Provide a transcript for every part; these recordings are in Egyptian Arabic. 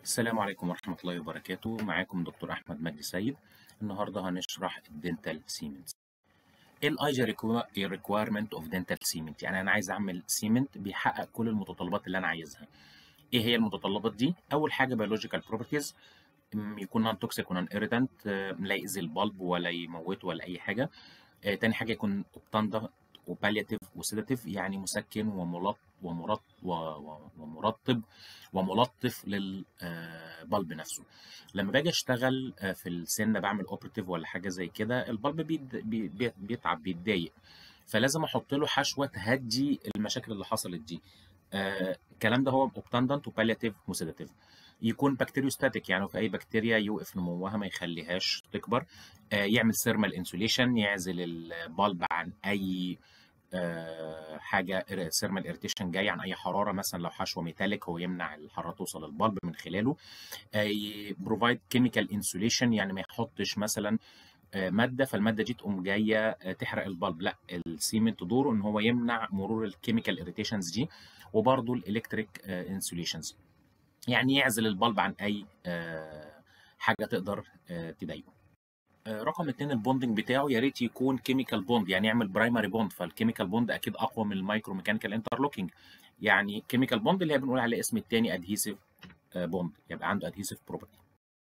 السلام عليكم ورحمة الله وبركاته معاكم دكتور أحمد مجدي سيد النهاردة هنشرح الدنتال سيمنت ايه الايجا ريكويرمنت اوف دنتال سيمنت يعني انا عايز اعمل سيمنت بيحقق كل المتطلبات اللي انا عايزها ايه هي المتطلبات دي اول حاجه بيولوجيكال بروبرتيز يكون نون توكسيك ونون ايريتانت لا يأذي البلب ولا يموته ولا اي حاجه آه، تاني حاجه يكون اوبتاندا وبالياتيف وسيداتيف يعني مسكن وملط ومرط و- و- ومرطب وملطف للبلب نفسه لما باجي اشتغل آه، في السن بعمل اوبرتيف ولا حاجه زي كده البلب بيد- بي- بي- بيتعب بيتضايق فلازم احط له حشوه تهدي المشاكل اللي حصلت دي آه، الكلام ده هو اوبتاندنت وبالياتيف وسيداتيف يكون بكتيريوستاتيك يعني في اي بكتيريا يوقف نموها ما يخليهاش تكبر آه، يعمل ثيرمال انسوليشن يعزل البلب عن اي آه، حاجه ثيرمال اريتيشن جاي عن اي حراره مثلا لو حشوه ميتاليك هو يمنع الحراره توصل للبلب من خلاله بروفايد كيميكال انسوليشن يعني ما يحطش مثلا آه، ماده فالماده دي تقوم جايه آه، تحرق البلب لا السيمنت دوره ان هو يمنع مرور الكيميكال اريتيشنز دي وبرضه الالكتريك انسوليشنز يعني يعزل البلب عن اي آه، حاجه تقدر آه، تضايقه آه، رقم اتنين البوندنج بتاعه يا ريت يكون كيميكال بوند يعني يعمل برايمري بوند فالكيميكال بوند اكيد اقوى من المايكرو ميكانيكال انترلوكينج يعني كيميكال بوند اللي هي بنقول عليه اسم التاني ادهيسيف بوند يبقى عنده ادهيسيف بروبرتي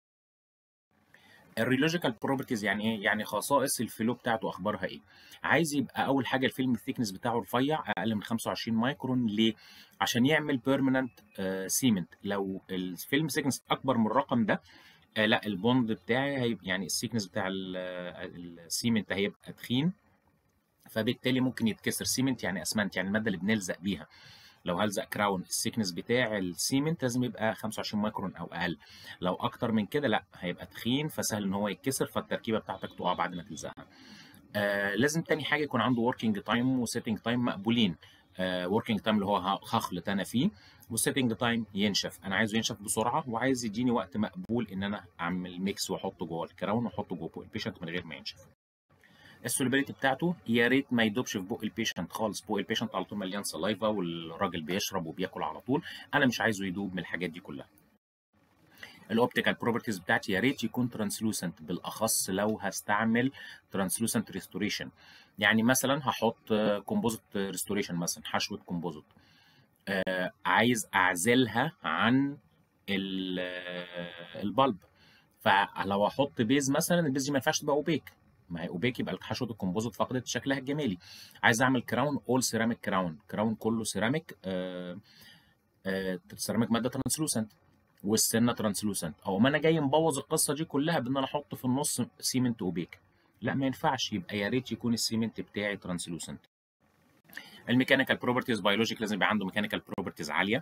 الريلوجيكال بروبرتيز يعني ايه؟ يعني خصائص الفلو بتاعته اخبارها ايه؟ عايز يبقى اول حاجه الفيلم الثيكنس بتاعه رفيع اقل من 25 مايكرون ليه؟ عشان يعمل بيرمننت سيمنت لو الفيلم ثيكنس اكبر من الرقم ده آه لا البوند بتاعي هيبقى يعني السيكنس بتاع السيمنت هيبقى تخين فبالتالي ممكن يتكسر سيمنت يعني اسمنت يعني الماده اللي بنلزق بيها لو هلزق كراون السيكنس بتاع السيمنت لازم يبقى 25 مايكرون او اقل لو اكتر من كده لا هيبقى تخين فسهل ان هو يتكسر فالتركيبه بتاعتك تقع بعد ما تلزقها آه لازم تاني حاجه يكون عنده وركينج تايم وسيتنج تايم مقبولين وركينج تايم اللي هو ه- هخلط انا فيه والسيتنج تايم ينشف انا عايزه ينشف بسرعه وعايز يديني وقت مقبول ان انا اعمل ميكس واحطه جوه الكراون واحطه جوه بق البيشنت من غير ما ينشف السوليبيليتي بتاعته يا ريت ما يدوبش في بق البيشنت خالص بق البيشنت على طول مليان سلايفا والراجل بيشرب وبياكل على طول انا مش عايزه يدوب من الحاجات دي كلها الاوبتيكال بروبرتيز بتاعتي يا ريت يكون ترانسلوسنت بالاخص لو هستعمل ترانسلوسنت ريستوريشن يعني مثلا هحط كومبوزيت ريستوريشن مثلا حشوه كومبوزيت آه، عايز اعزلها عن ال- آه، البلب فلو احط بيز مثلا البيز دي ما ينفعش تبقى اوبيك ما هي اوبيك يبقى حشوه الكومبوزيت فقدت شكلها الجمالي عايز اعمل كراون اول سيراميك كراون كراون كله سيراميك آه آه سيراميك ماده ترانسلوسنت والسنه ترانسلوسنت او ما انا جاي مبوظ القصه دي كلها بان انا احط في النص سيمنت اوبيك لا ما ينفعش يبقى يا ريت يكون السيمنت بتاعي ترانسلوسنت الميكانيكال بروبرتيز بيولوجيك لازم يبقى عنده ميكانيكال بروبرتيز عاليه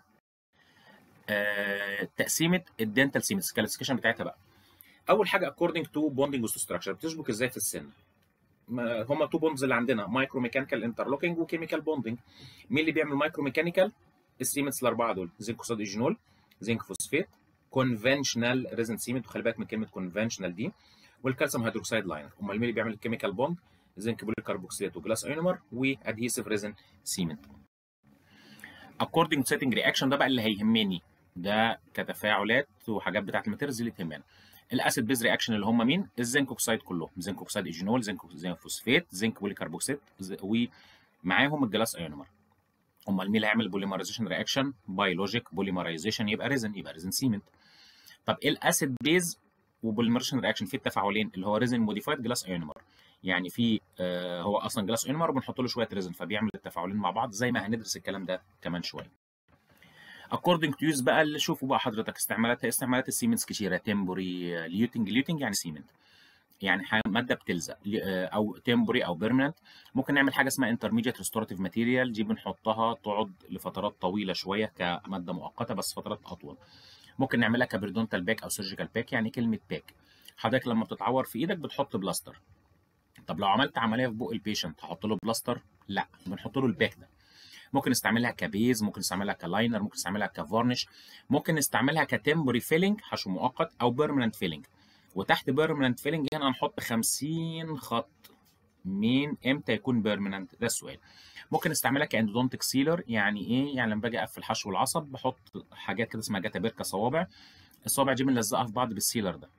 آه، تقسيمه الدنتال سيمنتس الكلاسيفيكيشن بتاعتها بقى اول حاجه اكوردنج تو بوندنج ستراكشر بتشبك ازاي في السن ما- هما تو بوندز اللي عندنا مايكرو ميكانيكال انترلوكينج وكيميكال بوندنج مين اللي بيعمل مايكرو ميكانيكال السيمنتس الاربعه دول زنك اوكسيد ايجينول زنك فوسفات كونفنشنال ريزن سيمنت وخلي بالك من كلمه كونفنشنال دي والكالسيوم هيدروكسيد لاينر امال مين اللي بيعمل الكيميكال بوند زنك بوليكربوكسيلات وجلاس اينومر وادهيسيف ريزن سيمنت اكوردنج سيتنج رياكشن ده بقى اللي هيهمني ده كتفاعلات وحاجات بتاعت الماتيريالز اللي تهمنا الاسيد بيز رياكشن اللي هم مين الزنك اوكسيد كلهم زنك اوكسيد ايجينول زنك زنك فوسفات زنك بوليكربوكسيت ز- ومعاهم الجلاس ايونومر امال مين اللي هيعمل بوليمرايزيشن رياكشن بيولوجيك بوليمرايزيشن يبقى ريزن يبقى ريزن سيمنت طب ايه الاسيد بيز وبوليمرايزيشن رياكشن في التفاعلين اللي هو ريزن موديفايد جلاس ايونومر يعني في آه هو اصلا جلاس ايونومر وبنحط له شويه ريزن فبيعمل التفاعلين مع بعض زي ما هندرس الكلام ده كمان شويه اكوردنج تو يوز بقى اللي شوفوا بقى حضرتك استعمالاتها استعمالات السيمنتس كتيره تمبوري ليوتنج ليوتنج يعني سيمنت يعني حاجة ماده بتلزق ل- آه، او تمبوري او بيرمننت ممكن نعمل حاجه اسمها انترميديت ريستوراتيف ماتيريال دي بنحطها تقعد لفترات طويله شويه كماده مؤقته بس فترات اطول ممكن نعملها كبريدونتال باك او سيرجيكال باك يعني كلمه باك حضرتك لما بتتعور في ايدك بتحط بلاستر طب لو عملت عمليه في بق البيشنت هحط له بلاستر لا بنحط له الباك ده ممكن نستعملها كبيز ممكن نستعملها كلاينر ممكن نستعملها كفارنش ممكن نستعملها كتمبري فيلينج حشو مؤقت او بيرمننت فيلينج وتحت بيرمننت فيلينج هنا هنحط 50 خط مين امتى يكون بيرمننت ده السؤال ممكن نستعملها كاندودونتك سيلر يعني ايه يعني لما باجي اقفل حشو العصب بحط حاجات كده اسمها جاتا بيركا صوابع الصوابع دي بنلزقها في بعض بالسيلر ده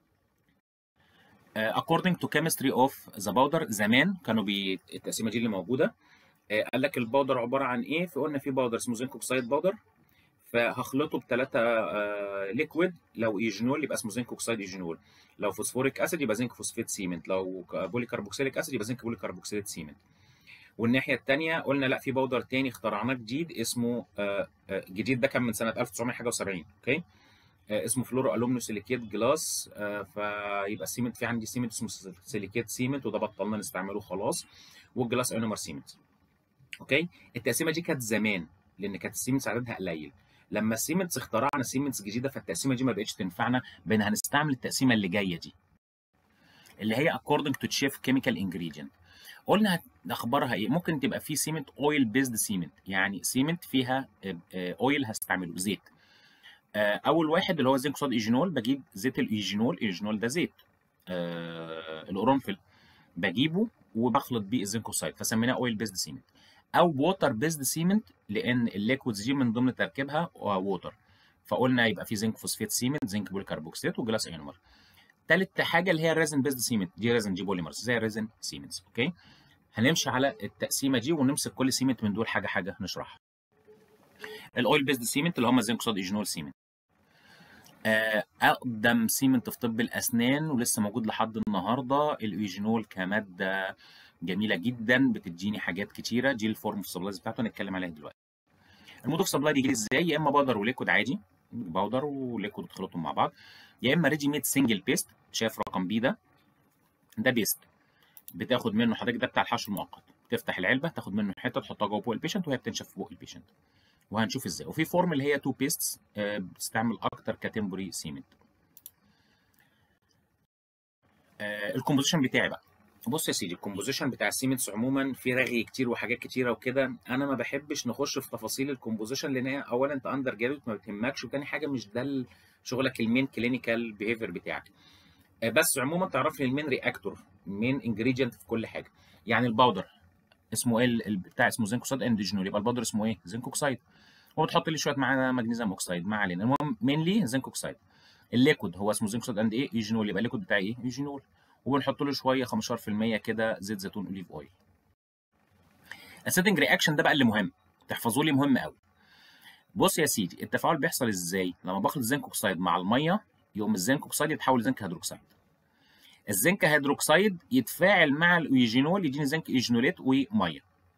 Uh, according to chemistry of the powder زمان كانوا بي... التقسيمه دي اللي موجوده uh, قال لك الباودر عباره عن ايه فقلنا في باودر اسمه زنك اوكسايد باودر فهخلطه بثلاثه ليكويد لو ايجينول يبقى اسمه زنك اوكسايد ايجينول لو فوسفوريك اسيد يبقى زنك فوسفيت سيمنت لو بولي كربوكسيليك اسيد يبقى زنك بولي كربوكسيليت سيمنت والناحيه الثانيه قلنا لا في باودر تاني اخترعناه جديد اسمه uh, جديد ده كان من سنه 1970 اوكي اسمه فلورو الومنيو سيليكيت جلاس فيبقى السيمنت في عندي سيمنت اسمه سيليكيت سيمنت وده بطلنا نستعمله خلاص والجلاس ايونومر سيمنت اوكي التقسيمه دي كانت زمان لان كانت السيمنتس عددها قليل لما السيمنتس اخترعنا سيمنتس جديده فالتقسيمه دي ما بقتش تنفعنا بان هنستعمل التقسيمه اللي جايه دي اللي هي according to chief chemical ingredient قلنا اخبارها ايه ممكن تبقى في سيمنت اويل بيزد سيمنت يعني سيمنت فيها اويل هستعمله زيت اول واحد اللي هو زنك صاد ايجينول بجيب زيت الايجينول الايجينول ده زيت آه القرنفل بجيبه وبخلط بيه الزنكوسايد فسميناه اويل بيزد سيمنت او ووتر بيزد سيمنت لان الليكويدز دي من ضمن تركيبها ووتر فقلنا يبقى في زنك فوسفيت سيمنت زنك بوليكربوكسيت وجلاس ايونومر تالت حاجه اللي هي الريزن بيزد سيمنت دي ريزن دي بوليمرز زي الريزن سيمنتس اوكي هنمشي على التقسيمه دي ونمسك كل سيمنت من دول حاجه حاجه نشرحها الاويل بيزد سيمنت اللي هم زنك صاد ايجينول سيمنت اقدم سيمنت في طب الاسنان ولسه موجود لحد النهارده الايجينول كماده جميله جدا بتديني حاجات كتيره دي الفورم اوف سبلايز بتاعته هنتكلم عليها دلوقتي المود اوف سبلاي بيجي ازاي يا اما باودر وليكويد عادي باودر وليكويد بتخلطهم مع بعض يا اما ريدي ميد سنجل بيست شايف رقم بي ده ده بيست بتاخد منه حضرتك ده بتاع الحشو المؤقت تفتح العلبه تاخد منه حته تحطها جوه بق البيشنت وهي بتنشف في بق البيشنت وهنشوف ازاي وفي فورم اللي هي تو بيستس بتستعمل اكتر كتمبوري سيمنت الكومبوزيشن بتاعي بقى بص يا سيدي الكومبوزيشن بتاع السيمنتس عموما في رغي كتير وحاجات كتيره وكده انا ما بحبش نخش في تفاصيل الكومبوزيشن لان هي اولا انت اندر جرادويت ما بتهمكش وتاني حاجه مش ده شغلك المين كلينيكال بيهيفير بتاعك بس عموما تعرف لي المين رياكتور المين انجريدينت في كل حاجه يعني الباودر اسمه ايه بتاع اسمه زنك اوكسيد انديجينول يبقى الباودر اسمه ايه زنك اوكسيد وبتحط لي شويه معاه مغنيسيوم اوكسيد ما علينا المهم مينلي زنك اوكسيد الليكود هو اسمه زنك اوكسيد اند ايه ايجينول يبقى الليكود بتاعي ايه ايجينول وبنحط له شويه 15% كده زيت زيتون اوليف اويل السيتنج رياكشن ده بقى اللي مهم تحفظوا لي مهم قوي بص يا سيدي التفاعل بيحصل ازاي لما بخلط زنك اوكسيد مع الميه يقوم الزنك اوكسيد يتحول لزنك هيدروكسيد الزنك هيدروكسيد يتفاعل مع الايجينول يديني زنك ايجينوليت وميه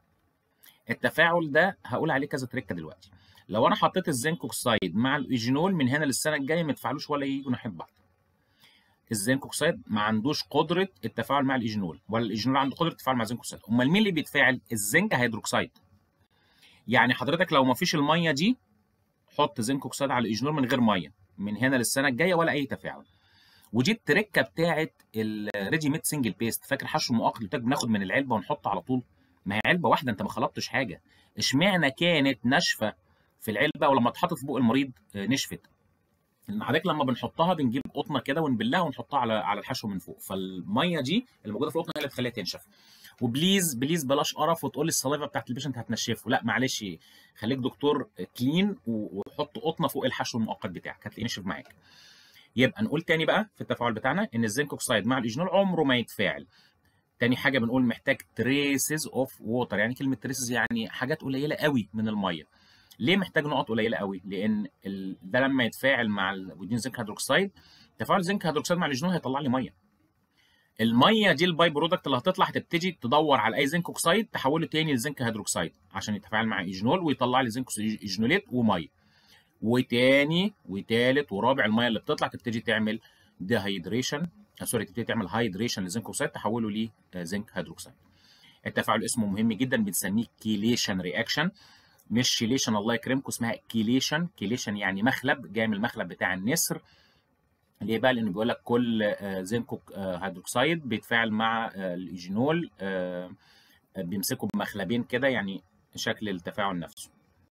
التفاعل ده هقول عليه كذا تريكه دلوقتي لو انا حطيت الزنك اوكسيد مع الايجينول من هنا للسنه الجايه ما يتفاعلوش ولا يجوا ناحيه بعض الزنك اوكسيد ما عندوش قدره التفاعل مع الايجينول ولا الايجينول عنده قدره التفاعل مع الزنك اوكسيد امال مين اللي بيتفاعل الزنك هيدروكسيد يعني حضرتك لو ما فيش الميه دي حط زنك اوكسيد على الايجينول من غير ميه من هنا للسنه الجايه ولا اي تفاعل ودي التركه بتاعه الريدي ميد سنجل بيست فاكر حشو مؤقت اللي بناخد من العلبه ونحط على طول ما هي علبه واحده انت ما خلطتش حاجه اشمعنى كانت ناشفه في العلبه ولما اتحطت في بق المريض نشفت لان حضرتك لما بنحطها بنجيب قطنه كده ونبلها ونحطها على على الحشو من فوق فالميه دي اللي موجوده في القطنه هي اللي بتخليها تنشف وبليز بليز بلاش قرف وتقول لي الصليفه بتاعت البيشنت هتنشفه لا معلش خليك دكتور كلين وحط قطنه فوق الحشو المؤقت بتاعك هتلاقيه نشف معاك يبقى نقول تاني بقى في التفاعل بتاعنا ان الزنك اوكسيد مع الايجينول عمره ما يتفاعل تاني حاجه بنقول محتاج تريسز اوف ووتر يعني كلمه تريسز يعني حاجات قليله قوي من الميه ليه محتاج نقط قليله قوي لان ال... ده لما يتفاعل مع الودين زنك هيدروكسيد تفاعل زنك هيدروكسيد مع الايجينول هيطلع لي ميه الميه دي الباي برودكت اللي هتطلع هتبتدي تدور على اي زنك اوكسيد تحوله تاني لزنك هيدروكسيد عشان يتفاعل مع ايجينول ويطلع لي زنك ايجينوليت وميه وتاني وتالت ورابع الميه اللي بتطلع تبتدي تعمل ديهايدريشن سوري تبتدي تعمل هايدريشن لزنك اوكسيد تحوله لزنك هيدروكسيد التفاعل اسمه مهم جدا بنسميه كيليشن رياكشن مش شيليشن الله يكرمكم اسمها كيليشن كيليشن يعني مخلب جاي من المخلب بتاع النسر ليه بقى لان بيقول لك كل زنك هيدروكسيد بيتفاعل مع الايجينول بيمسكوا بمخلبين كده يعني شكل التفاعل نفسه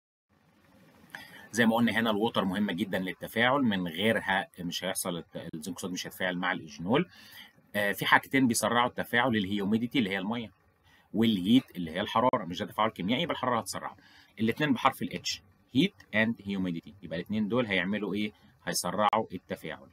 زي ما قلنا هنا الووتر مهمه جدا للتفاعل من غيرها مش هيحصل الزنك اوكسيد مش هيتفاعل مع الايجينول في حاجتين بيسرعوا التفاعل الهيوميديتي اللي هي الميه والهيت اللي هي الحراره مش ده تفاعل كيميائي يبقى الحراره هتسرعه الاثنين بحرف الاتش هيت اند هيوميديتي يبقى الاثنين دول هيعملوا ايه هيسرعوا التفاعل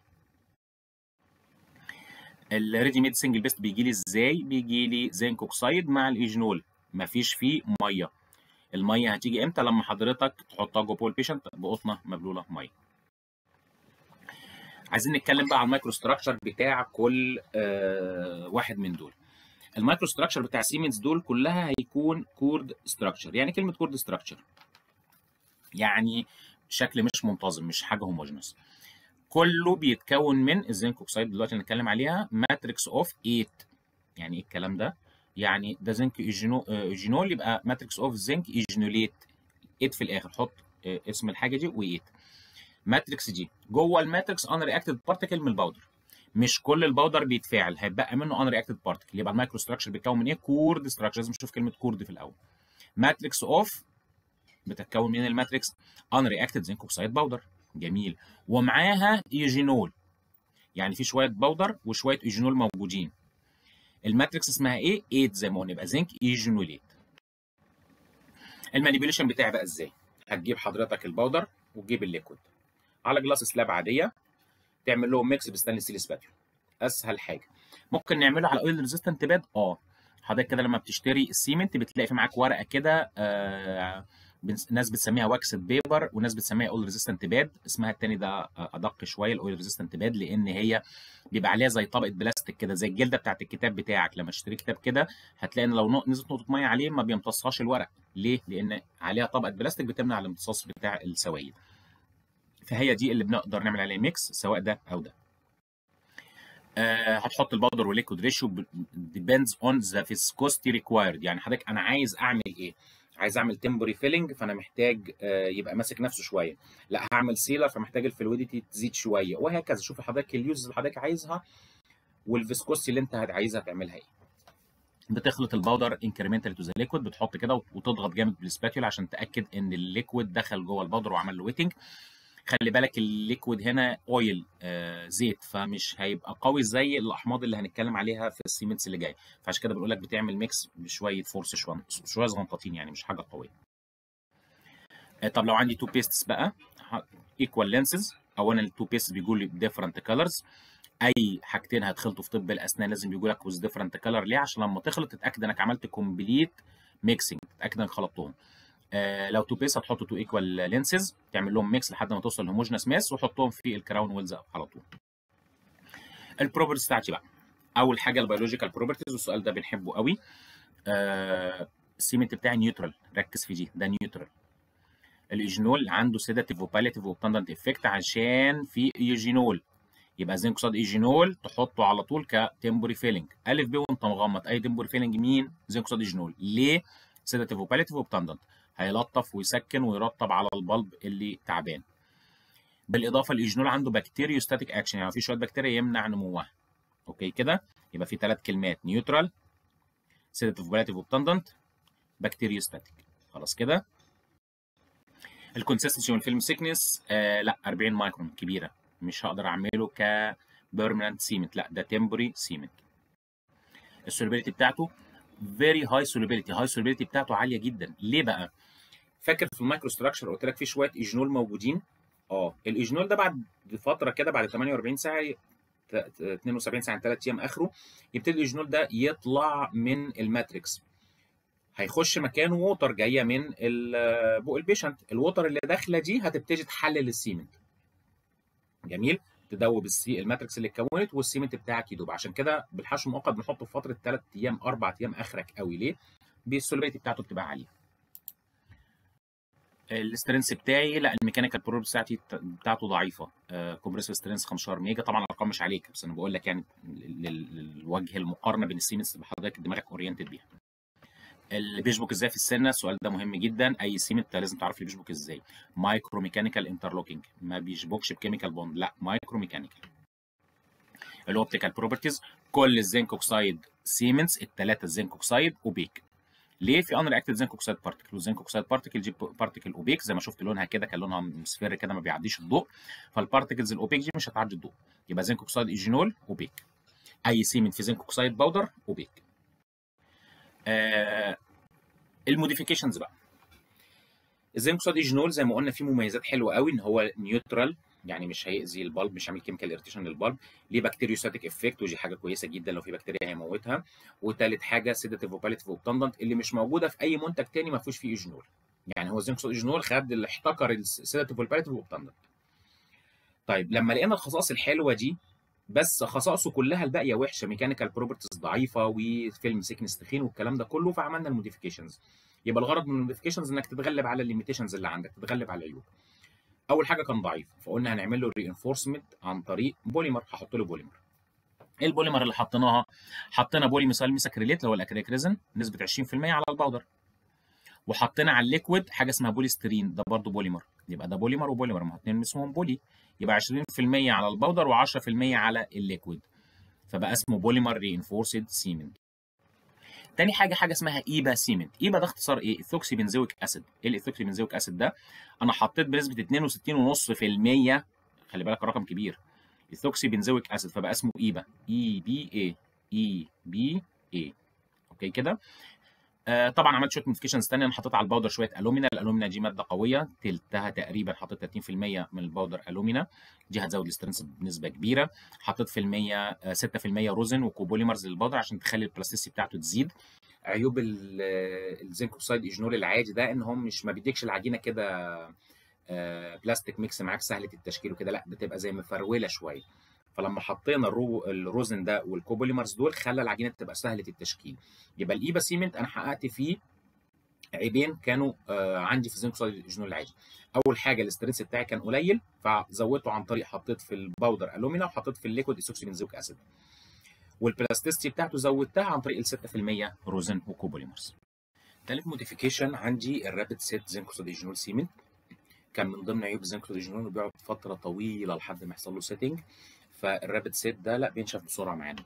الريدي ميد سنجل بيست بيجي لي ازاي بيجي لي زنك اوكسايد مع الايجينول مفيش فيه ميه الميه هتيجي امتى لما حضرتك تحطها جوه البيشنت بقطنه مبلوله ميه عايزين نتكلم بقى على المايكرو ستراكشر بتاع كل آه واحد من دول المايكرو ستراكشر بتاع سيمنز دول كلها هيكون كورد ستراكشر يعني كلمه كورد ستراكشر يعني شكل مش منتظم مش حاجه هوموجينوس كله بيتكون من الزنك اوكسايد دلوقتي هنتكلم عليها ماتريكس اوف 8 يعني ايه الكلام ده يعني ده زنك ايجينول يبقى ماتريكس اوف زنك ايجينوليت 8 في الاخر حط اسم الحاجه دي و8 ماتريكس دي جوه الماتريكس ان رياكتد بارتكل من الباودر مش كل الباودر بيتفاعل هيبقى منه ان رياكتد بارتكل يبقى المايكرو ستراكشر بيتكون من ايه كورد ستراكشر لازم نشوف كلمه كورد في الاول ماتريكس اوف بتتكون من الماتريكس ان رياكتد زنك اوكسايد باودر جميل ومعاها ايجينول يعني في شويه باودر وشويه ايجينول موجودين الماتريكس اسمها ايه 8 زي ما قلنا يبقى زنك ايجينوليت المانيبيوليشن بتاعي بقى ازاي هتجيب حضرتك الباودر وتجيب الليكويد على جلاس سلاب عاديه تعمل لهم ميكس بستانلس ستيل سباتيو اسهل حاجه ممكن نعمله على اويل ريزيستنت باد اه حضرتك كده لما بتشتري السيمنت بتلاقي في معاك ورقه كده آه ناس بتسميها واكسد بيبر وناس بتسميها اويل ريزيستنت باد اسمها التاني ده ادق شويه الاويل ريزيستنت باد لان هي بيبقى عليها زي طبقه بلاستيك كده زي الجلده بتاعت الكتاب بتاعك لما تشتري كتاب كده هتلاقي ان لو نزلت نقطه ميه عليه ما بيمتصهاش الورق ليه لان عليها طبقه بلاستيك بتمنع الامتصاص بتاع السوائل فهي دي اللي بنقدر نعمل عليها ميكس سواء ده او ده آه هتحط الباودر والليكويد ريشيو ديبيندز اون ذا فيسكوستي ريكوايرد يعني حضرتك انا عايز اعمل ايه عايز اعمل تمبري فيلنج فانا محتاج آه يبقى ماسك نفسه شويه لا هعمل سيلر فمحتاج الفلويديتي تزيد شويه وهكذا شوف حضرتك اليوز اللي حضرتك عايزها والفيسكوستي اللي انت عايزها تعملها ايه بتخلط الباودر انكريمنتال تو ذا ليكويد بتحط كده وتضغط جامد بالسباتيولا عشان تاكد ان الليكويد دخل جوه الباودر وعمل له ويتنج خلي بالك الليكويد هنا اويل آه زيت فمش هيبقى قوي زي الاحماض اللي هنتكلم عليها في السيمنتس اللي جاي فعشان كده بقول لك بتعمل ميكس بشويه فورس شويه شويه صغنطاطين يعني مش حاجه قويه آه طب لو عندي تو بيستس بقى ايكوال لينسز اولا التو بيستس بيجوا لي بديفرنت كلرز اي حاجتين هيتخلطوا في طب الاسنان لازم بيجوا لك ويز ديفرنت كلر ليه عشان لما تخلط تتاكد انك عملت كومبليت ميكسنج تتاكد انك خلطتهم آه لو تو بيس هتحط تو ايكوال لينسز تعمل لهم ميكس لحد ما توصل لهوموجينس ماس وحطهم في الكراون ويلز على طول البروبرتيز بتاعتي بقى اول حاجه البيولوجيكال بروبرتيز والسؤال ده بنحبه قوي آه السيمنت بتاعي نيوترال ركز في دي ده نيوترال الايجينول عنده سيداتيف وباليتيف وبتندنت افكت عشان في ايجينول يبقى زنك قصاد ايجينول تحطه على طول كتمبوري فيلنج الف ب وانت مغمض اي تمبوري فيلنج مين زنك قصاد ايجينول ليه سيداتيف وباليتيف وبتندنت هيلطف ويسكن ويرطب على البلب اللي تعبان بالاضافه الايجينول عنده بكتيريوستاتيك اكشن يعني في شويه بكتيريا يمنع نموها اوكي كده يبقى في ثلاث كلمات نيوترال سيداتيف وباليتيف وبتندنت بكتيريوستاتيك خلاص كده الكونسستنسي والفيلم سيكنس آه لا 40 مايكرون كبيره مش هقدر اعمله ك بيرمننت سيمنت لا ده تمبوري سيمنت السوليبيليتي بتاعته فيري هاي سوليبيليتي هاي سوليبيليتي بتاعته عاليه جدا ليه بقى فاكر في المايكرو ستراكشر قلت لك في شويه ايجينول موجودين اه الايجينول ده بعد فتره كده بعد 48 ساعه 72 ساعه 3 ايام اخره يبتدي الايجينول ده يطلع من الماتريكس هيخش مكانه ووتر جايه من بق البيشنت الووتر اللي داخله دي هتبتدي تحلل السيمنت جميل تدوب السي الماتريكس اللي اتكونت والسيمنت بتاعك يدوب عشان كده بالحشو المؤقت بنحطه في فتره 3 ايام 4 ايام اخرك قوي ليه؟ السوليبيتي بتاعته بتبقى عاليه. الاسترنس بتاعي لا الميكانيكال بروب بتاعتي بتاعته ضعيفه آه كومبريسور سترنس 15 ميجا طبعا الارقام مش عليك بس انا بقول لك يعني للوجه المقارنه بين السيمنتس اللي حضرتك دماغك اورينتد بيها. اللي بيشبك ازاي في السنه السؤال ده مهم جدا اي سيمنت لازم تعرف اللي بيشبك ازاي مايكرو ميكانيكال انترلوكينج ما بيشبكش بكيميكال بوند لا مايكرو ميكانيكال الاوبتيكال بروبرتيز كل الزنك اوكسايد سيمنتس الثلاثه الزنك اوكسايد اوبيك ليه في ان رياكتد زنك اوكسايد بارتكل والزنك اوكسايد بارتكل دي بارتكل اوبيك زي ما شفت لونها كده كان لونها مصفر كده ما بيعديش الضوء فالبارتكلز الاوبيك دي مش هتعدي الضوء يبقى زنك اوكسايد ايجينول اوبيك اي سيمنت في زنك اوكسايد باودر اوبيك آه الموديفيكيشنز بقى الزنك اوكسيد ايجينول زي ما قلنا فيه مميزات حلوه قوي ان هو نيوترال يعني مش هيأذي البلب مش هيعمل كيميكال اريتيشن للبلب ليه بكتيريوستاتيك افكت ودي حاجه كويسه جدا لو في بكتيريا هيموتها وثالث حاجه سيداتيف وباليتيف وبتندنت اللي مش موجوده في اي منتج تاني ما فيهوش فيه ايجنول يعني هو الزنك ايجنول خد اللي احتكر السيداتيف والباليتيف وبتندنت طيب لما لقينا الخصائص الحلوه دي بس خصائصه كلها الباقيه وحشه ميكانيكال بروبرتيز ضعيفه وفيلم سيكنس تخين والكلام ده كله فعملنا الموديفيكيشنز يبقى الغرض من الموديفيكيشنز انك تتغلب على الليميتيشنز اللي عندك تتغلب على العيوب اول حاجه كان ضعيف فقلنا هنعمل له رينفورسمنت عن طريق بوليمر هحط له بوليمر ايه البوليمر اللي حطيناها حطينا بولي مثال ميساكريليت اللي هو الاكريليك ريزن نسبه 20% على الباودر وحطينا على الليكويد حاجه اسمها بوليسترين ده برضه بوليمر يبقى ده بوليمر وبوليمر ما اثنين اسمهم بولي يبقى 20% على الباودر و10% على الليكويد فبقى اسمه بوليمر رينفورسد سيمنت تاني حاجه حاجه اسمها ايبا سيمنت ايبا ده اختصار ايه ايثوكسي بنزويك اسيد ايه الايثوكسي بنزويك اسيد ده انا حطيت بنسبه 62.5% خلي بالك الرقم كبير ايثوكسي بنزويك اسيد فبقى اسمه ايبا اي بي اي اي بي اي اوكي كده آه طبعا عملت شويه موديفيكيشنز ثانيه انا حطيت على الباودر شويه الومينا الالومينا دي ماده قويه تلتها تقريبا حطيت 30% من الباودر الومينا دي هتزود الاسترنس بنسبه كبيره حطيت في المية آه 6% روزن وكوبوليمرز للباودر عشان تخلي البلاستيسي بتاعته تزيد عيوب الزنك اوكسايد ايجنول العادي ده ان هو مش ما بيديكش العجينه كده آه بلاستيك ميكس معاك سهله التشكيل وكده لا بتبقى زي مفروله شويه فلما حطينا الرو الروزن ده والكوبوليمرز دول خلى العجينه تبقى سهله التشكيل يبقى الايبا سيمنت انا حققت فيه عيبين كانوا آه عندي في الزنك اوكسيد الايجنول العادي اول حاجه الاسترنس بتاعي كان قليل فزودته عن طريق حطيت في الباودر الومينا وحطيت في الليكويد ايثوكسي بنزويك اسيد والبلاستيستي بتاعته زودتها عن طريق ال 6% روزن وكوبوليمرز. ثالث موديفيكيشن عندي الرابid سيت زنكوسوديجينول سيمنت كان من ضمن عيوب الزنكوسوديجينول انه بيقعد فتره طويله لحد ما يحصل له سيتنج فالرابid سيت ده لا بينشف بسرعه معانا.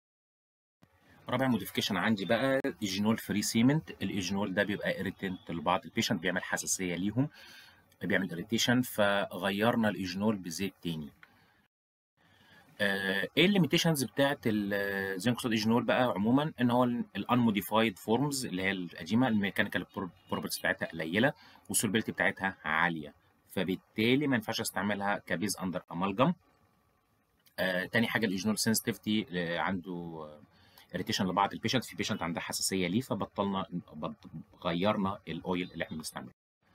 رابع موديفيكيشن عندي بقى ايجينول فري سيمنت الايجينول ده بيبقى اريتنت لبعض البيشنت بيعمل حساسيه ليهم بيعمل اريتيشن فغيرنا الايجينول بزيت تاني ايه الليميتيشنز بتاعت الزنكوسود ايجينول بقى عموما ان هو الانموديفايد فورمز اللي هي القديمه الميكانيكال بروبرتيز بتاعتها قليله والسولبيلتي بتاعتها عاليه فبالتالي ما ينفعش استعملها كبيز اندر امالجم آه تاني حاجه الايجينول سنسيتيفيتي عنده اريتيشن لبعض البيشنت في بيشنت عندها حساسيه ليه فبطلنا غيرنا الاويل اللي احنا بنستعمله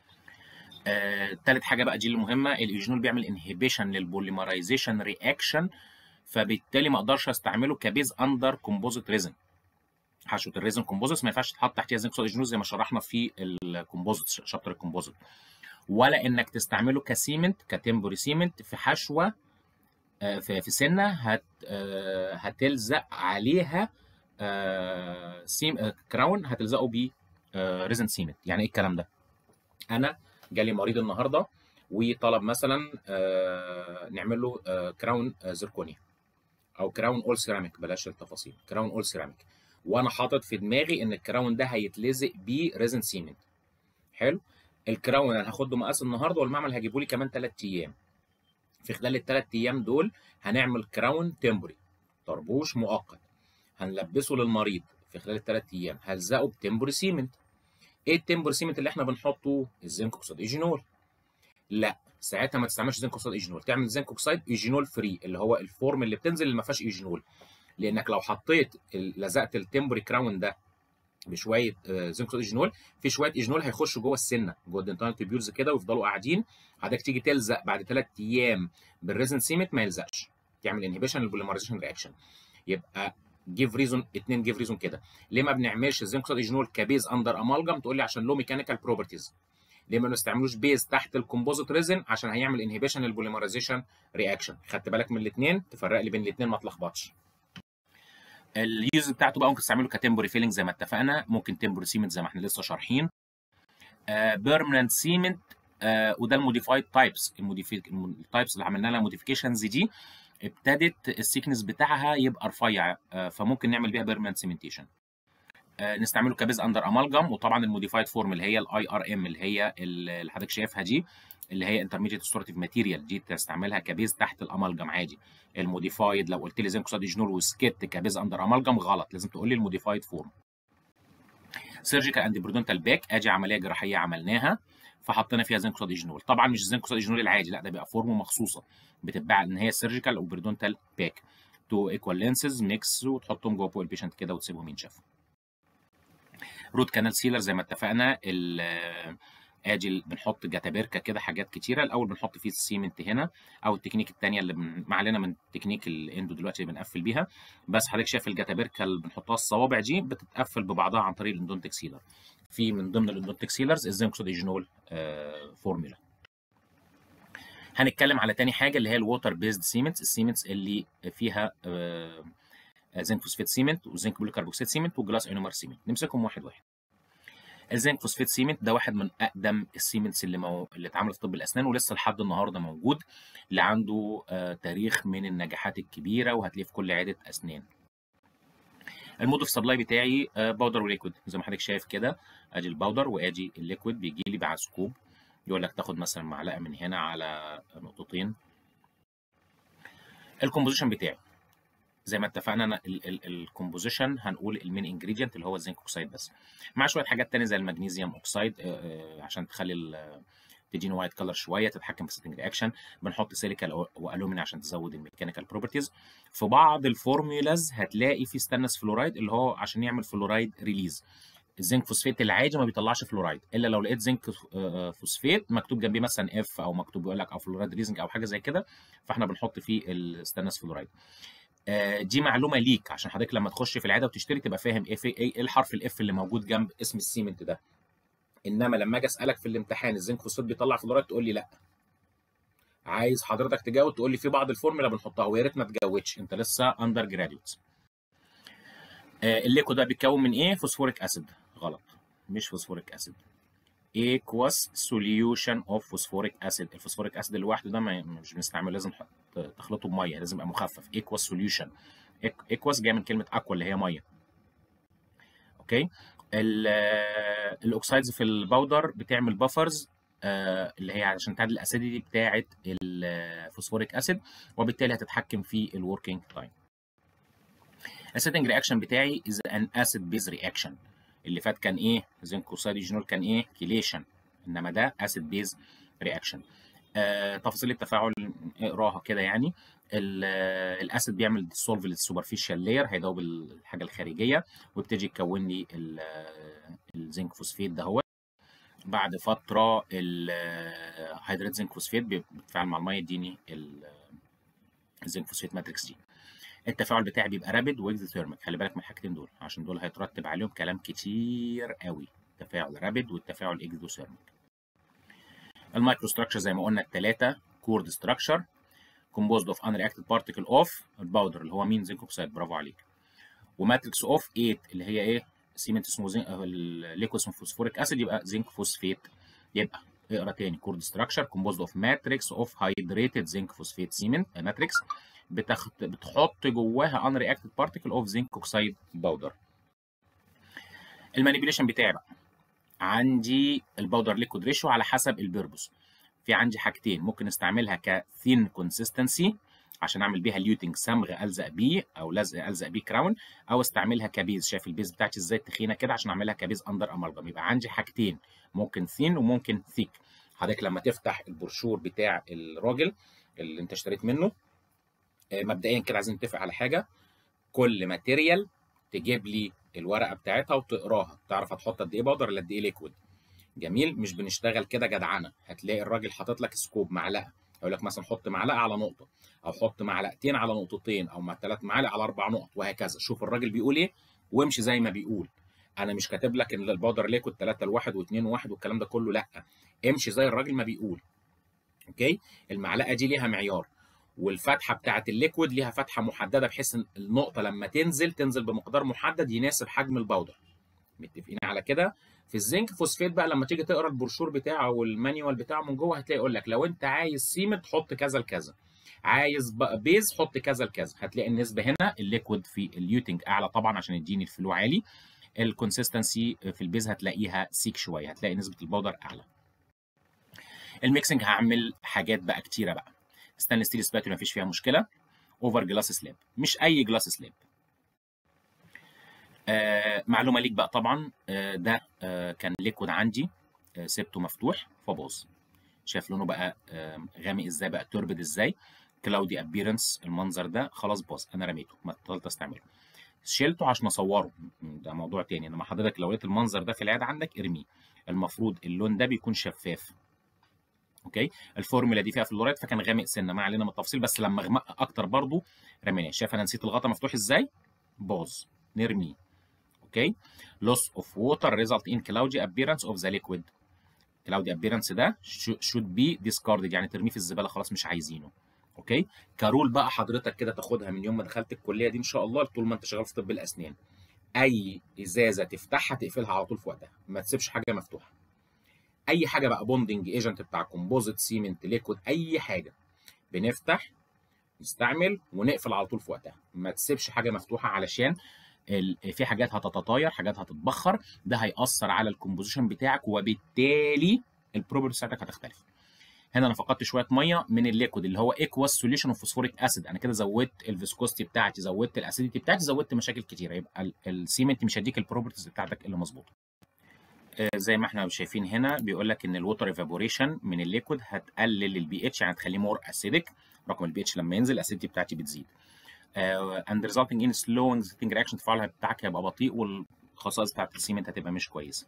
آه، تالت حاجه بقى دي المهمه الايجينول بيعمل انهبيشن للبوليمرايزيشن رياكشن فبالتالي ما اقدرش استعمله كبيز اندر كومبوزيت ريزن حشوه الريزن كومبوزيتس ما ينفعش تحط تحتيها زنك ايجينول زي ما شرحنا في الكومبوزيت شابتر الكومبوزيت ولا انك تستعمله كسيمنت كتمبوري سيمنت في حشوه آه، في في سنه هت آه، هتلزق عليها سيم كراون هتلزقه ب ريزن سيمنت يعني ايه الكلام ده انا جالي مريض النهارده وطلب مثلا آه نعمل له آه كراون آه زركونيا او كراون اول سيراميك بلاش التفاصيل كراون اول سيراميك وانا حاطط في دماغي ان الكراون ده هيتلزق بريزن سيمنت حلو الكراون انا هاخده مقاس النهارده والمعمل هجيبه لي كمان 3 ايام في خلال الثلاث ايام دول هنعمل كراون تمبري طربوش مؤقت هنلبسه للمريض في خلال الثلاث ايام هلزقه بتمبري سيمنت ايه التمبر سيمنت اللي احنا بنحطه الزنك اوكسيد ايجينول لا ساعتها ما تستعملش زنك اوكسيد ايجينول تعمل زنك اوكسيد ايجينول فري اللي هو الفورم اللي بتنزل اللي ما فيهاش ايجينول لانك لو حطيت لزقت التمبري كراون ده بشويه زنك اوكسيد ايجينول في شويه ايجينول هيخشوا جوه السنه جوه الدنتال تيبيولز كده ويفضلوا قاعدين حضرتك تيجي تلزق بعد ثلاث ايام بالريزن سيمنت ما يلزقش تعمل انهبيشن للبوليمرايزيشن رياكشن يبقى جيف ريزون اتنين جيف ريزون كده ليه ما بنعملش الزنك اوكسيد ايجينول كبيز اندر امالجم تقول لي عشان له ميكانيكال بروبرتيز ليه ما بنستعملوش بيز تحت الكومبوزيت ريزن عشان هيعمل انهبيشن للبوليمرايزيشن رياكشن خدت بالك من الاثنين تفرق لي بين الاثنين ما تلخبطش اليوز بتاعته بقى ممكن تستعمله كتمبوري فيلينج زي ما اتفقنا ممكن تمبوري سيمنت زي ما احنا لسه شارحين بيرمننت سيمنت وده الموديفايد تايبس التايبس اللي عملنا لها موديفيكيشنز دي ابتدت السيكنس بتاعها يبقى رفيع فممكن نعمل بيها بيرمننت سيمنتيشن نستعمله كبيز اندر امالجم وطبعا الموديفايد فورم اللي هي الاي ار ام اللي هي اللي حضرتك شايفها دي اللي هي انترميديت ستورتيف ماتيريال دي تستعملها كبيز تحت الامالجم عادي الموديفايد لو قلت لي زنك اوكسيد ايجينول وسكيت كبيز اندر امالجم غلط لازم تقول لي الموديفايد فورم سيرجيكال اند برودونتال باك ادي عمليه جراحيه عملناها فحطينا فيها زنك ايجينول طبعا مش زنك ايجينول العادي لا ده بيبقى فورمه مخصوصه بتتباع ان هي سيرجيكال او بريدونتال باك تو ايكوال لينسز ميكس وتحطهم جوه فوق البيشنت كده وتسيبهم ينشفوا روت كانال سيلر زي ما اتفقنا ادي بنحط جاتابركه كده حاجات كتيره الاول بنحط فيه السيمنت هنا او التكنيك الثانيه اللي ما علينا من تكنيك الاندو دلوقتي اللي بنقفل بيها بس حضرتك شايف الجاتابركه اللي بنحطها الصوابع دي بتتقفل ببعضها عن طريق الاندونتك سيلر في من ضمن الاندونتك سيلرز الزنكسوديجينول آه فورمولا هنتكلم على تاني حاجه اللي هي الووتر بيزد سيمنتس السيمنتس اللي فيها آه زنك فوسفيت سيمنت وزنك بوليكربوكسيت سيمنت وجلاس اينومر سيمنت نمسكهم واحد واحد الزنك فوسفيت سيمنت ده واحد من اقدم السيمنتس اللي مو... اللي اتعمل في طب الاسنان ولسه لحد النهارده موجود اللي عنده آه تاريخ من النجاحات الكبيره وهتلاقيه في كل عياده اسنان المود اوف سبلاي بتاعي آه باودر وليكويد زي ما حضرتك شايف كده ادي الباودر وادي الليكويد بيجي لي بعد سكوب يقول لك تاخد مثلا معلقه من هنا على نقطتين الكومبوزيشن بتاعي زي ما اتفقنا انا الكومبوزيشن هنقول المين انجريدينت اللي هو الزنك اوكسايد بس مع شويه حاجات تانية زي المغنيسيوم اوكسايد عشان تخلي تديني وايت كلر شويه تتحكم في السيتنج رياكشن بنحط سيليكال والومنيوم عشان تزود الميكانيكال بروبرتيز في بعض الفورمولاز هتلاقي في ستانلس فلورايد اللي هو عشان يعمل فلورايد ريليز الزنك فوسفيت العادي ما بيطلعش فلورايد الا لو لقيت زنك فوسفيت مكتوب جنبيه مثلا اف او مكتوب بيقول لك او فلورايد ريزنج او حاجه زي كده فاحنا بنحط فيه الستانلس فلورايد دي معلومه ليك عشان حضرتك لما تخش في العياده وتشتري تبقى فاهم ايه في ايه الحرف الاف اللي موجود جنب اسم السيمنت ده انما لما اجي اسالك في الامتحان الزنك فوسفات بيطلع فلورايد تقول لي لا عايز حضرتك تجاوب تقول لي في بعض الفورمولا بنحطها ويا ريت ما تجاوبش انت لسه اندر جراديوت آه الليكو ده بيتكون من ايه فوسفوريك اسيد غلط مش فوسفوريك اسيد aqueous solution of phosphoric acid الفوسفوريك اسيد لوحده ده ما مش بنستعمله لازم تخلطه بميه لازم يبقى مخفف aqueous solution aqueous جاي من كلمه aqua اللي هي ميه اوكي الاوكسايدز في الباودر بتعمل بافرز آه اللي هي عشان تعدل الاسيديتي بتاعه الفوسفوريك اسيد وبالتالي هتتحكم في الوركينج تايم السيتنج رياكشن بتاعي از ان اسيد بيز رياكشن اللي فات كان ايه زنكوسايديجينول كان ايه كيليشن انما ده اسيد بيز رياكشن آه تفاصيل التفاعل اقراها كده يعني الاسيد بيعمل ديسولف للسوبرفيشال لاير هيدوب الحاجه الخارجيه ويبتدي يكون لي الزنك فوسفيت ده هو بعد فتره الهيدرات زنك فوسفيت بيتفاعل مع الميه يديني الزنك فوسفيت ماتريكس دي التفاعل بتاعي بيبقى رابد واكزوثيرميك خلي بالك من الحاجتين دول عشان دول هيترتب عليهم كلام كتير قوي تفاعل رابد والتفاعل اكزوثيرميك المايكرو ستراكشر زي ما قلنا الثلاثه كورد ستراكشر composed of unreacted particle of الباودر اللي هو مين زنك اوكسيد برافو عليك وماتريكس اوف 8 اللي هي ايه سيمنت اسمه زنك الليكويد اسمه فوسفوريك اسيد يبقى زنك فوسفيت يبقى اقرا تاني كورد ستراكشر composed of matrix of hydrated zinc phosphate cement ماتريكس بتخت... بتحط جواها unreacted particle of zinc oxide powder المانيبيوليشن بتاعي بقى عندي الباودر ليكويد ريشيو على حسب البيربوس في عندي حاجتين ممكن استعملها كثين كونسيستنسي عشان اعمل بيها ليوتنج صمغ الزق بيه او لزق الزق بيه كراون او استعملها كبيز شايف البيز بتاعتي ازاي تخينه كده عشان اعملها كبيز اندر امالجم يبقى عندي حاجتين ممكن ثين وممكن ثيك حضرتك لما تفتح البروشور بتاع الراجل اللي انت اشتريت منه مبدئيا كده عايزين نتفق على حاجه كل ماتيريال تجيب لي الورقه بتاعتها وتقراها تعرف هتحط قد ايه باودر ولا قد ايه ليكويد جميل مش بنشتغل كده جدعنه هتلاقي الراجل حاطط لك سكوب معلقه يقول لك مثلا حط معلقه على نقطه او حط معلقتين على نقطتين او مع ثلاث معالق على اربع نقط وهكذا شوف الراجل بيقول ايه وامشي زي ما بيقول انا مش كاتب لك ان الباودر ليكويد 3 لواحد و2 وواحد والكلام ده كله لا امشي زي الراجل ما بيقول اوكي المعلقه دي ليها معيار والفتحه بتاعه الليكويد ليها فتحه محدده بحيث ان النقطه لما تنزل تنزل بمقدار محدد يناسب حجم الباودر متفقين على كده في الزنك فوسفيت بقى لما تيجي تقرا البروشور بتاعه والمانيوال بتاعه من جوه هتلاقي يقول لك لو انت عايز سيمنت حط كذا لكذا عايز بقى بيز حط كذا لكذا هتلاقي النسبه هنا الليكويد في اليوتنج اعلى طبعا عشان يديني الفلو عالي الكونسيستنسي في البيز هتلاقيها سيك شويه هتلاقي نسبه الباودر اعلى الميكسنج هعمل حاجات بقى كتيره بقى ستانلس ستيل سباتولا مفيش فيها مشكله اوفر جلاس سلاب مش اي جلاس سلاب آه معلومه ليك بقى طبعا آه ده آه كان ليكويد عندي آه، سبته مفتوح فباظ شايف لونه بقى آه، غامق ازاي بقى توربد ازاي كلاودي ابيرنس المنظر ده خلاص باظ انا رميته ما بطلت استعمله شيلته عشان اصوره ده موضوع تاني انما حضرتك لو لقيت المنظر ده في العياده عندك ارميه المفروض اللون ده بيكون شفاف اوكي الفورمولا دي فيها فلورايد فكان غامق سنه ما علينا من التفصيل بس لما غمق اكتر برضو رميناه شايف انا نسيت الغطا مفتوح ازاي باظ نرميه اوكي loss of water result in cloudy appearance of the liquid cloudy appearance ده should be discarded يعني ترميه في الزباله خلاص مش عايزينه اوكي كارول بقى حضرتك كده تاخدها من يوم ما دخلت الكليه دي ان شاء الله طول ما انت شغال في طب الاسنان اي ازازه تفتحها تقفلها على طول في وقتها ما تسيبش حاجه مفتوحه اي حاجه بقى بوندنج ايجنت بتاع كومبوزيت سيمنت ليكويد اي حاجه بنفتح نستعمل ونقفل على طول في وقتها ما تسيبش حاجه مفتوحه علشان ال- في حاجات هتتطاير حاجات هتتبخر ده هيأثر على الكومبوزيشن بتاعك وبالتالي البروبرتي بتاعتك هتختلف هنا انا فقدت شويه ميه من الليكويد اللي هو ايكواس سوليوشن اوف فوسفوريك اسيد انا كده زودت الفيسكوستي بتاعتي زودت الاسيديتي بتاعتي زودت مشاكل كتيره يبقى ال- السيمنت مش هيديك البروبرتيز بتاعتك اللي مظبوطه آه، زي ما احنا شايفين هنا بيقول لك ان الووتر ايفابوريشن من الليكويد هتقلل البي اتش يعني هتخليه مور اسيدك رقم البي اتش لما ينزل الاسيديتي بتاعتي بتزيد اند resulting in slowing the reaction تفاعلها بتاعك هيبقى بطيء والخصائص بتاعت السيمنت هتبقى مش كويسه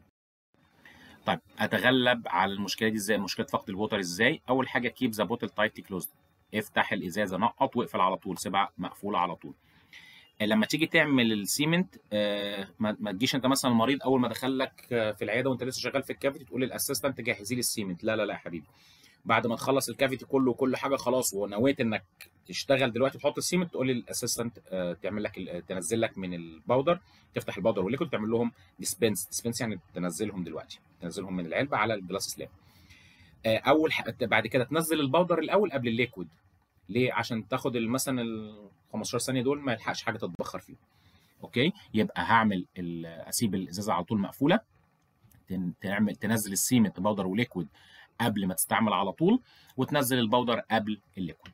طيب اتغلب على المشكله دي ازاي مشكله فقد الوتر ازاي اول حاجه كيب ذا بوتل تايتلي كلوزد افتح الازازه نقط واقفل على طول سيبها مقفوله على طول لما تيجي تعمل السيمنت آه، ما ما تجيش انت مثلا المريض اول ما دخل لك آه، في العياده وانت لسه شغال في الكافيتي تقول للاسيستنت جهزي لي السيمنت لا لا لا يا حبيبي بعد ما تخلص الكافيتي كله وكل حاجه خلاص ونويت انك تشتغل دلوقتي تحط السيمنت تقول للاسيستنت آه، تعمل لك ال- تنزل لك من الباودر تفتح الباودر والليكويد تعمل لهم ديسبنس ديسبنس يعني تنزلهم دلوقتي تنزلهم من العلبه على الجلاس سلاب آه، اول ح... بعد كده تنزل الباودر الاول قبل الليكويد ليه عشان تاخد ال- مثلا ال 15 ثانيه دول ما يلحقش حاجه تتبخر فيهم اوكي يبقى هعمل ال- اسيب الازازه على طول مقفوله تن- تعمل تنزل السيمنت باودر وليكويد قبل ما تستعمل على طول وتنزل الباودر قبل الليكويد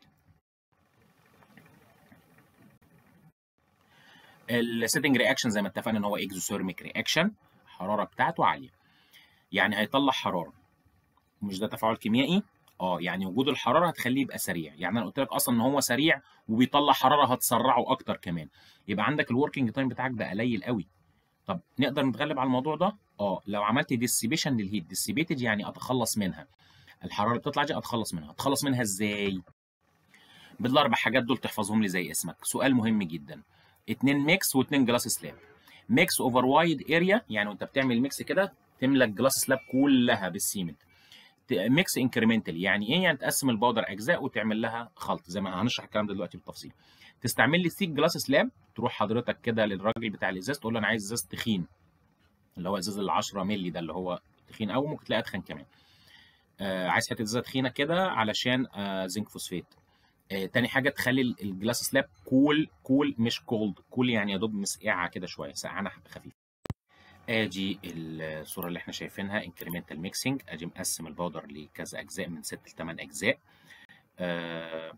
السيتنج رياكشن زي ما اتفقنا ان هو اكزوثيرميك رياكشن الحراره بتاعته عاليه يعني هيطلع حراره مش ده تفاعل كيميائي اه يعني وجود الحراره هتخليه يبقى سريع يعني انا قلت لك اصلا ان هو سريع وبيطلع حراره هتسرعه اكتر كمان يبقى عندك الوركينج تايم بتاعك بقى قليل قوي طب نقدر نتغلب على الموضوع ده اه لو عملت ديسيبيشن للهيت ديسيبيتد يعني اتخلص منها الحراره اللي بتطلع دي اتخلص منها اتخلص منها ازاي بالاربع حاجات دول تحفظهم لي زي اسمك سؤال مهم جدا اتنين ميكس واتنين جلاس سلاب ميكس اوفر وايد اريا يعني وانت بتعمل ميكس كده تملى الجلاس سلاب كلها بالسيمنت ميكس انكريمنتال يعني ايه يعني تقسم الباودر اجزاء وتعمل لها خلط زي ما هنشرح الكلام ده دلوقتي بالتفصيل تستعمل لي ستيك جلاس سلاب تروح حضرتك كده للراجل بتاع الازاز تقول له انا عايز ازاز تخين اللي هو ازاز ال 10 مللي ده اللي هو تخين قوي ممكن تلاقي اتخن كمان آه عايز حته ازازه تخينه كده علشان آه زنك فوسفات آه تاني حاجه تخلي ال- الجلاس سلاب كول كول مش كولد كول يعني يا دوب مسقعه كده شويه سقعانه خفيف ادي الصوره اللي احنا شايفينها انكريمنتال ميكسنج ادي مقسم الباودر لكذا اجزاء من 6 ل 8 اجزاء آه،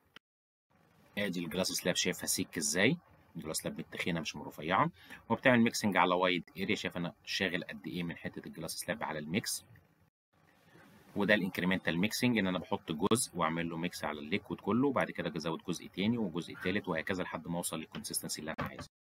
ادي الجلاس سلاب شايفها سيك ازاي الجلاس سلاب بالتخينه مش مرفيعه وبتعمل ميكسنج على وايد اريا شايف انا شاغل قد ايه من حته الجلاس سلاب على الميكس وده الانكريمنتال ميكسنج ان انا بحط جزء واعمل له ميكس على الليكويد كله وبعد كده ازود جزء تاني وجزء تالت وهكذا لحد ما اوصل للكونسيستنسي اللي انا عايزها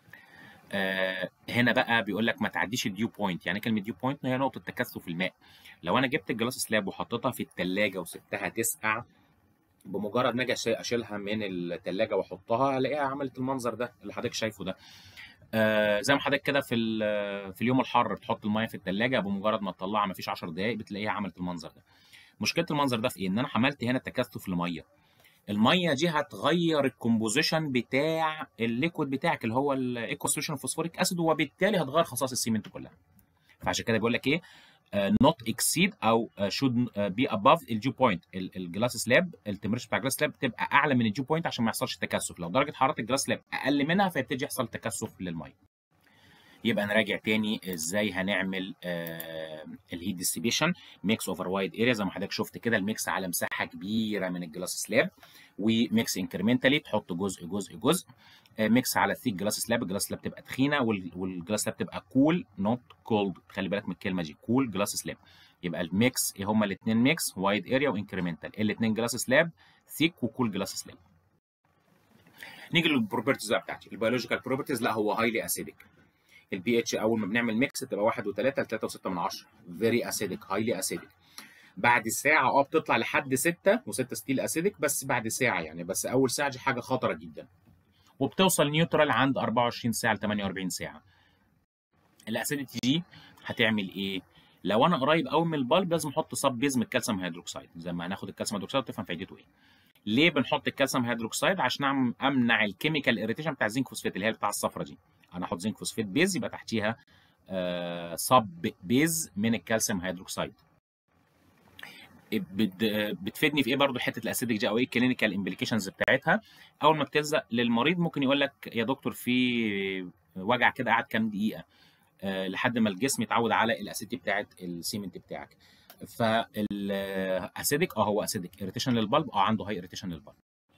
آه هنا بقى بيقول لك ما تعديش الديو بوينت يعني كلمه ديو بوينت هي نقطه تكثف الماء لو انا جبت الجلاس سلاب وحطيتها في الثلاجه وسبتها تسقع بمجرد ما اجي أشي- اشيلها من الثلاجه واحطها الاقيها عملت المنظر ده اللي حضرتك شايفه ده آه زي ما حضرتك كده في ال- في اليوم الحر بتحط الميه في الثلاجه بمجرد ما تطلعها ما فيش 10 دقائق بتلاقيها عملت المنظر ده مشكله المنظر ده في ايه ان انا حملت هنا تكثف لميه الميه دي هتغير الكومبوزيشن بتاع الليكويد بتاعك اللي هو الايكو سوليوشن فوسفوريك اسيد وبالتالي هتغير خصائص السيمنت كلها فعشان كده بيقول لك ايه نوت اكسيد او شود بي اباف الجيو بوينت الجلاس سلاب التمبريتشر بتاع الجلاس سلاب تبقى اعلى من الجيو بوينت عشان ما يحصلش تكثف لو درجه حراره الجلاس سلاب اقل منها فيبتدي يحصل تكثف للميه يبقى نراجع تاني ازاي هنعمل آه الهيت ديستريبيوشن ميكس اوفر وايد اريا زي ما حضرتك شفت كده الميكس على مساحه كبيره من الجلاس سلاب وميكس انكريمنتالي تحط جزء جزء جزء ميكس على ثيك جلاس سلاب الجلاس سلاب تبقى تخينه والجلاس سلاب تبقى كول نوت كولد خلي بالك من الكلمه دي كول جلاس سلاب يبقى الميكس ايه هما الاثنين ميكس وايد اريا وانكريمنتال الاثنين جلاس سلاب ثيك وكول جلاس سلاب نيجي للبروبرتيز بتاعتي البيولوجيكال بروبرتيز لا هو هايلي اسيدك البي اتش اول ما بنعمل ميكس تبقى 1 و3 ل 3 و6 من 10 فيري اسيدك هايلي اسيدك بعد ساعه اه بتطلع لحد 6 و6 ستيل اسيدك بس بعد ساعه يعني بس اول ساعه دي حاجه خطره جدا وبتوصل نيوترال عند 24 ساعه ل 48 ساعه الاسيديتي دي هتعمل ايه لو انا قريب قوي من البلب لازم احط صب بيز من الكالسيوم هيدروكسيد زي ما هناخد الكالسيوم هيدروكسيد وتفهم فايدته ايه ليه بنحط الكالسيوم هيدروكسيد عشان امنع الكيميكال اريتيشن بتاع الزنك فوسفات اللي هي بتاع الصفرة دي انا احط زنك فوسفات بيز يبقى تحتيها آه صب بيز من الكالسيوم هيدروكسيد بتفيدني في ايه برضو حته الاسيدك دي او ايه الكلينيكال امبليكيشنز بتاعتها اول ما بتلزق للمريض ممكن يقول لك يا دكتور في وجع كده قعد كام دقيقه أه لحد ما الجسم يتعود على الاسيدتي بتاعت السيمنت بتاعك فالاسيدك اه هو اسيدك اريتيشن للبلب اه عنده هاي اريتيشن للبلب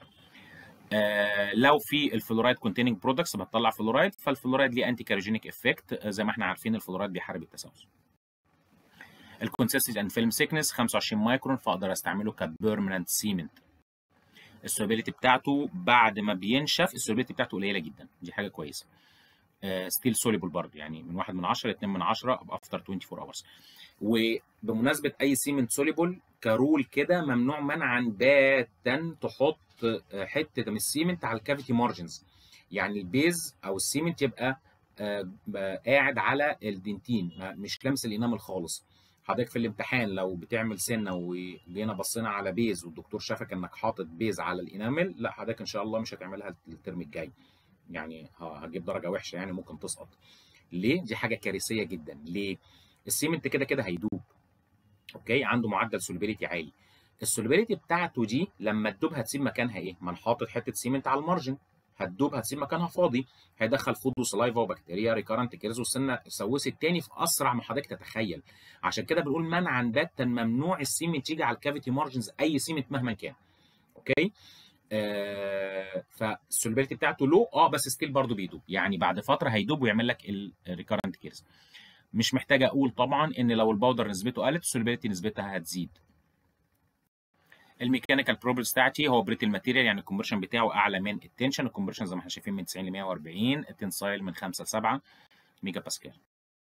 آه لو في الفلورايد كونتيننج برودكتس بتطلع فلورايد فالفلورايد ليه انتي كاريجينيك افكت زي ما احنا عارفين الفلورايد بيحارب التسوس الكونسيستنج اند فيلم سيكنس 25 مايكرون فاقدر استعمله كبيرمننت سيمنت السوليبيليتي بتاعته بعد ما بينشف السوليبيليتي بتاعته قليله جدا دي حاجه كويسه ستيل سوليبل برضه يعني من 1 من 10 ل 2 من 10 افتر 24 اورز وبمناسبه اي سيمنت سوليبل كرول كده ممنوع منعا باتا تحط حته من السيمنت على الكافيتي مارجنز يعني البيز او السيمنت يبقى قاعد على الدنتين مش لامس الانامل خالص حضرتك في الامتحان لو بتعمل سنه وجينا بصينا على بيز والدكتور شافك انك حاطط بيز على الانامل لا حضرتك ان شاء الله مش هتعملها الترم الجاي يعني هتجيب درجه وحشه يعني ممكن تسقط ليه دي حاجه كارثيه جدا ليه السيمنت كده كده هيدوب اوكي عنده معدل سوليبيليتي عالي السوليبيليتي بتاعته دي لما تدوب هتسيب مكانها ايه ما انا حاطط حته سيمنت على المارجن هتدوب هتسيب مكانها فاضي هيدخل فود وسلايفا وبكتيريا ريكارنت كيرز والسنه سوست تاني في اسرع ما حضرتك تتخيل عشان كده بنقول منعا باتا ممنوع السيمنت يجي على الكافيتي مارجنز اي سيمنت مهما كان اوكي آه فالسوليبيليتي بتاعته لو اه بس ستيل برضه بيدوب يعني بعد فتره هيدوب ويعمل لك الريكارنت كيرز مش محتاج اقول طبعا ان لو الباودر نسبته قلت السوليبيليتي نسبتها هتزيد الميكانيكال بروبرتيز بتاعتي هو بريتل ماتيريال يعني الكونفرشن بتاعه اعلى من التنشن الكونفرشن زي ما احنا شايفين من 90 ل 140 التنسايل من 5 ل 7 ميجا باسكال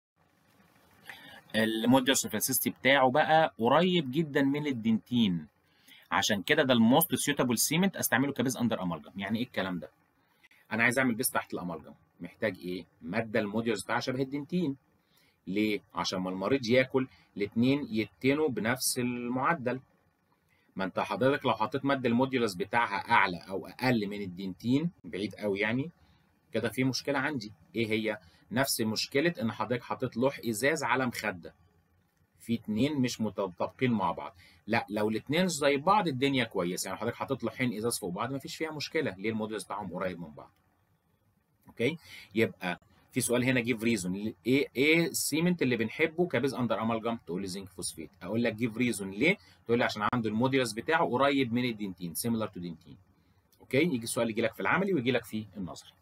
الموديول سوفيسيستي بتاعه بقى قريب جدا من الدنتين عشان كده ده الموست سيوتابل سيمنت استعمله كبيز اندر امالجم يعني ايه الكلام ده انا عايز اعمل بيز تحت الامالجم محتاج ايه ماده الموديولز بتاعها شبه الدنتين ليه عشان ما المريض ياكل الاثنين يتنوا بنفس المعدل ما انت حضرتك لو حطيت ماده الموديولس بتاعها اعلى او اقل من الدنتين بعيد قوي يعني كده في مشكله عندي ايه هي نفس مشكله ان حضرتك حطيت لوح ازاز على مخده في اتنين مش متطابقين مع بعض لا لو الاتنين زي بعض الدنيا كويسه يعني حضرتك حاطط لوحين ازاز فوق بعض مفيش فيها مشكله ليه الموديولس بتاعهم قريب من بعض اوكي يبقى في سؤال هنا جيف ريزون ايه ايه السيمنت اللي بنحبه كبيز اندر امالجم تقول لي زنك فوسفيت اقول لك جيف ريزون ليه تقول لي عشان عنده الموديولس بتاعه قريب من الدنتين سيميلر تو دنتين اوكي يجي السؤال يجي لك في العملي ويجي لك في النظري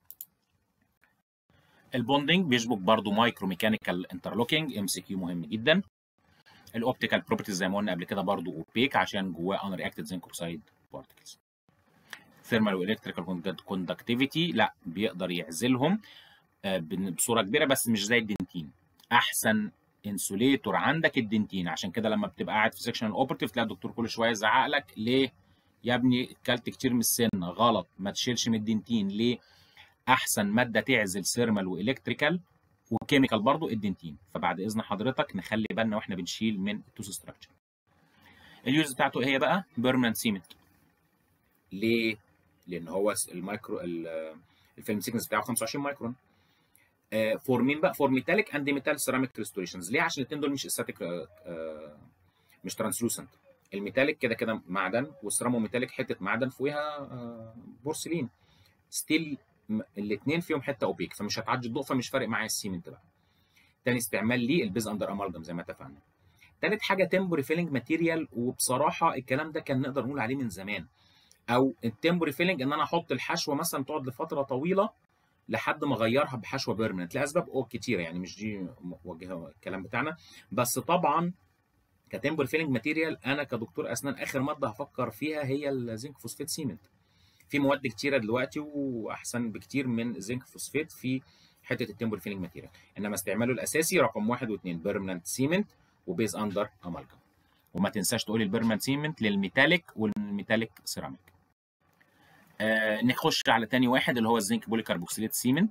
البوندنج بيشبك برضه مايكرو ميكانيكال انترلوكينج ام سي كيو مهم جدا الاوبتيكال بروبرتيز زي ما قلنا قبل كده برضه اوبيك عشان جواه ان رياكتد زنك اوكسايد بارتكلز ثيرمال والكتريكال كوندكتيفيتي لا بيقدر يعزلهم بصوره كبيره بس مش زي الدنتين احسن انسوليتور عندك الدنتين عشان كده لما بتبقى قاعد في سيكشن الاوبرتيف تلاقي الدكتور كل شويه يزعق لك ليه يا ابني اكلت كتير من السن غلط ما تشيلش من الدنتين ليه احسن ماده تعزل سيرمال والكتريكال وكيميكال برضو الدنتين فبعد اذن حضرتك نخلي بالنا واحنا بنشيل من التوس ستراكشر اليوز بتاعته ايه بقى بيرمننت سيمنت ليه لان هو المايكرو الفيلم سيكنس بتاعه 25 مايكرون فور مين بقى فور ميتاليك اند ميتال سيراميك ريستوريشنز ليه عشان الاثنين دول مش استاتيك مش ترانسلوسنت الميتاليك كده كده معدن والسيرامو ميتاليك حته معدن فوقها بورسلين ستيل الاثنين فيهم حته اوبيك فمش هتعدي الضوء فمش فارق معايا السيمنت بقى تاني استعمال ليه البيز اندر امالجم زي ما اتفقنا تالت حاجه تمبوري فيلنج ماتيريال وبصراحه الكلام ده كان نقدر نقول عليه من زمان او التمبوري فيلنج ان انا احط الحشوه مثلا تقعد لفتره طويله لحد ما اغيرها بحشوه بيرمننت لاسباب كتيره يعني مش دي موجهه الكلام بتاعنا بس طبعا كتمبر فيلنج ماتيريال انا كدكتور اسنان اخر ماده هفكر فيها هي الزنك فوسفات سيمنت في مواد كتيره دلوقتي واحسن بكتير من الزنك فوسفات في حته التمبر فيلنج ماتيريال انما استعماله الاساسي رقم واحد واثنين بيرمننت سيمنت وبيز اندر امالجم وما تنساش تقول البيرمننت سيمنت للميتاليك والميتاليك سيراميك آه نخش على تاني واحد اللي هو الزنك بوليكربوكسيليت سيمنت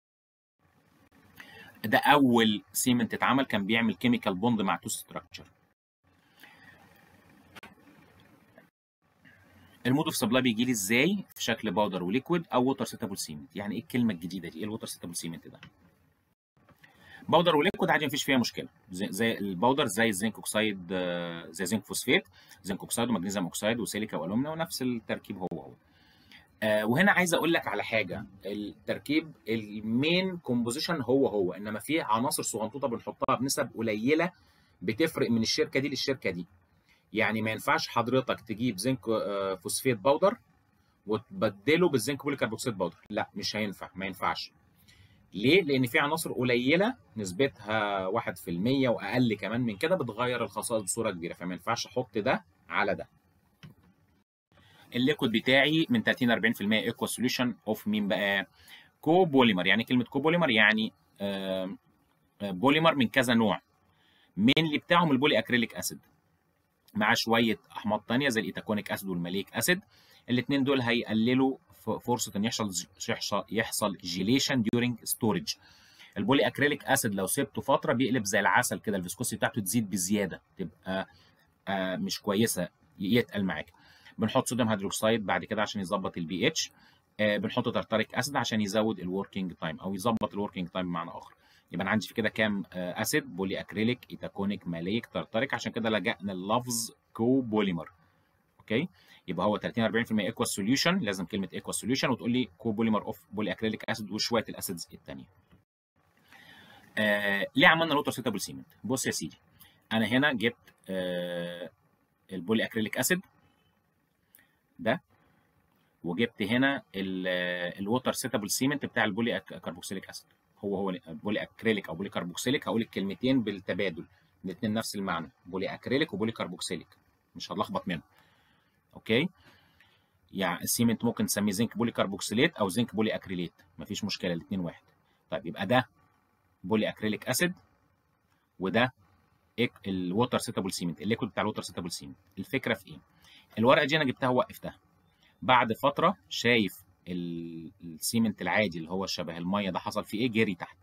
ده اول سيمنت اتعمل كان بيعمل كيميكال بوند مع تو ستراكشر المود اوف سبلاي بيجي لي ازاي في شكل باودر وليكويد او ووتر سيتابل سيمنت يعني ايه الكلمه الجديده دي ايه الووتر سيتابل سيمنت ده باودر وليكويد عادي مفيش فيها مشكله زي, زي الباودر زي الزنك اوكسايد زي زنك فوسفات زنك اوكسايد ومغنيسيوم اوكسايد وسيليكا والومنا ونفس التركيب هو هو آه وهنا عايز اقول لك على حاجه التركيب المين كومبوزيشن هو هو انما في عناصر صغنطوطه بنحطها بنسب قليله بتفرق من الشركه دي للشركه دي يعني ما ينفعش حضرتك تجيب زنك فوسفيت باودر وتبدله بالزنك بوليكربوكسيد باودر لا مش هينفع ما ينفعش ليه؟ لأن في عناصر قليلة نسبتها 1% وأقل كمان من كده بتغير الخصائص بصورة كبيرة فما ينفعش أحط ده على ده. الليكويد بتاعي من 30 ل 40% ايكوا سوليوشن اوف مين بقى؟ كو بوليمر يعني كلمة كو بوليمر يعني آه بوليمر من كذا نوع. مينلي بتاعهم البولي اكريليك اسيد. مع شويه احماض ثانيه زي الايتاكونيك اسيد والماليك اسيد الاثنين دول هيقللوا فرصه ان يحصل يحصل يحصل جيليشن ديورنج ستورج البولي اكريليك اسيد لو سبته فتره بيقلب زي العسل كده الفيسكوسي بتاعته تزيد بزياده تبقى آه مش كويسه يتقل معاك بنحط صوديوم هيدروكسيد بعد كده عشان يظبط البي اتش آه بنحط ترتريك اسيد عشان يزود الوركينج تايم او يظبط الوركينج تايم بمعنى اخر يبقى انا عندي في كده كام اسيد بولي اكريليك ايتاكونيك ماليك ترتريك عشان كده لجأنا اللفظ كو بوليمر اوكي يبقى هو 30 40% ايكوال سوليوشن لازم كلمه ايكوال سوليوشن وتقول لي كو بوليمر اوف بولي اكريليك اسيد وشويه الاسيدز الثانيه آه ليه عملنا الوتر سيتابل سيمنت بص يا سيدي انا هنا جبت آه البولي اكريليك اسيد ده وجبت هنا الووتر سيتابل سيمنت بتاع البولي كربوكسيليك اسيد هو هو بولي اكريليك او بولي كربوكسيليك هقول الكلمتين بالتبادل الاثنين نفس المعنى بولي اكريليك وبولي كربوكسيليك مش هتلخبط منهم اوكي يعني السيمنت ممكن تسميه زنك بولي كربوكسيليت او زنك بولي اكريليت مفيش مشكله الاثنين واحد طيب يبقى ده بولي اكريليك اسيد وده الووتر سيتابل سيمنت الليكويد بتاع الووتر سيتابل سيمنت الفكره في ايه الورقه دي انا جبتها ووقفتها بعد فتره شايف السيمنت العادي اللي هو شبه الميه ده حصل فيه ايه جري تحت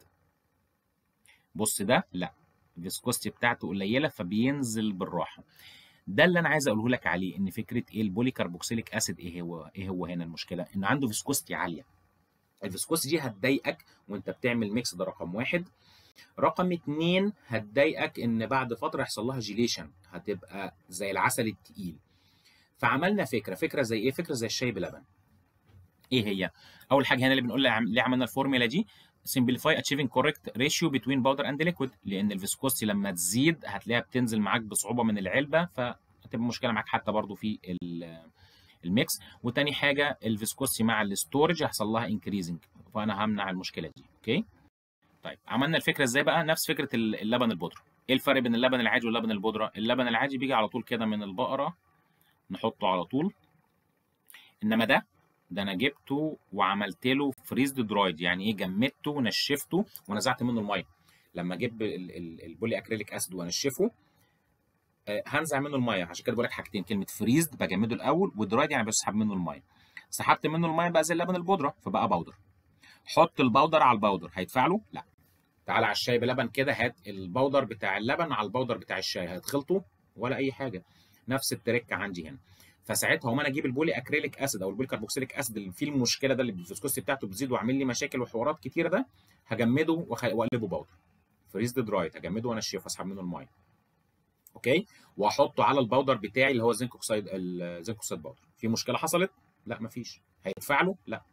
بص ده لا الفيسكوستي بتاعته قليله فبينزل بالراحه ده اللي انا عايز اقوله لك عليه ان فكره ايه البولي كربوكسيليك اسيد ايه هو ايه هو هنا المشكله ان عنده فيسكوستي عاليه الفيسكوستي دي هتضايقك وانت بتعمل ميكس ده رقم واحد رقم اتنين هتضايقك ان بعد فتره يحصل لها جيليشن هتبقى زي العسل التقيل فعملنا فكره فكره زي ايه فكره زي الشاي بلبن ايه هي اول حاجه هنا اللي بنقول ليه عملنا الفورمولا دي simplify achieving correct ratio between powder and liquid لان الفيسكوستي لما تزيد هتلاقيها بتنزل معاك بصعوبه من العلبه فهتبقى مشكله معاك حتى برضو في الميكس وتاني حاجه الفيسكوستي مع الستورج هيحصل لها انكريزنج فانا همنع المشكله دي اوكي طيب عملنا الفكره ازاي بقى نفس فكره اللبن البودره ايه الفرق بين اللبن العادي واللبن البودره اللبن العادي بيجي على طول كده من البقره نحطه على طول انما ده ده انا جبته وعملت له فريزد درايد يعني ايه جمدته ونشفته ونزعت منه الميه لما اجيب البولي اكريليك اسيد وانشفه آه هنزع منه الميه عشان كده بقول لك حاجتين كلمه فريزد بجمده الاول ودرايد يعني بسحب منه الميه سحبت منه الميه بقى زي اللبن البودره فبقى باودر حط الباودر على الباودر هيدفع له لا تعالى على الشاي بلبن كده هات الباودر بتاع اللبن على الباودر بتاع الشاي هيتخلطوا ولا اي حاجه نفس التركه عندي هنا فساعتها هما انا اجيب البولي اكريليك اسيد او البولي كربوكسيليك اسيد اللي فيه المشكله ده اللي الفيسكوستي بتاعته بتزيد وعامل لي مشاكل وحوارات كتيره ده هجمده واقلبه باودر فريز درايد هجمده وانشفه واسحب منه الميه اوكي واحطه على الباودر بتاعي اللي هو الزنك اوكسيد الزنك اوكسيد باودر في مشكله حصلت لا مفيش هيدفع له لا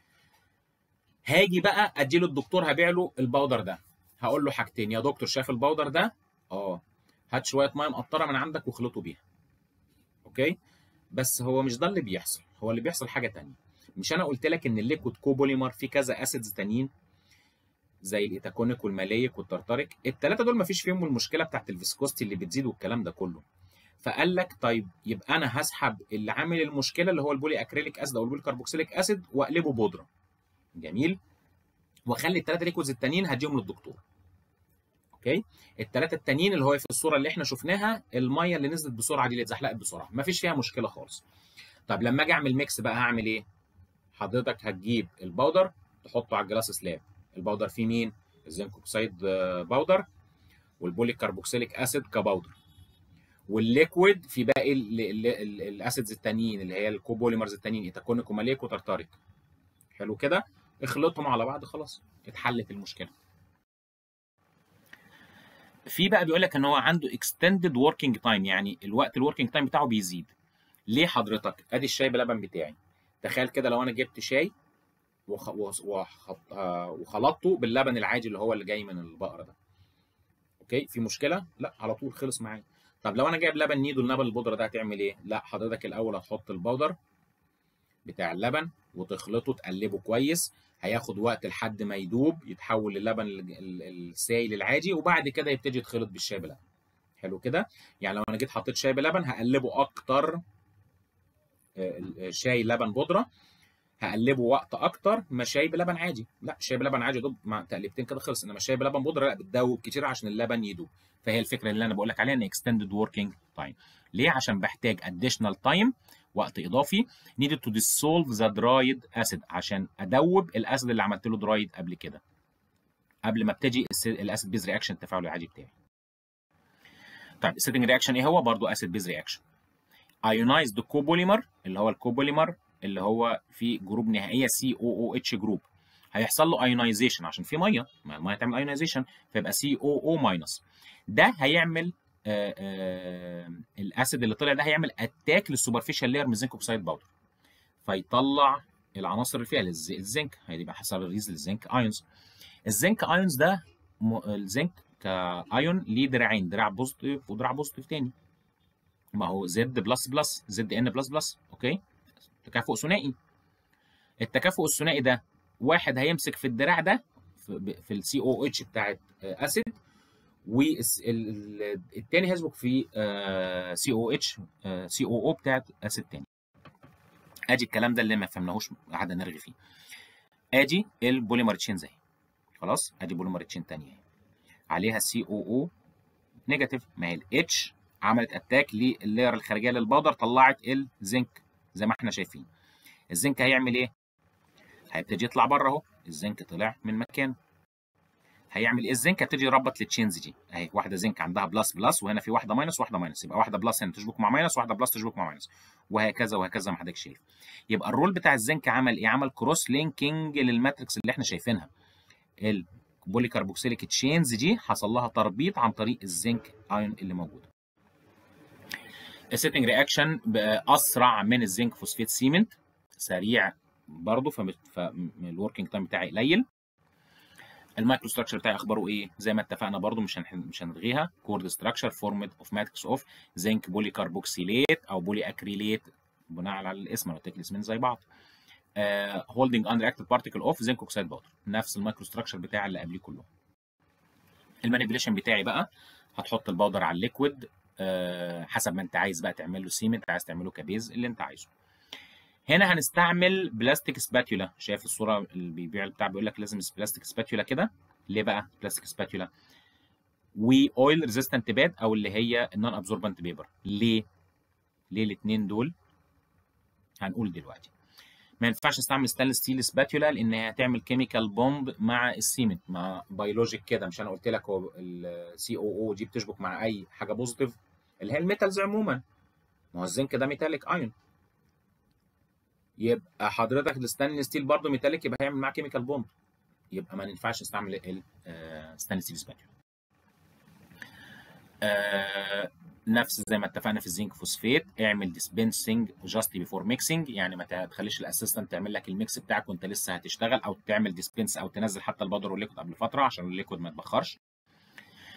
هاجي بقى ادي له الدكتور هبيع له الباودر ده هقول له حاجتين يا دكتور شايف الباودر ده اه هات شويه ميه مقطره من عندك واخلطه بيها اوكي بس هو مش ده اللي بيحصل هو اللي بيحصل حاجه تانية مش انا قلت لك ان الليكويد كوبوليمر فيه كذا اسيدز تانيين زي الايتاكونيك والماليك والترتريك الثلاثه دول مفيش فيهم المشكله بتاعت الفيسكوستي اللي بتزيد والكلام ده كله فقال لك طيب يبقى انا هسحب اللي عامل المشكله اللي هو البولي اكريليك اسيد او البولي كاربوكسيليك اسيد واقلبه بودره جميل واخلي الثلاثه ليكويدز التانيين هديهم للدكتور اوكي الثلاثه التانيين اللي هو في الصوره اللي احنا شفناها الميه اللي نزلت بسرعه دي اللي اتزحلقت بسرعه مفيش فيها مشكله خالص طب لما اجي اعمل ميكس بقى هعمل ايه حضرتك هتجيب الباودر تحطه على الجلاس سلاب الباودر فيه مين الزنك اوكسيد باودر والبولي كاربوكسيليك اسيد كباودر والليكويد في باقي الاسيدز التانيين اللي هي الكوبوليمرز التانيين ايتاكونيك وماليك وترتاريك حلو كده اخلطهم على بعض خلاص اتحلت المشكله في بقى بيقول لك ان هو عنده اكستندد وركينج تايم يعني الوقت الوركينج تايم بتاعه بيزيد ليه حضرتك ادي الشاي بلبن بتاعي تخيل كده لو انا جبت شاي وخ... وخ... وخلطته باللبن العادي اللي هو اللي جاي من البقره ده اوكي في مشكله لا على طول خلص معايا طب لو انا جايب لبن نيدو اللبن البودره ده هتعمل ايه لا حضرتك الاول هتحط البودر بتاع اللبن وتخلطه تقلبه كويس هياخد وقت لحد ما يدوب يتحول للبن السائل العادي وبعد كده يبتدي يتخلط بالشاي بلبن حلو كده يعني لو انا جيت حطيت شاي بلبن هقلبه اكتر شاي لبن بودره هقلبه وقت اكتر ما شاي بلبن عادي لا شاي بلبن عادي دوب مع تقليبتين كده خلص انما شاي بلبن بودره لا بتدوب كتير عشان اللبن يدوب فهي الفكره اللي انا بقول لك عليها ان اكستندد وركينج تايم ليه عشان بحتاج اديشنال تايم وقت اضافي needed to dissolve the dried acid عشان ادوب الاسيد اللي عملت له درايد قبل كده قبل ما ابتدي الاسيد بيز رياكشن التفاعل العادي بتاعي طيب السيتنج رياكشن ايه هو برضه اسيد بيز رياكشن ايونايزد كوبوليمر اللي هو الكوبوليمر اللي هو في جروب نهائيه سي او او اتش جروب هيحصل له ايونايزيشن عشان في ميه ما الميه تعمل ايونايزيشن فيبقى سي او او ماينس ده هيعمل آآ آآ الاسيد اللي طلع ده هيعمل اتاك للسوبرفيشال لاير من الزنك اوكسيد باودر فيطلع العناصر اللي فيها الزنك هيبقى حصل ريليز للزنك ايونز الزنك ايونز ده الزنك كايون ليه دراعين دراع بوزيتيف ودراع بوزيتيف تاني ما هو زد بلس بلس زد ان بلس بلس اوكي تكافؤ ثنائي التكافؤ الثنائي ده واحد هيمسك في الدراع ده في السي او اتش بتاعت اسيد والتاني هيسبق في سي او اتش سي او او بتاعت اسيد تاني ادي الكلام ده اللي ما فهمناهوش قعدنا نرغي فيه ادي البوليمر تشين زي خلاص ادي بوليمر تشين تانية عليها سي او او نيجاتيف ما هي الاتش عملت اتاك لللاير الخارجيه للبودر طلعت الزنك زي ما احنا شايفين الزنك هيعمل ايه هيبتدي يطلع بره اهو الزنك طلع من مكانه هيعمل ايه الزنك هيبتدي يربط التشينز دي اهي واحده زنك عندها بلس بلس وهنا في واحده ماينس واحده ماينس يبقى واحده بلس هنا تشبك مع ماينس واحده بلس تشبك مع ماينس وهكذا وهكذا ما حضرتك شايف يبقى الرول بتاع الزنك عمل ايه عمل كروس لينكينج للماتريكس اللي احنا شايفينها البولي كاربوكسيليك تشينز دي حصل لها تربيط عن طريق الزنك ايون اللي موجوده السيتنج رياكشن اسرع من الزنك فوسفيت سيمنت سريع برضه فالوركينج تايم بتاعي قليل المايكرو ستراكشر بتاعي اخباره ايه زي ما اتفقنا برضو مش هنح... مش هنلغيها كورد ستراكشر فورمد اوف ماتريكس اوف زنك بولي كاربوكسيليت او بولي اكريليت بناء على الاسم انا قلت لك الاسمين زي بعض هولدنج اندر اكتيف بارتيكل اوف زنك اوكسيد باودر نفس المايكرو ستراكشر بتاع اللي قبليه كلهم المانيبيوليشن بتاعي بقى هتحط الباودر على الليكويد أه حسب ما انت عايز بقى تعمل له سيمنت عايز تعمله كبيز اللي انت عايزه هنا هنستعمل بلاستيك سباتولا شايف الصوره اللي بيبيع بتاع بيقول لك لازم بلاستيك سباتولا كده ليه بقى بلاستيك سباتولا واويل ريزيستنت باد او اللي هي النون ابزوربنت بيبر ليه ليه الاثنين دول هنقول دلوقتي ما ينفعش استعمل ستانلس ستيل سباتولا لان هي هتعمل كيميكال بومب مع السيمنت مع بيولوجيك كده مش انا قلت لك هو السي او او دي بتشبك مع اي حاجه بوزيتيف اللي هي الميتالز عموما ما هو الزنك ده ميتاليك ايون يبقى حضرتك الستانلس ستيل برضه ميتاليك يبقى هيعمل معاه كيميكال بومب يبقى ما ينفعش نستعمل الستانلس ستيل سباتولا آه نفس زي ما اتفقنا في الزنك فوسفيت اعمل ديسبنسنج جاست بيفور ميكسنج يعني ما تخليش الاسيستنت تعمل لك الميكس بتاعك وانت لسه هتشتغل او تعمل ديسبنس او تنزل حتى البودر والليكويد قبل فتره عشان الليكويد ما يتبخرش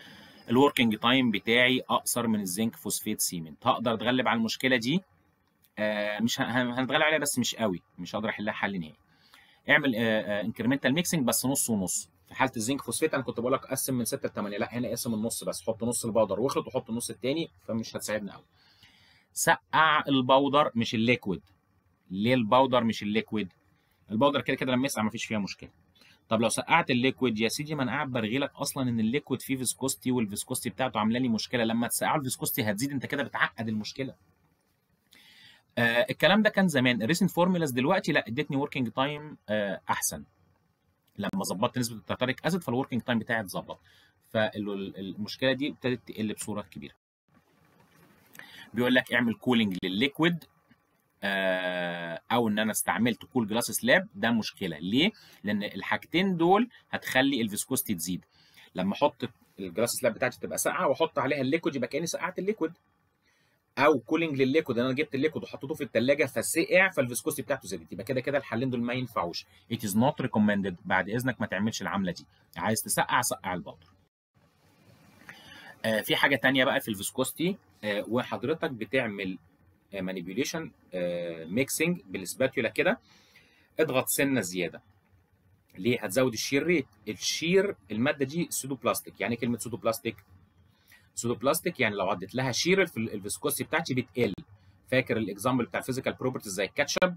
الوركينج تايم بتاعي اقصر من الزنك فوسفيت سيمنت هقدر اتغلب على المشكله دي آه مش هنتغلب عليها بس مش قوي مش هقدر احلها حل نهائي اعمل انكريمنتال ميكسنج بس نص ونص في حاله الزنك فوسفيت انا كنت بقول لك قسم من 6 ل 8 لا هنا قسم النص بس حط نص البودر واخلط وحط النص الثاني فمش هتساعدنا قوي سقع البودر مش الليكويد ليه البودر مش الليكويد البودر كده كده لما يسقع مفيش فيها مشكله طب لو سقعت الليكويد يا سيدي ما انا قاعد برغي لك اصلا ان الليكويد فيه فيسكوستي والفيسكوستي بتاعته عامله لي مشكله لما تسقعه الفيسكوستي هتزيد انت كده بتعقد المشكله آه الكلام ده كان زمان الريسنت فورمولاز دلوقتي لا ادتني وركينج تايم آه احسن لما ظبطت نسبه الترتاريك اسيد فالوركينج تايم بتاعي اتظبط فالمشكله دي ابتدت تقل بصوره كبيره بيقول لك اعمل كولينج للليكويد آه او ان انا استعملت كول جلاس سلاب ده مشكله ليه لان الحاجتين دول هتخلي الفيسكوستي تزيد لما احط الجلاس سلاب بتاعتي تبقى ساقعه واحط عليها الليكويد يبقى كاني سقعت الليكويد او كولينج للليكويد انا جبت الليكويد وحطيته في الثلاجه فسقع فالفيسكوستي بتاعته زادت يبقى كده كده الحلين دول ما ينفعوش it is not recommended بعد اذنك ما تعملش العمله دي عايز تسقع سقع البودر آه في حاجه تانية بقى في الفيسكوستي آه وحضرتك بتعمل مانيبيوليشن ميكسنج بالسباتيولا كده اضغط سنه زياده ليه هتزود الشير ريت الشير الماده دي سودو بلاستيك يعني كلمه سودو بلاستيك سودو بلاستيك يعني لو عدت لها شير الفيسكوسي بتاعتي بتقل فاكر الاكزامبل بتاع الفيزيكال بروبرتيز زي الكاتشب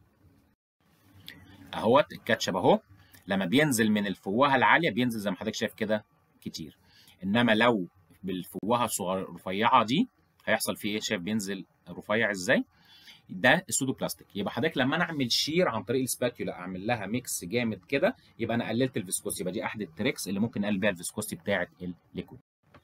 اهوت الكاتشب اهو لما بينزل من الفوهه العاليه بينزل زي ما حضرتك شايف كده كتير انما لو بالفوهه الصغيره الرفيعه دي هيحصل فيه ايه شايف بينزل رفيع ازاي ده السودو بلاستيك يبقى حضرتك لما انا اعمل شير عن طريق السباتيولا اعمل لها ميكس جامد كده يبقى انا قللت الفيسكوستي يبقى دي احد التريكس اللي ممكن اقلل بيها الفيسكوستي بتاعه الليكويد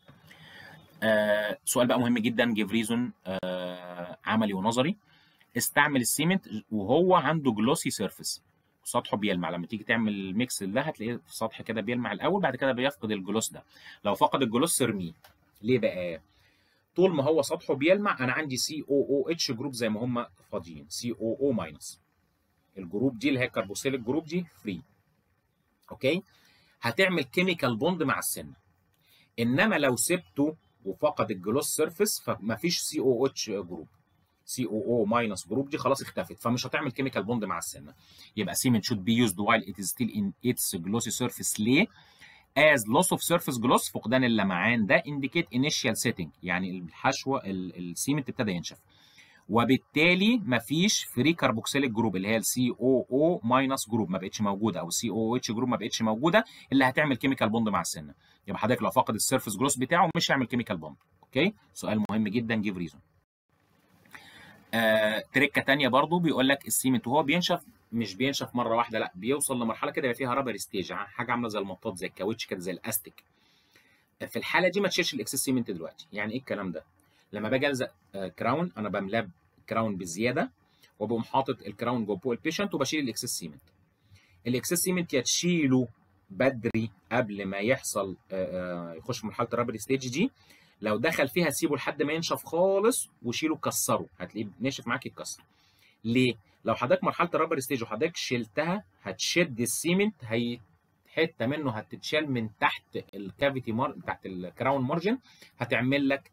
آه سؤال بقى مهم جدا جيف ريزون آه عملي ونظري استعمل السيمنت وهو عنده جلوسي سيرفيس سطحه بيلمع لما تيجي تعمل الميكس ده هتلاقيه في سطح كده بيلمع الاول بعد كده بيفقد الجلوس ده لو فقد الجلوس ارميه ليه بقى طول ما هو سطحه بيلمع انا عندي سي او او اتش جروب زي ما هم فاضيين سي او او ماينس الجروب دي اللي هي الكربوسيل الجروب دي فري اوكي هتعمل كيميكال بوند مع السنه انما لو سبته وفقد الجلوس سيرفيس فمفيش سي او اتش جروب سي او او ماينس جروب دي خلاص اختفت فمش هتعمل كيميكال بوند مع السنه يبقى سيمنت شود بي يوزد وايل ات از ستيل ان اتس جلوسي سيرفيس ليه as loss of surface gloss فقدان اللمعان ده indicate initial setting يعني الحشوه السيمنت ابتدى ينشف وبالتالي مفيش فري كربوكسيليك جروب اللي هي السي او او ماينس جروب ما بقتش موجوده او السي او اتش جروب ما بقتش موجوده اللي هتعمل كيميكال بوند مع السنه يبقى حضرتك لو فقد السيرفيس جلوس بتاعه مش هيعمل كيميكال بوند اوكي سؤال مهم جدا جيف ريزون آه، تريكه ثانيه برضو بيقول لك السيمنت وهو بينشف مش بينشف مره واحده لا بيوصل لمرحله كده يبقى فيها رابر ستيج حاجه عامله زي المطاط زي الكاوتش كده زي الاستيك في الحاله دي ما تشيلش الاكسس سيمنت دلوقتي يعني ايه الكلام ده لما باجي الزق كراون انا بملاه كراون بزياده وبقوم حاطط الكراون جوه البيشنت وبشيل الاكسس سيمنت الاكسس سيمنت يا تشيله بدري قبل ما يحصل يخش في مرحله الرابر ستيج دي لو دخل فيها سيبه لحد ما ينشف خالص وشيله كسره هتلاقيه ناشف معاك يتكسر ليه لو حضرتك مرحله الرابر ستيج وحضرتك شلتها هتشد السيمنت هي حته منه هتتشال من تحت الكافيتي مار تحت الكراون مارجن هتعمل لك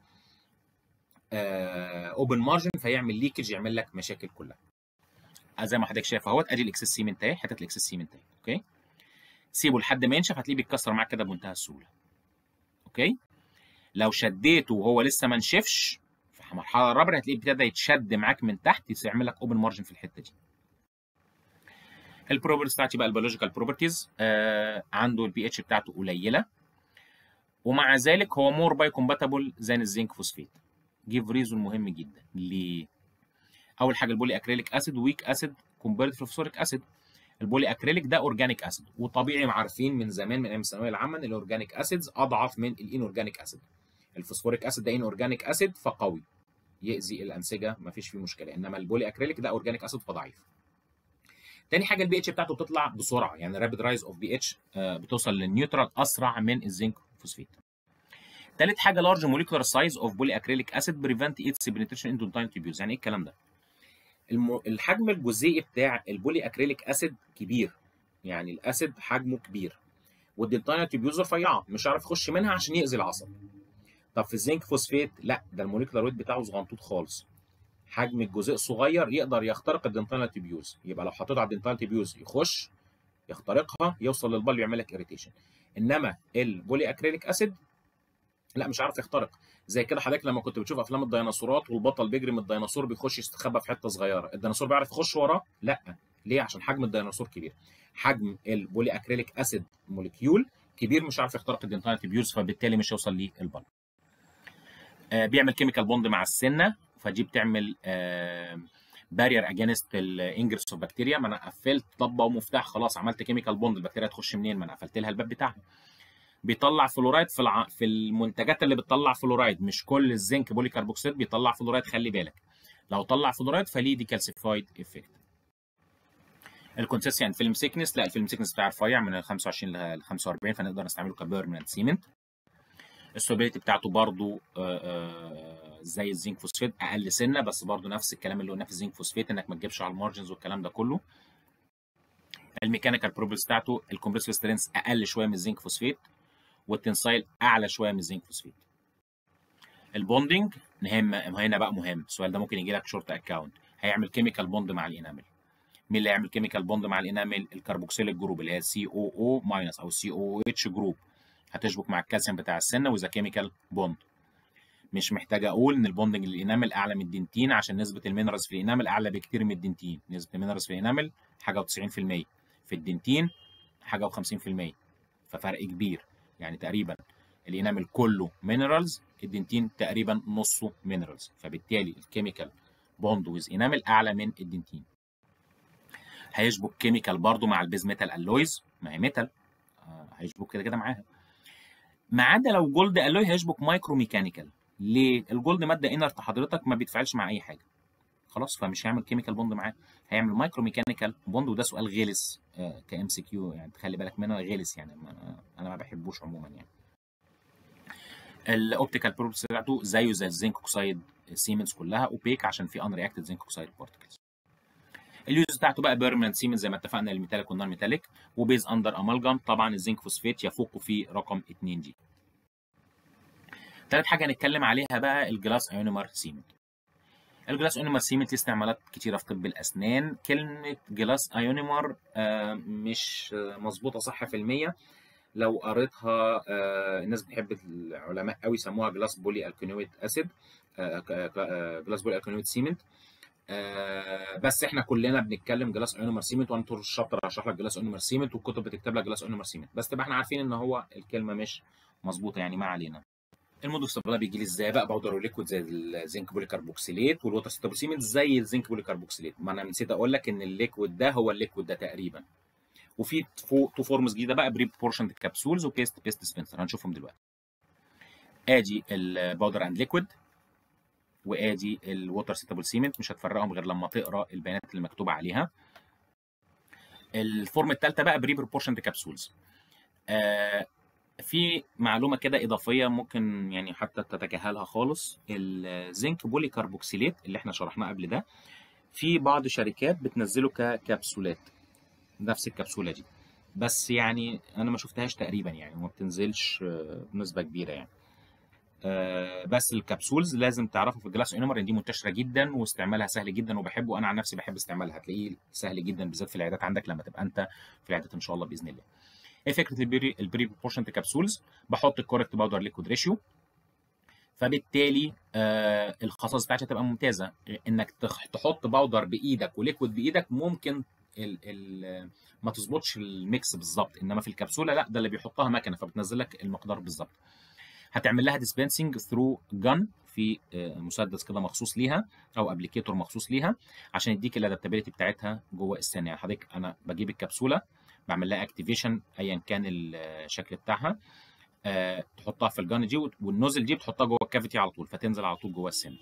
اوبن مارجن فيعمل ليكج يعمل لك مشاكل كلها زي ما حضرتك شايف اهوت ادي الاكسس سيمنت اهي حته الاكسس سيمنت اهي اوكي سيبه لحد ما ينشف هتلاقيه بيتكسر معاك كده بمنتهى السهوله اوكي لو شديته وهو لسه ما نشفش في المرحله الرابعه هتلاقيه ابتدى يتشد معاك من تحت يعمل لك اوبن مارجن في الحته دي البروبرتيز بتاعتي بقى البيولوجيكال بروبرتيز آه عنده البي اتش بتاعته قليله ومع ذلك هو مور باي كومباتبل زي الزنك فوسفيت جيف ريزون مهم جدا ليه اول حاجه البولي اكريليك اسيد ويك اسيد كومبيرد فوسفوريك اسيد البولي اكريليك ده اورجانيك اسيد وطبيعي عارفين من زمان من ايام الثانويه العامه ان الاورجانيك اسيدز اضعف من الانورجانيك اسيد الفوسفوريك اسيد ده انورجانيك اسيد فقوي يأذي الانسجه ما فيش فيه مشكله انما البولي اكريليك ده اورجانيك اسيد فضعيف تاني حاجه البي اتش بتاعته بتطلع بسرعه يعني رابيد رايز اوف بي اتش بتوصل للنيوترال اسرع من الزنك فوسفيت تالت حاجه لارج موليكولار سايز اوف بولي اكريليك اسيد بريفنت اتس بنتريشن انتو تايم تيبيوز يعني ايه الكلام ده الم... الحجم الجزيئي بتاع البولي اكريليك اسيد كبير يعني الاسيد حجمه كبير والدنتاينا تيبيوز رفيعه مش هيعرف يخش منها عشان يأذي العصب طب في الزنك فوسفيت لا ده الموليكولار ويت بتاعه صغنطوط خالص حجم الجزيء صغير يقدر يخترق الدنتال تيبيوز يبقى لو حطيته على الدنتال تيبيوز يخش يخترقها يوصل للبلب يعمل لك اريتيشن انما البولي اكريليك اسيد لا مش عارف يخترق زي كده حضرتك لما كنت بتشوف افلام الديناصورات والبطل بيجري من الديناصور بيخش يستخبى في حته صغيره الديناصور بيعرف يخش وراه لا ليه عشان حجم الديناصور كبير حجم البولي اكريليك اسيد موليكيول كبير مش عارف يخترق الدنتال تيبيوز فبالتالي مش هيوصل للبلب آه بيعمل كيميكال بوند مع السنه فدي بتعمل آه بارير اجينست الانجرس اوف بكتيريا ما انا قفلت طبه ومفتاح خلاص عملت كيميكال بوند البكتيريا تخش منين ما انا قفلت لها الباب بتاعها بيطلع فلورايد في الع... في المنتجات اللي بتطلع فلورايد مش كل الزنك بولي كربوكسيد بيطلع فلورايد خلي بالك لو طلع فلورايد فليه دي كالسيفايد افكت الكونسيستنت يعني فيلم سيكنس لا الفيلم سيكنس بتاعه رفيع من 25 ل 45 فنقدر نستعمله كبيرمننت سيمنت السولبيليتي بتاعته برضو زي الزنك فوسفيت اقل سنه بس برضو نفس الكلام اللي قلناه في الزنك فوسفيت انك ما تجيبش على المارجنز والكلام ده كله الميكانيكال بروبرتيز بتاعته الكومبريسيف سترينث اقل شويه من الزنك فوسفيت والتنسايل اعلى شويه من الزنك فوسفيت البوندنج مهم هنا بقى مهم السؤال ده ممكن يجي لك شورت اكاونت هيعمل كيميكال بوند مع الانامل مين اللي هيعمل كيميكال بوند مع الانامل الكربوكسيليك جروب اللي هي سي او او ماينس او سي او اتش جروب هتشبك مع الكالسيوم بتاع السنه وذا كيميكال بوند مش محتاج اقول ان البوندنج للانامل اعلى من الدنتين عشان نسبه المينرالز في الانامل اعلى بكتير من الدنتين نسبه المينرالز في الانامل حاجه و90% في الدنتين حاجه و50% ففرق كبير يعني تقريبا الانامل كله مينرالز الدنتين تقريبا نصه مينرالز فبالتالي الكيميكال بوند ويز انامل اعلى من الدنتين هيشبك كيميكال برضو مع البيز ميتال الويز ما هي ميتال آه هيشبك كده كده معاها ما عدا لو جولد الوي هيشبك مايكرو ميكانيكال ليه الجولد ماده انرت حضرتك ما بيتفاعلش مع اي حاجه خلاص فمش هيعمل كيميكال بوند معاه هيعمل مايكرو ميكانيكال بوند وده سؤال غلس آه كام سي كيو يعني تخلي بالك منه غلس يعني ما انا ما بحبوش عموما يعني الاوبتيكال بروبرتيز بتاعته زيه زي الزنك اوكسايد سيمنز كلها اوبيك عشان في ان رياكتد زنك اوكسايد بارتكلز اليوز بتاعته بقى بيرمننت سيمنز زي ما اتفقنا الميتاليك والنون ميتاليك وبيز اندر امالجام طبعا الزنك فوسفيت يفوق في رقم 2 جي ثالث حاجه هنتكلم عليها بقى الجلاس ايونيمر سيمنت الجلاس ايونيمر سيمنت ليه استعمالات كتيره في طب الاسنان كلمه جلاس ايونيمر آه مش مظبوطه صح في المية لو قريتها آه الناس بتحب العلماء قوي يسموها جلاس بولي الكونيويت اسيد آه جلاس بولي الكونيويت سيمنت آه بس احنا كلنا بنتكلم جلاس ايونيمر سيمنت وانا طول الشابتر هشرح لك جلاس ايونيمر سيمنت والكتب بتكتب لك جلاس ايونيمر سيمنت بس تبقى احنا عارفين ان هو الكلمه مش مظبوطه يعني ما علينا المود اوف بيجي لي ازاي بقى باودر وليكويد زي الزنك بوليكربوكسيليت والوتر ستابوسيمنت زي الزنك بوليكربوكسيليت ما انا نسيت اقول لك ان الليكويد ده هو الليكويد ده تقريبا وفي تو فورمز جديده بقى بري بورشن كابسولز وبيست بيست ديسبنسر هنشوفهم دلوقتي ادي الباودر اند ليكويد وادي الووتر سيتابل سيمنت مش هتفرقهم غير لما تقرا البيانات اللي مكتوبه عليها الفورم الثالثه بقى بري بروبورشن كابسولز آه في معلومه كده اضافيه ممكن يعني حتى تتجاهلها خالص الزنك بولي كربوكسيليت اللي احنا شرحناه قبل ده في بعض شركات بتنزله ككبسولات نفس الكبسوله دي بس يعني انا ما شفتهاش تقريبا يعني وما بتنزلش بنسبه كبيره يعني بس الكبسولز لازم تعرفوا في الجلاس اينومر ان دي منتشره جدا واستعمالها سهل جدا وبحبه انا عن نفسي بحب استعمالها هتلاقيه سهل جدا بالذات في العيادات عندك لما تبقى انت في العيادات ان شاء الله باذن الله ايه فكره البري البري بروبورشنت كبسولز بحط الكوركت باودر ليكويد ريشيو فبالتالي آه الخصائص بتاعتها تبقى ممتازه انك تحط باودر بايدك وليكويد بايدك ممكن ال ال ما تظبطش الميكس بالظبط انما في الكبسوله لا ده اللي بيحطها مكنه فبتنزل لك المقدار بالظبط هتعمل لها ديسبنسنج ثرو جن في مسدس كده مخصوص ليها او ابلكيتور مخصوص ليها عشان يديك الادابتابيلتي بتاعتها جوه السن يعني حضرتك انا بجيب الكبسوله بعمل لها اكتيفيشن ايا كان الشكل بتاعها أه تحطها في الجن دي والنوزل دي بتحطها جوه الكافيتي على طول فتنزل على طول جوه السن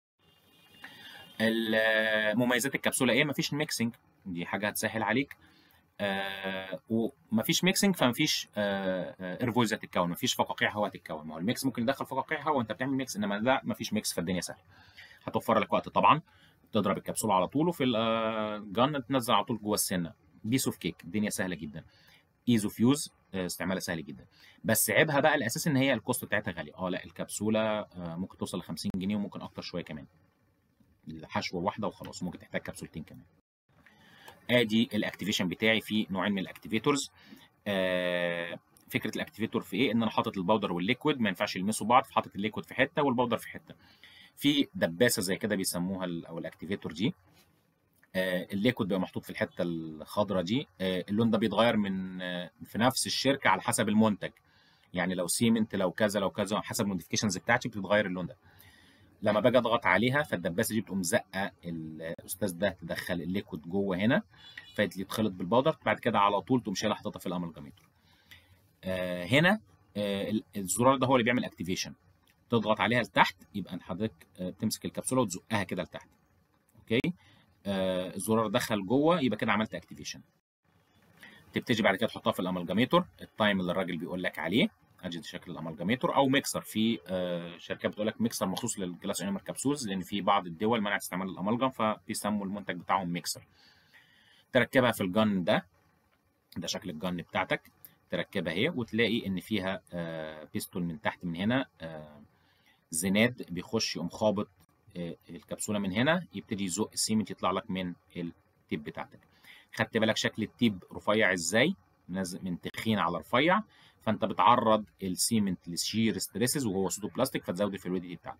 مميزات الكبسوله ايه مفيش ميكسنج دي حاجه هتسهل عليك آه ومفيش ميكسنج فمفيش آه اير فويز هتتكون مفيش فقاقيع هواء هتتكون ما هو الميكس ممكن يدخل فقاقيع هواء وانت بتعمل ميكس انما ده مفيش ميكس فالدنيا سهله هتوفر لك وقت طبعا تضرب الكبسوله على طول وفي الجن تنزل على طول جوه السنه بيس اوف كيك الدنيا سهله جدا ايزو فيوز استعمالها سهل جدا بس عيبها بقى الاساس ان هي الكوست بتاعتها غاليه اه لا الكبسوله آه ممكن توصل ل 50 جنيه وممكن اكتر شويه كمان الحشوه واحده وخلاص ممكن تحتاج كبسولتين كمان ادي الاكتيفيشن بتاعي في نوعين من الاكتيفيتورز آه فكره الاكتيفيتور في ايه ان انا حاطط الباودر والليكويد ما ينفعش يلمسوا بعض فحاطط الليكويد في حته والباودر في حته في دباسه زي كده بيسموها او الاكتيفيتور دي آه الليكويد بيبقى محطوط في الحته الخضراء دي آه اللون ده بيتغير من آه في نفس الشركه على حسب المنتج يعني لو سيمنت لو كذا لو كذا حسب الموديفيكيشنز بتاعتي بتتغير اللون ده لما باجي اضغط عليها فالدباسه دي بتقوم زقه الاستاذ ده تدخل الليكويد جوه هنا فيتخلط بالباودر بعد كده على طول تقوم شايلها حاططها في الامالجاميتر آه هنا آه الزرار ده هو اللي بيعمل اكتيفيشن تضغط عليها لتحت يبقى حضرتك آه تمسك الكبسوله وتزقها كده لتحت اوكي آه الزرار دخل جوه يبقى كده عملت اكتيفيشن تبتدي بعد كده تحطها في الامالجاميتور التايم اللي الراجل بيقول لك عليه ادي شكل الامالجاميتور او ميكسر في آه شركات بتقول لك ميكسر مخصوص للجلاس انيمر كبسولز لان في بعض الدول منعت استعمال الامالجام فبيسموا المنتج بتاعهم ميكسر تركبها في الجن ده ده شكل الجن بتاعتك تركبها اهي وتلاقي ان فيها آه بيستول من تحت من هنا آه زناد بيخش يقوم خابط آه الكبسوله من هنا يبتدي يزق السيمنت يطلع لك من التيب بتاعتك خدت بالك شكل التيب رفيع ازاي من تخين على رفيع فانت بتعرض السيمنت للشير ستريسز وهو سودو بلاستيك فتزود الفلويديتي بتاعته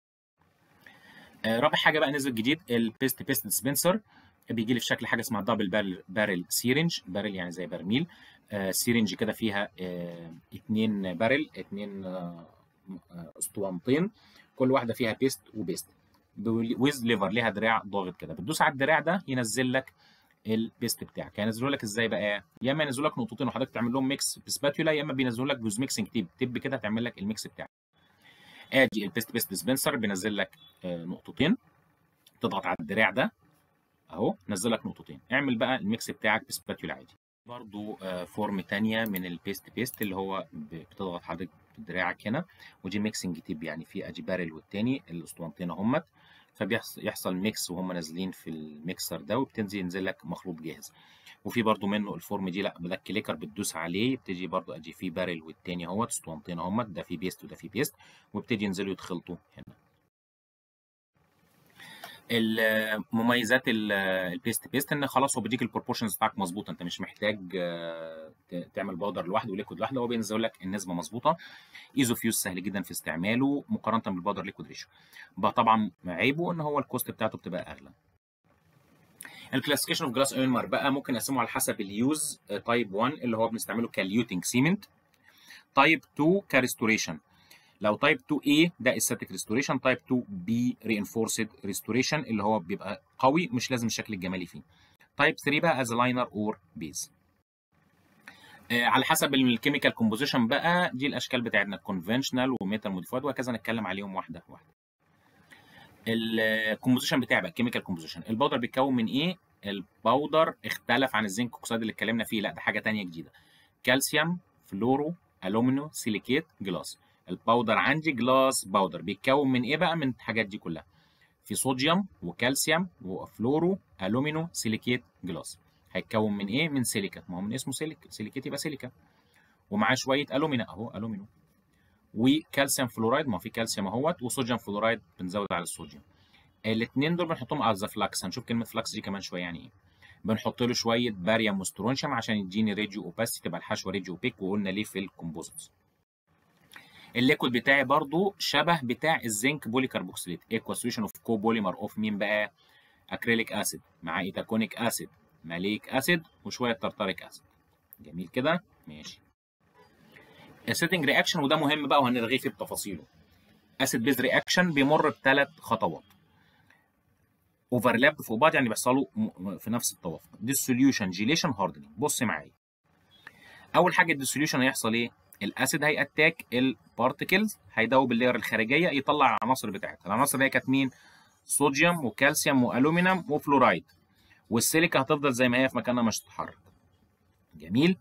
رابع حاجه بقى نزل جديد البيست بيست ديسبنسر بيجي لي في شكل حاجه اسمها دبل بارل بارل سيرنج بارل يعني زي برميل آه سيرنج كده فيها آه اتنين بارل اتنين آه اسطوانتين كل واحده فيها بيست وبيست ويز ليفر ليها دراع ضاغط كده بتدوس على الدراع ده ينزل لك البيست بتاعك هينزلوا لك ازاي بقى يا اما ينزلوا لك نقطتين وحضرتك تعمل لهم ميكس بسباتولا يا اما بينزلوا لك بوز ميكسنج تيب تيب كده تعمل لك الميكس بتاعك ادي البيست بيست ديسبنسر بينزل لك نقطتين تضغط على الدراع ده اهو نزل لك نقطتين اعمل بقى الميكس بتاعك بسباتولا عادي برضو فورم تانية من البيست بيست اللي هو بتضغط حضرتك بدراعك هنا ودي ميكسنج تيب يعني في ادي بارل والتاني الاسطوانتين اهمت فبيحصل ميكس وهم نازلين في الميكسر ده وبتنزل ينزل لك مخلوط جاهز وفي برضو منه الفورم دي لا ده كليكر بتدوس عليه يبتدي برضو ادي في بارل والتاني اهوت اسطوانتين اهمت ده في بيست وده في بيست ويبتدي ينزلوا يتخلطوا هنا المميزات البيست بيست ان خلاص هو بيديك البروبورشنز بتاعك مظبوطه انت مش محتاج تعمل باودر لوحده وليكويد لوحده هو بينزل لك النسبه مظبوطه ايزو فيوز سهل جدا في استعماله مقارنه بالباودر ليكويد ريشيو بقى طبعا عيبه ان هو الكوست بتاعته بتبقى اغلى الكلاسيفيكيشن اوف جلاس ايونمر بقى ممكن نقسمه على حسب اليوز تايب 1 اللي هو بنستعمله كاليوتنج سيمنت تايب 2 كريستوريشن لو تايب 2A ده استاتيك ريستوريشن تايب 2B رينفورسد ريستوريشن اللي هو بيبقى قوي مش لازم الشكل الجمالي فيه تايب 3 بقى از لاينر اور بيز آه على حسب الكيميكال كومبوزيشن بقى دي الاشكال بتاعتنا الكونفنشنال وميتال موديفايد وهكذا نتكلم عليهم واحده واحده الكومبوزيشن بتاعي بقى الكيميكال كومبوزيشن الباودر بيتكون من ايه الباودر اختلف عن الزنك اوكسيد اللي اتكلمنا فيه لا ده حاجه ثانيه جديده كالسيوم فلورو الومنيو سيليكيت جلاس الباودر عندي جلاس باودر بيتكون من ايه بقى من الحاجات دي كلها في صوديوم وكالسيوم وفلورو الومينو سيليكيت جلاس هيتكون من ايه من سيليكا ما هو من اسمه سيليك سيليكيت يبقى سيليكا ومعاه شويه الومينا اهو الومينو وكالسيوم فلورايد ما في كالسيوم اهوت وصوديوم فلورايد بنزود على الصوديوم الاثنين دول بنحطهم على فلاكس هنشوف كلمه فلاكس دي كمان شويه يعني ايه بنحط له شويه باريوم وسترونشيوم عشان يديني راديو اوباستي تبقى الحشوه راديو اوبيك وقلنا ليه في الكومبوزيتس الليكويد بتاعي برضو شبه بتاع الزنك بوليكربوكسيليت ايكوا سوليوشن اوف كو بوليمر اوف مين بقى اكريليك اسيد مع ايتاكونيك اسيد ماليك اسيد وشويه ترتريك اسيد جميل كده ماشي السيتنج رياكشن وده مهم بقى وهنرغي فيه بتفاصيله اسيد بيز رياكشن بيمر بثلاث خطوات اوفرلاب فوق بعض يعني بيحصلوا في نفس التوافق ديسوليوشن جيليشن هاردنينج بص معايا اول حاجه الديسوليوشن هيحصل ايه الاسيد هيأتاك البارتكلز هيدوب اللير الخارجيه يطلع العناصر بتاعتها العناصر دي كانت مين صوديوم وكالسيوم والومنيوم وفلورايد والسيليكا هتفضل زي ما هي في مكانها مش هتتحرك جميل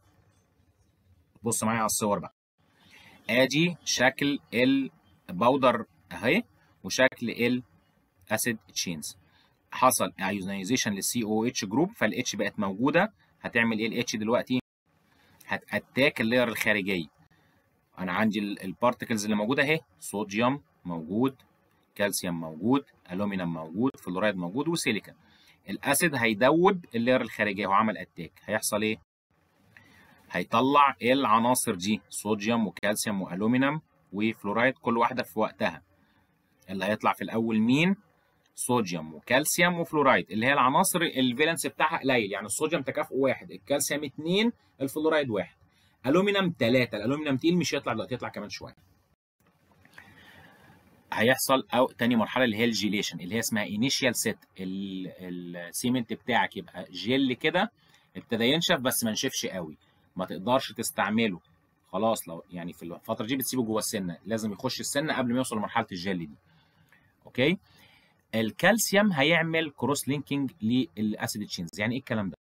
بص معايا على الصور بقى ادي شكل الباودر اهي وشكل الاسيد تشينز حصل ايونايزيشن للسي او اتش جروب فالاتش بقت موجوده هتعمل ايه الاتش دلوقتي هتاتاك اللير الخارجيه انا عندي البارتكلز اللي موجوده اهي صوديوم موجود كالسيوم موجود الومنيوم موجود فلورايد موجود وسيليكا الاسيد هيدوب اللير الخارجيه هو عمل اتاك هيحصل ايه هيطلع العناصر دي صوديوم وكالسيوم والومنيوم وفلورايد كل واحده في وقتها اللي هيطلع في الاول مين صوديوم وكالسيوم وفلورايد اللي هي العناصر الفالنس بتاعها قليل يعني الصوديوم تكافؤه واحد الكالسيوم اثنين الفلورايد واحد الومنيوم ثلاثه الالومنيوم تقيل مش هيطلع دلوقتي يطلع كمان شويه هيحصل او تاني مرحله اللي هي الجيليشن اللي هي اسمها انيشيال سيت السيمنت بتاعك يبقى جيل كده ابتدى ينشف بس ما نشفش قوي ما تقدرش تستعمله خلاص لو يعني في الفتره دي بتسيبه جوه السنه لازم يخش السنه قبل ما يوصل لمرحله الجل دي اوكي الكالسيوم هيعمل كروس لينكينج للاسيد تشينز يعني ايه الكلام ده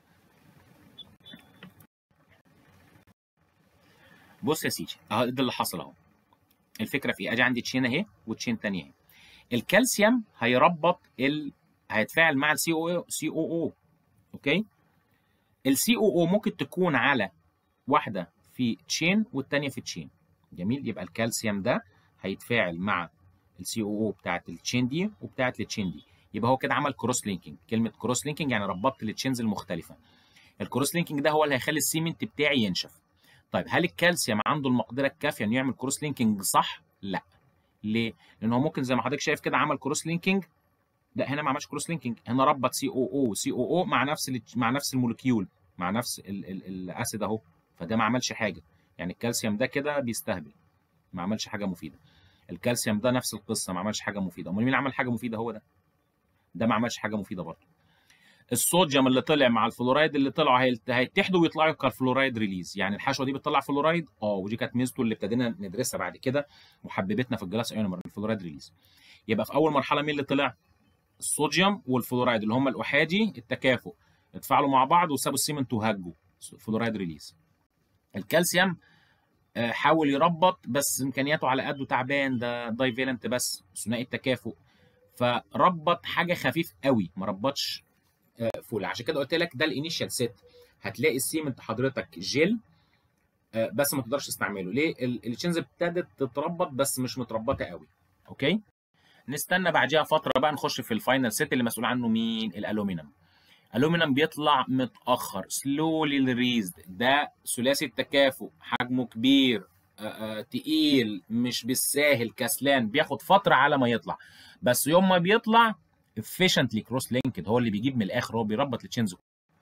بص يا سيدي اهو ده اللي حصل اهو الفكره في ايه ادي عندي تشين اهي وتشين ثانيه اهي الكالسيوم هيربط ال... هيتفاعل مع السي او سي او او اوكي السي او او ممكن تكون على واحده في تشين والثانيه في تشين جميل يبقى الكالسيوم ده هيتفاعل مع السي او او بتاعت التشين دي وبتاعت التشين دي يبقى هو كده عمل كروس لينكينج كلمه كروس لينكينج يعني ربطت التشينز المختلفه الكروس لينكينج ده هو اللي هيخلي السيمنت بتاعي ينشف طيب هل الكالسيوم عنده المقدره الكافيه انه يعمل كروس لينكينج صح لا ليه لان هو ممكن زي ما حضرتك شايف كده عمل كروس لينكينج لا هنا ما عملش كروس لينكينج هنا ربط سي او او وسي او او مع نفس مع نفس المولكيول مع نفس الاسيد اهو فده ما عملش حاجه يعني الكالسيوم ده كده بيستهبل ما عملش حاجه مفيده الكالسيوم ده نفس القصه ما عملش حاجه مفيده امال مين عمل حاجه مفيده هو ده ده ما عملش حاجه مفيده برضه الصوديوم اللي طلع مع الفلورايد اللي طلعوا هيتحدوا ويطلعوا كالفلورايد ريليز يعني الحشوه دي بتطلع فلورايد اه ودي كانت ميزته اللي ابتدينا ندرسها بعد كده وحببتنا في الجلاس ايونمر الفلورايد ريليز يبقى في اول مرحله مين اللي طلع الصوديوم والفلورايد اللي هم الاحادي التكافؤ اتفاعلوا مع بعض وسابوا السيمنت وهجوا فلورايد ريليز الكالسيوم حاول يربط بس امكانياته على قده تعبان ده دايفيلنت بس ثنائي التكافؤ فربط حاجه خفيف قوي ما ربطش فول عشان كده قلت لك ده الانيشال سيت هتلاقي السيمنت حضرتك جيل بس ما تقدرش تستعمله ليه التشينز ابتدت تتربط بس مش متربطه قوي اوكي نستنى بعديها فتره بقى نخش في الفاينل سيت اللي مسؤول عنه مين الالومنيوم الالومنيوم بيطلع متاخر سلولي ريزد ده ثلاثي التكافؤ حجمه كبير آآ آآ تقيل مش بالساهل كسلان بياخد فتره على ما يطلع بس يوم ما بيطلع efficiently كروس لينكد هو اللي بيجيب من الاخر هو بيربط التشينز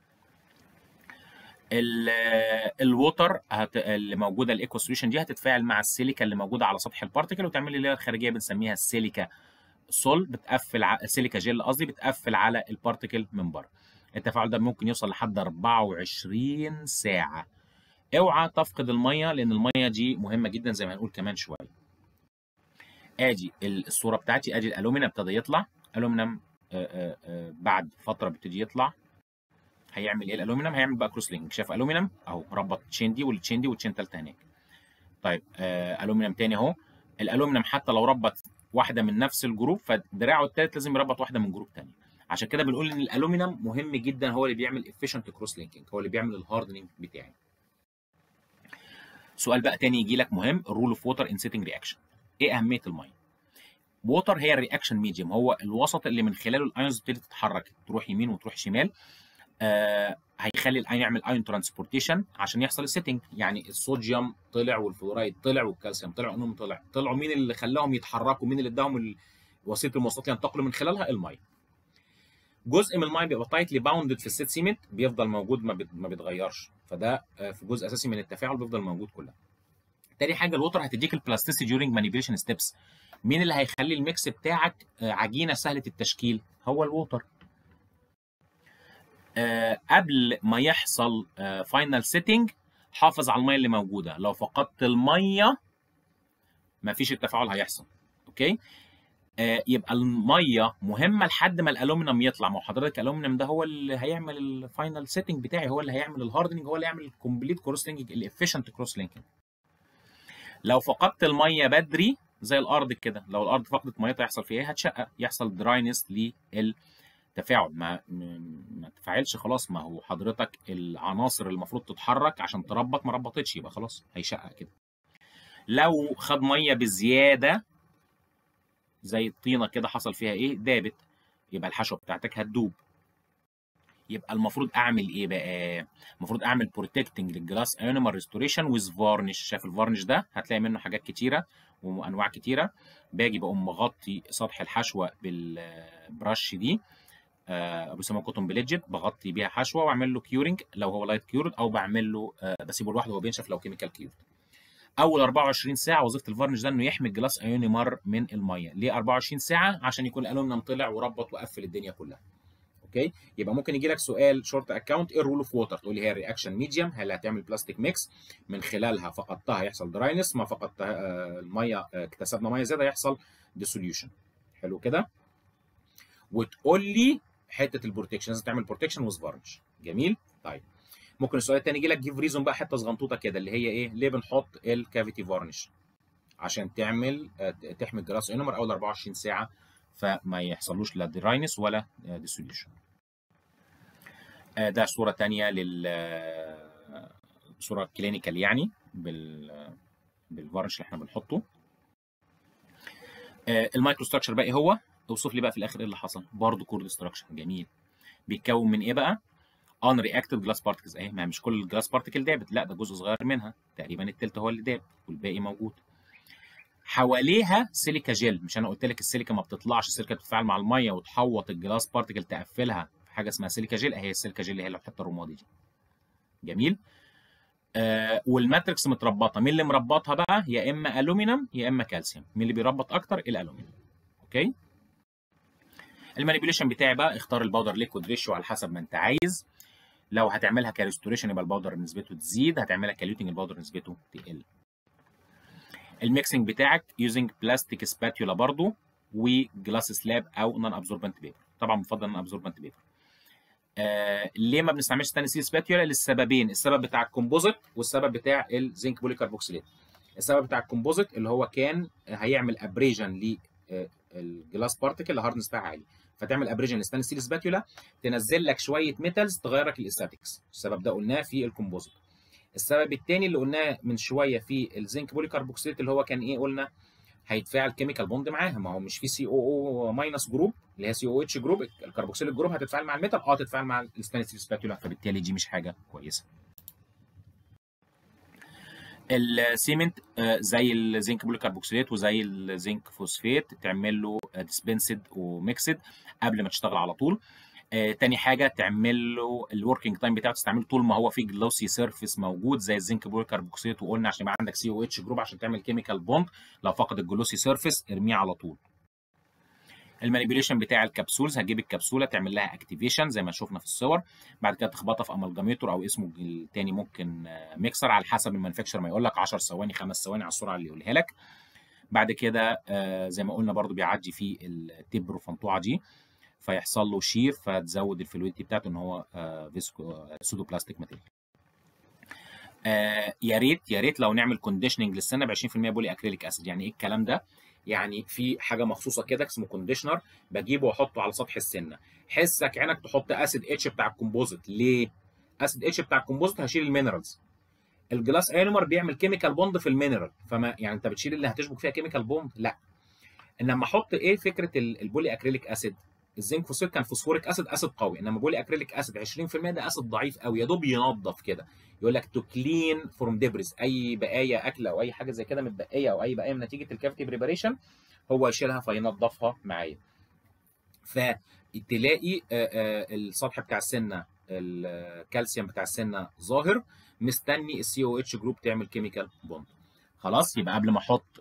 الووتر اللي موجوده الايكو سوليوشن دي هتتفاعل مع السيليكا اللي موجوده على سطح البارتكل وتعمل لي لير خارجيه بنسميها السيليكا سول بتقفل ع... السيليكا جيل قصدي بتقفل على البارتكل من بره التفاعل ده ممكن يوصل لحد 24 ساعه اوعى تفقد الميه لان الميه دي مهمه جدا زي ما هنقول كمان شويه ادي الصوره بتاعتي ادي الالومنيوم ابتدى يطلع الومنيوم بعد فتره بيبتدي يطلع هيعمل ايه الالومنيوم هيعمل بقى كروس لينك شاف الومنيوم اهو ربط تشين دي والتشين دي والتشين ثالثه هناك طيب آه الومنيوم تاني اهو الالومنيوم حتى لو ربط واحده من نفس الجروب فدراعه الثالث لازم يربط واحده من جروب ثاني عشان كده بنقول ان الالومنيوم مهم جدا هو اللي بيعمل افيشنت كروس لينكينج هو اللي بيعمل الهاردنينج بتاعي سؤال بقى تاني يجي لك مهم الرول اوف ووتر ان سيتنج رياكشن ايه اهميه الميه ووتر هي الرياكشن ميديوم هو الوسط اللي من خلاله الايونز بتبتدي تتحرك تروح يمين وتروح شمال آه هيخلي الايون يعمل ايون ترانسبورتيشن عشان يحصل السيتنج يعني الصوديوم طلع والفلورايد طلع والكالسيوم طلع انهم طلع طلعوا مين اللي خلاهم يتحركوا مين اللي اداهم وسيله المواصلات اللي ينتقلوا من خلالها الميه جزء من الميه بيبقى تايتلي باوندد في السيت سيمنت بيفضل موجود ما, ما بيتغيرش فده في جزء اساسي من التفاعل بيفضل موجود كلها تاني حاجه الوتر هتديك البلاستيسيتي ديورنج مانيبيوليشن ستيبس مين اللي هيخلي الميكس بتاعك عجينه سهله التشكيل هو الووتر أه قبل ما يحصل أه فاينل سيتنج حافظ على الميه اللي موجوده لو فقدت الميه مفيش التفاعل هيحصل اوكي أه يبقى الميه مهمه لحد ما الالومنيوم يطلع ما هو حضرتك الالومنيوم ده هو اللي هيعمل الفاينل سيتنج بتاعي هو اللي هيعمل الهاردنج هو اللي هيعمل الكومبليت كروس لينكينج الافيشنت كروس لينكينج لو فقدت الميه بدري زي الارض كده لو الارض فقدت ميتها يحصل فيها ايه هتشقق يحصل دراينس للتفاعل ما ما تفاعلش خلاص ما هو حضرتك العناصر اللي المفروض تتحرك عشان تربط ما ربطتش يبقى خلاص هيشقق كده لو خد ميه بزياده زي الطينه كده حصل فيها ايه دابت يبقى الحشوه بتاعتك هتدوب يبقى المفروض اعمل ايه بقى المفروض اعمل بروتكتنج للجلاس ايونيمال ريستوريشن ويز فارنش شايف الفارنش ده هتلاقي منه حاجات كتيره وانواع كتيره باجي بقوم مغطي سطح الحشوه بالبرش دي آه بيسموها كوتون بليدجت بغطي بيها حشوه واعمل له كيورنج لو هو لايت كيورد او بعمل له آه بسيبه لوحده وهو بينشف لو كيميكال كيورد اول 24 ساعه وظيفه الفارنش ده انه يحمي الجلاس ايونيمر من الميه ليه 24 ساعه عشان يكون الالومنيوم طلع وربط وقفل الدنيا كلها اوكي يبقى ممكن يجي لك سؤال شورت اكونت ايه الرول اوف ووتر تقول لي هي الرياكشن ميديوم هل هتعمل بلاستيك ميكس من خلالها فقدتها يحصل دراينس ما فقدتها آه الميه آه اكتسبنا ميه زياده يحصل ديسوليوشن حلو كده وتقول لي حته البروتكشن لازم تعمل بروتكشن ويز فارنش جميل طيب ممكن السؤال الثاني يجي لك جيف ريزون بقى حته صغنطوطه كده اللي هي ايه ليه بنحط الكافيتي فارنش عشان تعمل تحمي الجراس انومر اول 24 ساعه فما يحصلوش لا دراينس ولا ديسوليوشن ده صوره ثانيه لل صوره كلينيكال يعني بال بالفارنش اللي احنا بنحطه المايكرو ستراكشر بقى ايه هو اوصف لي بقى في الاخر ايه اللي حصل برضه كورد ستراكشر جميل بيتكون من ايه بقى ان رياكتد جلاس بارتكلز اهي ما مش كل الجلاس بارتكل دابت لا ده جزء صغير منها تقريبا التلت هو اللي داب والباقي موجود حواليها سيليكا جيل مش انا قلت لك السيليكا ما بتطلعش السيليكا بتتفاعل مع الميه وتحوط الجلاس بارتكل تقفلها في حاجه اسمها سيليكا جيل اهي السيليكا جيل اللي هي الحته الرمادي دي جميل آه والماتريكس متربطه مين اللي مربطها بقى يا اما الومنيوم يا اما كالسيوم مين اللي بيربط اكتر الالومنيوم اوكي المانيبيوليشن بتاعي بقى اختار الباودر ليكويد ريشيو على حسب ما انت عايز لو هتعملها كريستوريشن يبقى الباودر نسبته تزيد هتعملها كاليوتنج الباودر نسبته تقل الميكسنج بتاعك يوزنج بلاستيك سباتيولا برضو وجلاس سلاب او نون ابزوربنت بيبر طبعا بفضل نون ابزوربنت بيبر آه ليه ما بنستعملش ستانلس ستيل سباتيولا للسببين السبب بتاع الكومبوزيت والسبب بتاع الزنك بوليكاربوكسيليت السبب بتاع الكومبوزيت اللي هو كان هيعمل ابريجن للجلاس بارتكل الهاردنس بتاعها عالي فتعمل ابريجن للستانلس ستيل سباتيولا تنزل لك شويه ميتالز تغير لك الاستاتكس السبب ده قلناه في الكومبوزيت السبب الثاني اللي قلناه من شويه في الزنك بوليكاربوكسيليت اللي هو كان ايه قلنا هيتفاعل كيميكال بوند معاها ما هو مش في سي او او ماينس جروب اللي هي سي او اتش جروب الكربوكسيل جروب هتتفاعل مع الميتال اه تتفاعل مع الستانلس ستيل سباتيولا فبالتالي دي مش حاجه كويسه السيمنت زي الزنك بوليكاربوكسيليت وزي الزنك فوسفيت تعمل له ديسبنسد وميكسد قبل ما تشتغل على طول آه، تاني حاجه تعمل له الوركينج تايم بتاعه تستعمله طول ما هو في جلوسي سيرفيس موجود زي الزنك بوليكاربوكسيليت وقلنا عشان يبقى عندك سي او اتش جروب عشان تعمل كيميكال بوند لو فقد الجلوسي سيرفيس ارميه على طول المانيبيوليشن بتاع الكبسولز هتجيب الكبسوله تعمل لها اكتيفيشن زي ما شفنا في الصور بعد كده تخبطها في امالجاميتور او اسمه التاني ممكن ميكسر على حسب المانيفاكتشر ما يقول لك 10 ثواني 5 ثواني على السرعه اللي يقولها لك بعد كده زي ما قلنا برضو بيعدي في التيب بروفانتوعه دي فيحصل له شير فتزود الفلويدتي بتاعته ان هو فيسكو سودو بلاستيك ماتيريال آه يا ريت يا ريت لو نعمل كونديشننج للسنه ب 20% بولي اكريليك اسيد يعني ايه الكلام ده يعني في حاجه مخصوصه كده اسمه كونديشنر بجيبه واحطه على سطح السنه حسك عينك تحط اسيد اتش بتاع الكومبوزيت ليه اسيد اتش بتاع الكومبوزيت هشيل المينرالز الجلاس انيمر بيعمل كيميكال بوند في المينرال فما يعني انت بتشيل اللي هتشبك فيها كيميكال بوند لا انما احط ايه فكره البولي اكريليك اسيد الزنك فوسفيت كان فوسفوريك اسيد اسيد قوي انما بولي اكريليك اسيد 20% ده اسيد ضعيف قوي يا دوب ينظف كده يقول لك تو كلين فروم ديبريز اي بقايا اكل او اي حاجه زي كده متبقيه او اي بقايا من نتيجه الكافيتي بريباريشن هو يشيلها فينظفها معايا فتلاقي السطح بتاع السنه الكالسيوم بتاع السنه ظاهر مستني السي او اتش جروب تعمل كيميكال بوند خلاص يبقى قبل ما احط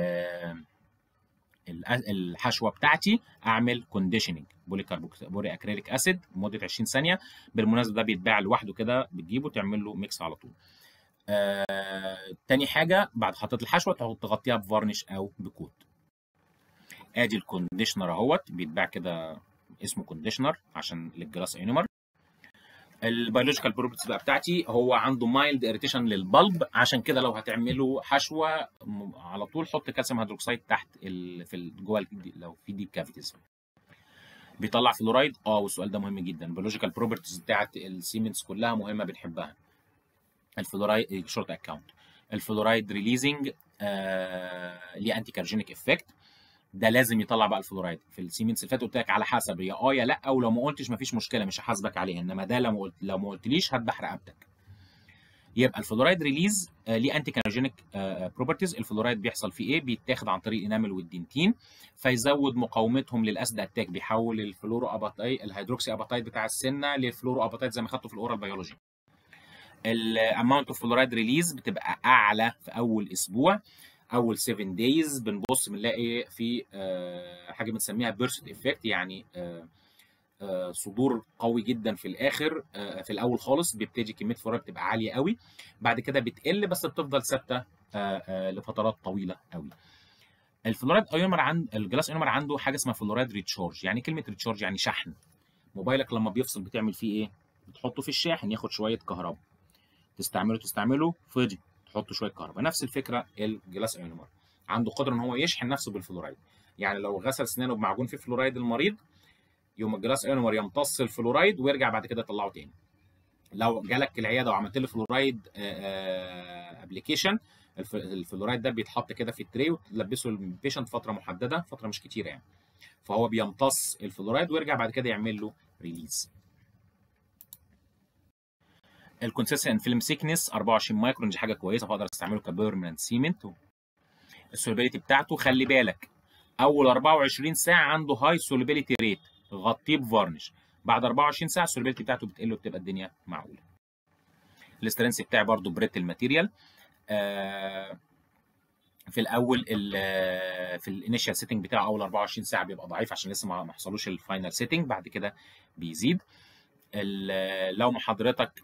الحشوه بتاعتي اعمل كونديشننج بولي بولي اكريليك اسيد لمده 20 ثانيه بالمناسبه ده بيتباع لوحده كده بتجيبه تعمل له ميكس على طول آه، تاني حاجه بعد حطيت الحشوه تغطيها بفارنش او بكوت ادي الكونديشنر اهوت بيتباع كده اسمه كونديشنر عشان للجلاس انيمر البيولوجيكال بروبرتيز بقى بتاعتي هو عنده مايلد اريتيشن للبلب عشان كده لو هتعملوا حشوه على طول حط كالسيوم هيدروكسيد تحت ال في ال جوه لو في ديب كافيتيز بيطلع فلورايد اه والسؤال ده مهم جدا البيولوجيكال بروبرتيز بتاعت السيمنتس كلها مهمه بنحبها الفلورايد شورت اكونت الفلورايد ريليزنج آه ليه انتي كارجينيك افكت ده لازم يطلع بقى الفلورايد في السيمنتس اللي فات قلت لك على حسب يا اه يا لا او لو ما قلتش مفيش مشكله مش هحاسبك عليها انما ده لو ما قلت لو ما قلتليش هذبح رقبتك يبقى الفلورايد ريليز آه ليه انتي كانوجينيك بروبرتيز الفلورايد بيحصل فيه ايه بيتاخد عن طريق الانامل والدنتين فيزود مقاومتهم للاسيد اتاك بيحول الفلورو اباتايد الهيدروكسي اباتايد بتاع السنه للفلورو اباتايد زي ما خدته في الاورال بيولوجي الاماونت اوف فلورايد ريليز بتبقى اعلى في اول اسبوع اول 7 دايز بنبص بنلاقي في آه حاجه بنسميها بيرست افكت يعني آه آه صدور قوي جدا في الاخر في الاول خالص بيبتدي كميه فلورايد بتبقى عاليه قوي بعد كده بتقل بس بتفضل ثابته لفترات طويله قوي الفلورايد ايومر عند الجلاس ايومر عنده حاجه اسمها فلورايد ريتشارج يعني كلمه ريتشارج يعني شحن موبايلك لما بيفصل بتعمل فيه ايه بتحطه في الشاحن ياخد شويه كهرباء تستعمله تستعمله فضي تحط شويه كهرباء نفس الفكره الجلاس ايونومر عنده قدره ان هو يشحن نفسه بالفلورايد يعني لو غسل اسنانه بمعجون فيه فلورايد المريض يوم الجلاس ايونومر يمتص الفلورايد ويرجع بعد كده يطلعه تاني لو جالك العياده وعملت له فلورايد ابلكيشن الفلورايد ده بيتحط كده في التري وتلبسه البيشنت فتره محدده فتره مش كتيره يعني فهو بيمتص الفلورايد ويرجع بعد كده يعمل له ريليز الكونسيستنت فيلم سيكنس 24 مايكرون دي حاجه كويسه فاقدر استعمله كبيرمننت سيمنت السوليبيليتي بتاعته خلي بالك اول 24 ساعه عنده هاي سوليبيليتي ريت غطيه بفارنش بعد 24 ساعه السوليبيليتي بتاعته بتقل وبتبقى الدنيا معقوله الاسترنس بتاعي برضو بريت الماتيريال آه في الاول في الانيشال سيتنج بتاعه اول 24 ساعه بيبقى ضعيف عشان لسه ما حصلوش الفاينل سيتنج بعد كده بيزيد لو ما حضرتك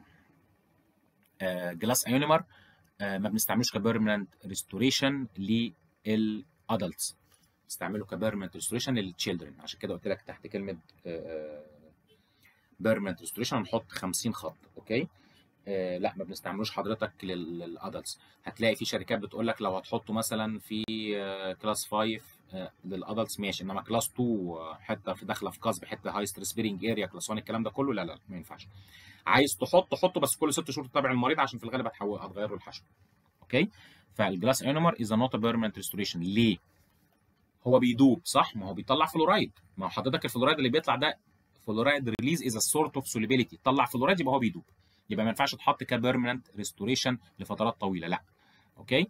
جلاس ايونيمر ما بنستعملوش كبيرمننت ريستوريشن للادلتس بنستعمله كبيرمننت ريستوريشن للتشيلدرن عشان كده قلت لك تحت كلمه بيرمننت ريستوريشن هنحط 50 خط اوكي آه لا ما بنستعملوش حضرتك للادلتس هتلاقي في شركات بتقول لك لو هتحطه مثلا في آه كلاس 5 آه للادلتس ماشي انما كلاس 2 حته في داخله في قصب حته هاي ستريس بيرنج اريا كلاس 1 الكلام ده كله لا لا ما ينفعش عايز تحط حطه بس كل ست شهور تتابع المريض عشان في الغالب هتحول هتغير له الحشو اوكي فالجلاس ايونومر از نوت بيرمننت ريستوريشن ليه هو بيدوب صح ما هو بيطلع فلورايد ما هو حضرتك الفلورايد اللي بيطلع ده فلورايد ريليز از سورت اوف سوليبيليتي طلع فلورايد يبقى هو بيدوب يبقى ما ينفعش تحط كبيرمننت ريستوريشن لفترات طويله لا اوكي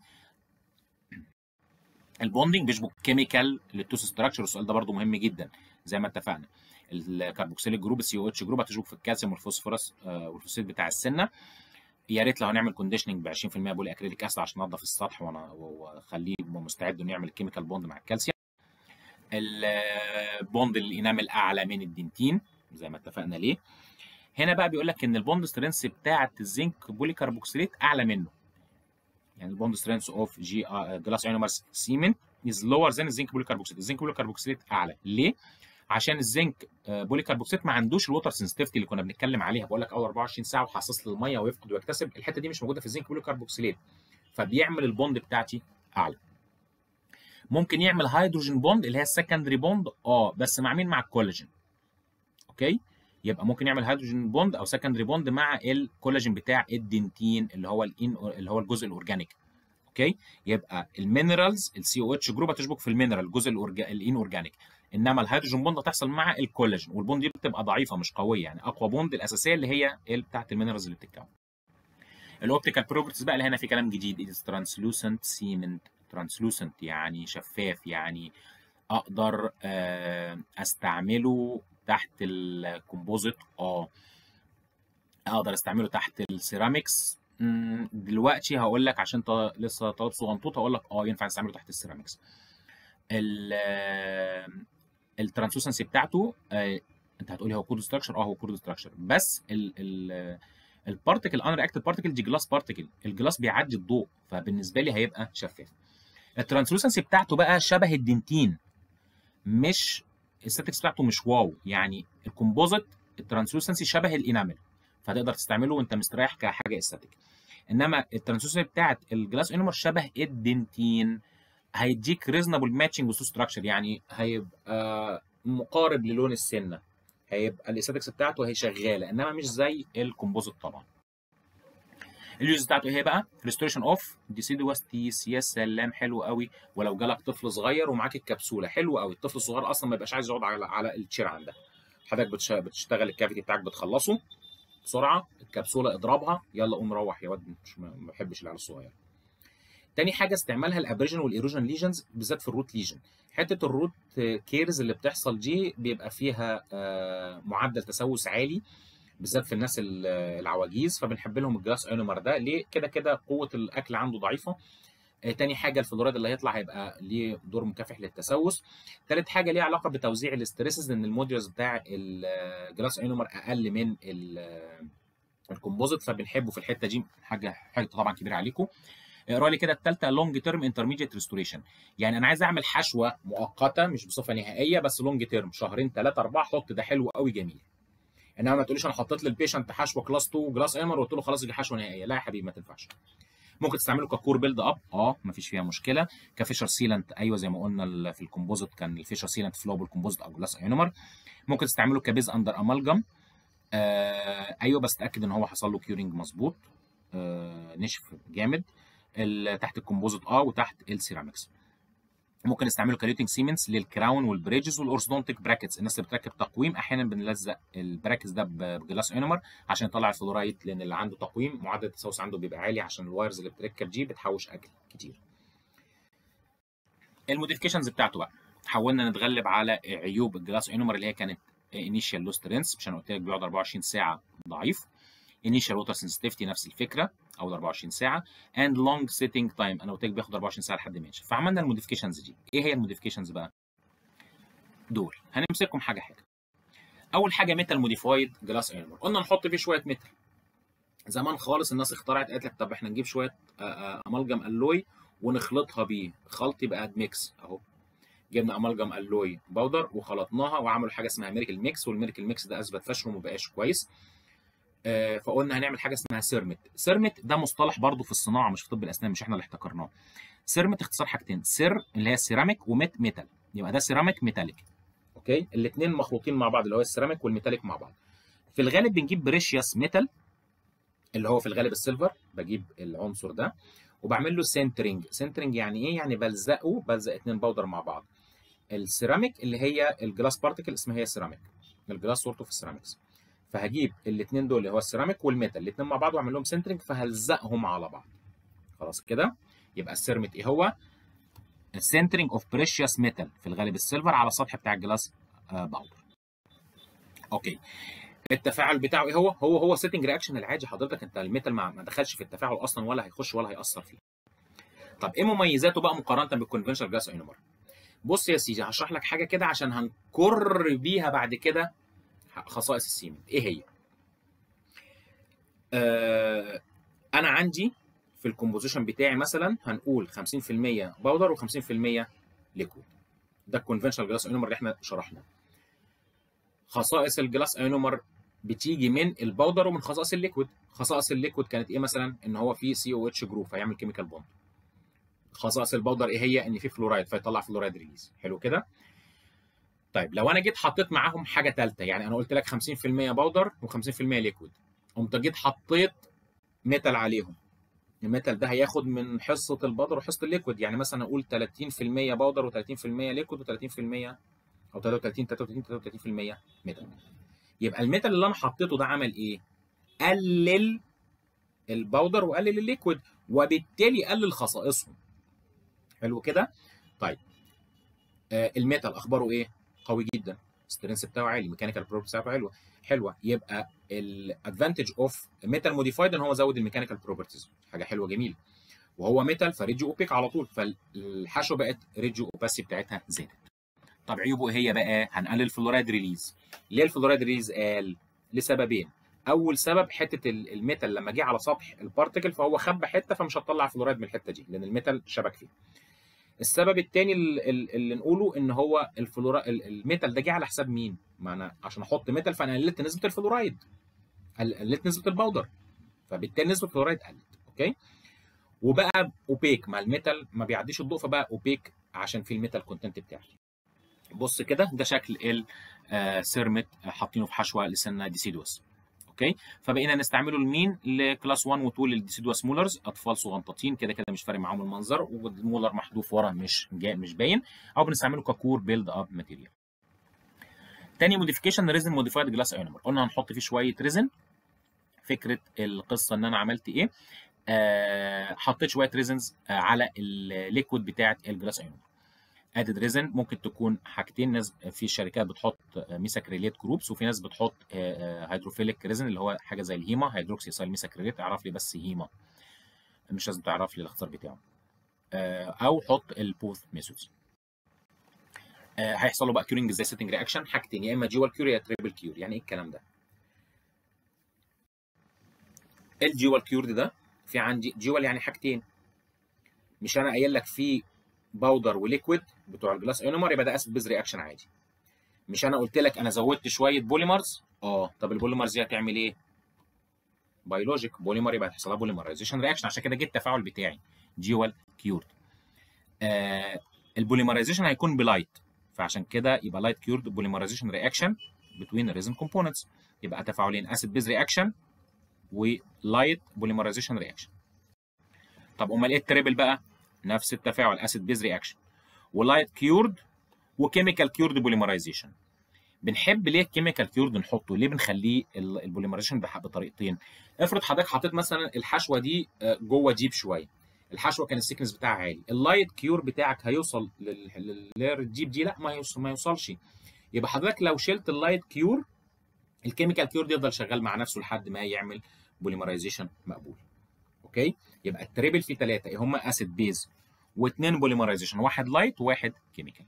البوندنج بيشبك كيميكال للتوس ستراكشر السؤال ده برده مهم جدا زي ما اتفقنا الكربوكسيليك جروب السي او اتش جروب هتشبك في الكالسيوم والفوسفورس آه والفوسفات بتاع السنه يا ريت لو هنعمل كونديشننج ب 20% بولي اكريليك اسيد عشان ننظف السطح واخليه مستعد انه يعمل الكيميكال بوند مع الكالسيوم البوند الانامل اعلى من الدنتين زي ما اتفقنا ليه هنا بقى بيقول لك ان البوند سترينث بتاعه الزنك بولي كربوكسيليت اعلى منه يعني البوند سترينث اوف جي جلاس ايونومرز سيمنت از لور ذان الزنك بولي كربوكسيليت الزنك بولي كربوكسيليت اعلى ليه عشان الزنك بولي كربوكسيليت ما عندوش الوتر سنسيتيفيتي اللي كنا بنتكلم عليها بقول لك اول 24 ساعه وحساس للميه ويفقد ويكتسب الحته دي مش موجوده في الزنك بولي كربوكسيليت فبيعمل البوند بتاعتي اعلى ممكن يعمل هيدروجين بوند اللي هي السكندري بوند اه بس مع مين مع الكولاجين اوكي يبقى ممكن يعمل هيدروجين بوند او سكندري بوند مع الكولاجين بتاع الدنتين اللي هو الان اللي هو الجزء الاورجانيك اوكي يبقى المينرالز السي او اتش جروب هتشبك في المينرال الجزء الان اورجانيك انما الهيدروجين بوند هتحصل مع الكولاجين والبوند دي بتبقى ضعيفه مش قويه يعني اقوى بوند الاساسيه اللي هي بتاعت المينرالز اللي بتتكون الاوبتيكال بروبرتيز بقى اللي هنا في كلام جديد از ترانسلوسنت سيمنت ترانسلوسنت يعني شفاف يعني اقدر استعمله تحت الكومبوزيت اه اقدر استعمله تحت السيراميكس دلوقتي هقول لك عشان ط... لسه طالب صغنطوط هقول لك اه ينفع نستعمله تحت السيراميكس الترانسلوسنسي بتاعته آه انت هتقولي هو كود ستراكشر اه هو كود ستراكشر بس ال ال البارتكل ان رياكتد بارتكل دي جلاس بارتكل الجلاس بيعدي الضوء فبالنسبه لي هيبقى شفاف الترانسلوسنسي بتاعته بقى شبه الدنتين مش الستاتكس بتاعته مش واو يعني الكومبوزيت الترانسلوسنسي شبه الانامل فتقدر تستعمله وانت مستريح كحاجه استاتيك انما الترانسلوسنسي بتاعت الجلاس انومر شبه الدنتين هيديك ريزونبل ماتشنج وسو ستراكشر يعني هيبقى مقارب للون السنه هيبقى الاستاتكس بتاعته هي شغاله انما مش زي الكومبوزيت طبعا اليوز بتاعته ايه بقى ريستوريشن اوف ديسيدوس تيس يا سلام حلو قوي ولو جالك طفل صغير ومعاك الكبسوله حلو قوي الطفل الصغير اصلا ما يبقاش عايز يقعد على على التشير عندك حضرتك بتش- بتشتغل الكافيتي بتاعك بتخلصه بسرعه الكبسوله اضربها يلا قوم روح يا واد مش ما ما بحبش العيال الصغيره تاني حاجه استعمالها الابريجن والايروجن ليجنز بالذات في الروت ليجن حته الروت كيرز اللي بتحصل دي بيبقى فيها آه، معدل تسوس عالي بالذات في الناس ال- العواجيز فبنحب لهم الجلاس اينومر ده ليه كده كده قوه الاكل عنده ضعيفه آه، تاني حاجه الفلورايد اللي هيطلع هيبقى ليه دور مكافح للتسوس تالت حاجه ليها علاقه بتوزيع الاستريسز لان الموديولز بتاع الجلاس اينومر اقل من ال- الكومبوزيت فبنحبه في الحته دي حاجه حاجه طبعا كبيره عليكم اقرا لي كده الثالثه لونج تيرم انترميديت ريستوريشن يعني انا عايز اعمل حشوه مؤقته مش بصفه نهائيه بس لونج تيرم شهرين ثلاثه اربعه حط ده حلو قوي جميل انما ما تقوليش انا حطيت للبيشنت حشوه كلاس 2 جلاس ايمر وقلت له خلاص دي حشوه نهائيه لا يا حبيبي ما تنفعش ممكن تستعمله ككور بيلد اب اه مفيش فيها مشكله كفيشر سيلنت ايوه زي ما قلنا ال- في الكومبوزيت كان الفيشر سيلنت فلو بالكومبوزيت او جلاس اينومر ممكن تستعمله كبيز اندر امالجم آه ايوه بس تاكد ان هو حصل له كيورنج مظبوط آه نشف جامد ال- تحت الكومبوزيت اه وتحت السيراميكس ممكن نستعمله كريوتنج سيمنتس للكراون والبريدجز والاورثودونتيك براكتس الناس اللي بتركب تقويم احيانا بنلزق البراكتس ده ب- بجلاس اينومر عشان يطلع الفلورايد لان اللي عنده تقويم معدل التسوس عنده بيبقى عالي عشان الوايرز اللي بتركب دي بتحوش اكل كتير الموديفيكيشنز بتاعته بقى حاولنا نتغلب على عيوب الجلاس اينومر اللي هي كانت انيشال لو سترينث مش انا قلت لك بيقعد 24 ساعه ضعيف انيشال ووتر سنسيتيفيتي نفس الفكره او 24 ساعه اند لونج سيتنج تايم انا قلت لك بياخد 24 ساعه لحد ما ينشف فعملنا الموديفيكيشنز دي ايه هي الموديفيكيشنز بقى دول هنمسكهم حاجه حاجه اول حاجه ميتال موديفايد جلاس اينومر قلنا نحط فيه شويه ميتال زمان خالص الناس اخترعت قالت لك طب احنا نجيب شويه آه، آه، امالجم الوي ونخلطها بيه خلط يبقى ميكس اهو جبنا امالجم الوي باودر وخلطناها وعملوا حاجه اسمها ميريكل ميكس والميريكل ميكس ده اثبت فشله وما بقاش كويس آه، فقلنا هنعمل حاجه اسمها سيرمت سيرمت ده مصطلح برضه في الصناعه مش في طب الاسنان مش احنا اللي احتكرناه سيرمت اختصار حاجتين سير اللي هي السيراميك وميت ميتال يبقى ده سيراميك ميتاليك اوكي الاثنين مخلوطين مع بعض اللي هو السيراميك والميتاليك مع بعض في الغالب بنجيب بريشيوس ميتال اللي هو في الغالب السيلفر بجيب العنصر ده وبعمل له سنترنج سنترنج يعني ايه يعني بلزقه بلزق اتنين باودر مع بعض السيراميك اللي هي الجلاس بارتكل اسمها هي السيراميك الجلاس صورته في السيراميكس فهجيب الاثنين دول اللي هو السيراميك والميتال الاثنين مع بعض واعمل لهم سنترنج فهلزقهم على بعض خلاص كده يبقى السيرمت ايه هو السنترنج اوف بريشيوس ميتال في الغالب السيلفر على السطح بتاع الجلاس آه، باودر اوكي التفاعل بتاعه ايه هو هو هو سيتنج رياكشن العادي حضرتك انت الميتال ما ما دخلش في التفاعل اصلا ولا هيخش ولا هيأثر فيه طب ايه مميزاته بقى مقارنه بالكونفشنال جلاس اينومر بص يا سيدي هشرح لك حاجه كده عشان هنكر بيها بعد كده خصائص السيمنت ايه هي آه انا عندي في الكومبوزيشن بتاعي مثلا هنقول 50% باودر و50% ليكويد ده الكونفشنال جلاس اينومر اللي احنا شرحناه خصائص الجلاس اينومر بتيجي من الباودر ومن خصائص الليكويد خصائص الليكويد كانت ايه مثلا ان هو فيه سي او اتش جروب فيعمل كيميكال بوند خصائص الباودر ايه هي ان فيه فلورايد فيطلع فلورايد ريليز حلو كده طيب لو انا جيت حطيت معاهم حاجه ثالثه يعني انا قلت لك 50% باودر و50% ليكويد قمت جيت حطيت ميتال عليهم الميتال ده هياخد من حصه الباودر وحصه الليكويد يعني مثلا اقول 30% باودر و30% ليكويد و30% او 33 33 33% ميتال يبقى الميتال اللي انا حطيته ده عمل ايه؟ قلل الباودر وقلل الليكويد وبالتالي قلل خصائصهم حلو كده؟ طيب آه الميتال اخباره ايه؟ قوي جدا السترينث بتاعه عالي ميكانيكال بروبرتي بتاعته حلوه حلوه يبقى الادفانتج اوف ميتال موديفايد ان هو زود الميكانيكال بروبرتيز حاجه حلوه جميله وهو ميتال فريديو اوبيك على طول فالحشوه بقت ريديو اوباسي بتاعتها زادت طب عيوبه ايه هي بقى هنقلل فلورايد ريليز ليه الفلورايد ريليز قال لسببين اول سبب حته الميتال لما جه على سطح البارتكل فهو خبى حته فمش هتطلع فلورايد من الحته دي لان الميتال شبك فيه السبب الثاني اللي نقوله ان هو الفلورا الميتال ده جه على حساب مين؟ ما انا عشان احط ميتال فانا قللت نسبه الفلورايد قللت نسبه الباودر فبالتالي نسبه الفلورايد قلت اوكي وبقى اوبيك مع الميتال ما بيعديش الضوء فبقى اوبيك عشان في الميتال كونتنت بتاعتي بص كده ده شكل السيرمت حاطينه في حشوه لسنه ديسيدوس اوكي فبقينا نستعمله لمين لكلاس 1 و2 للديسيدوس مولرز اطفال صغنطاطين كده كده مش فارق معاهم المنظر والمولر محذوف ورا مش جاي مش باين او بنستعمله ككور بيلد اب ماتيريال تاني موديفيكيشن ريزن موديفايد جلاس ايونمر قلنا هنحط فيه شويه ريزن فكره القصه ان انا عملت ايه آه حطيت شويه ريزنز آه على الليكويد بتاعه الجلاس ايونمر ادد ريزن ممكن تكون حاجتين ناس في شركات بتحط ميساكريليت جروبس وفي ناس بتحط هيدروفيليك ريزن اللي هو حاجه زي الهيما هيدروكسي سايل ميساكريليت اعرف لي بس هيما مش لازم تعرف لي الاختصار بتاعه او حط البوث ميثودز هيحصل له بقى كيورنج ازاي سيتنج رياكشن حاجتين يا اما جوال كيور يا تريبل كيور يعني ايه الكلام ده الجوال كيور ده في عندي جوال يعني حاجتين مش انا قايل لك في باودر وليكويد بتوع الجلاس ايونومر يبقى ده اسيد بيز رياكشن عادي مش انا قلت لك انا زودت شويه بوليمرز اه طب البوليمرز دي هتعمل ايه بيولوجيك بوليمر يبقى هيحصل لها بوليمرايزيشن رياكشن عشان كده جه التفاعل بتاعي جيوال كيورد آه البوليمرايزيشن هيكون بلايت فعشان كده يبقى لايت كيورد بوليمرايزيشن رياكشن بتوين الريزن كومبوننتس يبقى تفاعلين اسيد بيز رياكشن ولايت بوليمرايزيشن رياكشن طب امال ايه التريبل بقى نفس التفاعل اسيد بيز رياكشن ولايت كيورد وكيميكال كيورد بوليمرايزيشن بنحب ليه الكيميكال كيورد نحطه ليه بنخليه البوليمرايزيشن بطريقتين افرض حضرتك حطيت مثلا الحشوه دي جوه جيب شويه الحشوه كان السكنس بتاعها عالي اللايت كيور بتاعك هيوصل للجيب دي لا ما يوصل ما يوصلش يبقى حضرتك لو شلت اللايت كيور الكيميكال كيور يفضل شغال مع نفسه لحد ما يعمل بوليمرايزيشن مقبول اوكي يبقى التريبل فيه ثلاثه هم اسيد بيز واثنين بوليمرايزيشن واحد لايت وواحد كيميكال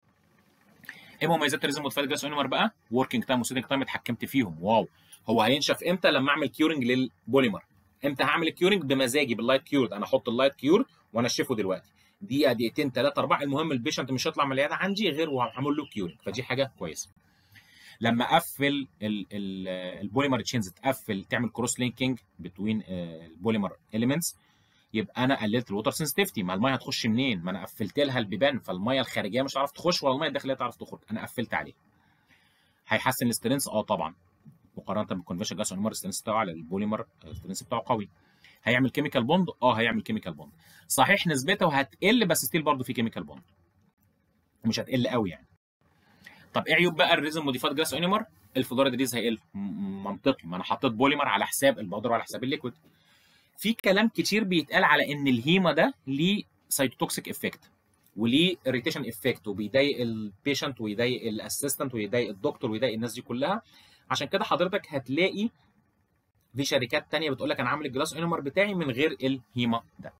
ايه مميزات الريزم موديفايد جلاس اونيمر بقى وركينج تايم وسيتنج تايم اتحكمت فيهم واو هو هينشف امتى لما اعمل كيورنج للبوليمر امتى هعمل كيورنج بمزاجي باللايت كيورد انا احط اللايت كيورد وانشفه دلوقتي دقيقه دقيقتين ثلاثه اربعه المهم البيشنت مش هيطلع من العياده عندي غير وهعمل له كيورنج فدي حاجه كويسه لما اقفل البوليمر تشينز تقفل تعمل كروس لينكينج بتوين البوليمر اليمنتس يبقى انا قللت الووتر سنسيتيفيتي ما الميه هتخش منين ما انا قفلت لها البيبان فالميه الخارجيه مش هتعرف تخش ولا الميه الداخليه تعرف تخرج انا قفلت عليها هيحسن الاسترنس اه طبعا مقارنه بالكونفشن جاس اونيمر الاسترنس بتاعه على البوليمر الاسترنس بتاعه قوي هيعمل كيميكال بوند اه هيعمل كيميكال بوند صحيح نسبته هتقل بس ستيل برضه في كيميكال بوند مش هتقل قوي يعني طب ايه عيوب بقى الريزم موديفايد جلاس اونيمر الفلوريد ريز هيقل منطقي ما انا حطيت بوليمر على حساب البودر وعلى حساب الليكويد في كلام كتير بيتقال على ان الهيما ده ليه سايتوتوكسيك افكت وليه اريتيشن افكت وبيضايق البيشنت ويضايق الاسيستنت ويضايق الدكتور ويضايق الناس دي كلها عشان كده حضرتك هتلاقي في شركات تانية بتقول لك انا عامل الجلاس اونيمر بتاعي من غير الهيما ده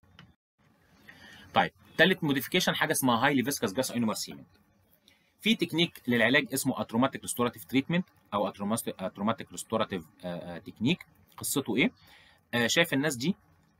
طيب ثالث موديفيكيشن حاجه اسمها هايلي فيسكاس جلاس اونيمر سيمنت في تكنيك للعلاج اسمه اتروماتيك ريستوراتيف تريتمنت او اتروماتيك ريستوراتيف تكنيك قصته ايه آه شايف الناس دي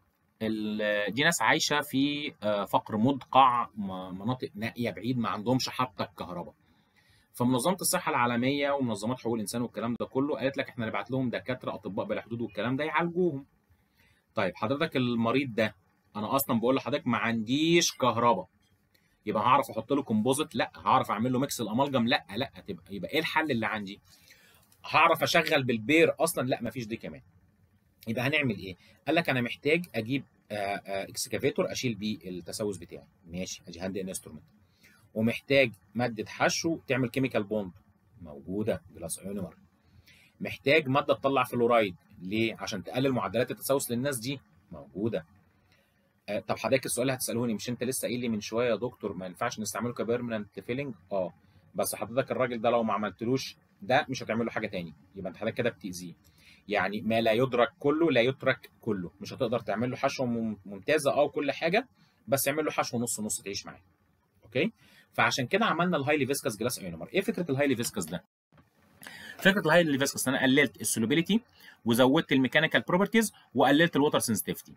دي ناس عايشه في آه فقر مدقع مناطق نائيه بعيد ما عندهمش حتى الكهرباء فمنظمه الصحه العالميه ومنظمات حقوق الانسان والكلام ده كله قالت لك احنا نبعت لهم دكاتره اطباء بلا حدود والكلام ده يعالجوهم طيب حضرتك المريض ده انا اصلا بقول لحضرتك ما عنديش كهرباء يبقى هعرف احط له كومبوزيت لا هعرف اعمل له ميكس الامالجم لا لا تبقى يبقى ايه الحل اللي عندي هعرف اشغل بالبير اصلا لا مفيش دي كمان يبقى هنعمل ايه قال لك انا محتاج اجيب اكسكافيتور اشيل بيه التسوس بتاعي ماشي ادي هاند انسترومنت ومحتاج ماده حشو تعمل كيميكال بوند موجوده جلاس ايونيمر محتاج ماده تطلع فلورايد ليه عشان تقلل معدلات التسوس للناس دي موجوده آه طب حضرتك السؤال اللي هتسالوني مش انت لسه قايل لي من شويه يا دكتور ما ينفعش نستعمله كبيرمننت فيلنج اه بس حضرتك الراجل ده لو ما عملتلوش ده مش هتعمل له حاجه تاني يبقى انت حضرتك كده بتاذيه يعني ما لا يدرك كله لا يترك كله مش هتقدر تعمل له حشوه ممتازه اه وكل حاجه بس اعمل له حشوه نص نص تعيش معاه اوكي فعشان كده عملنا الهايلي فيسكس جلاس ايونومر ايه فكره الهايلي فيسكس ده فكره الهايلي فيسكس انا قللت السولوبيليتي وزودت الميكانيكال بروبرتيز وقللت الووتر سنسيتيفيتي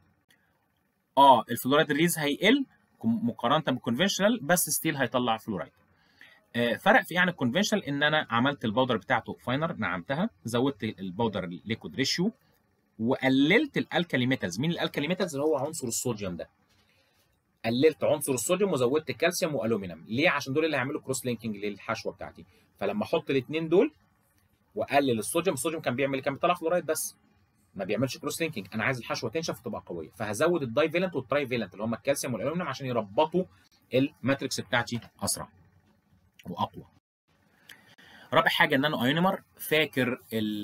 اه الفلورايد ريز هيقل مقارنه بالكونفشنال بس ستيل هيطلع فلورايد آه فرق في ايه عن الكونفشنال ان انا عملت البودر بتاعته فاينر نعمتها زودت البودر ليكويد ريشيو وقللت الالكالي ميتالز مين الالكالي ميتالز اللي هو عنصر الصوديوم ده قللت عنصر الصوديوم وزودت كالسيوم والومنيوم ليه عشان دول اللي هيعملوا كروس لينكينج للحشوه بتاعتي فلما احط الاثنين دول وقلل الصوديوم الصوديوم كان بيعمل كان بيطلع فلورايد بس ما بيعملش كروس لينكينج انا عايز الحشوه تنشف وتبقى قويه فهزود الداي فيلنت والتراي فيلنت اللي هم الكالسيوم والالومنيوم عشان يربطوا الماتريكس بتاعتي اسرع واقوى رابع حاجه النانو ايونيمر فاكر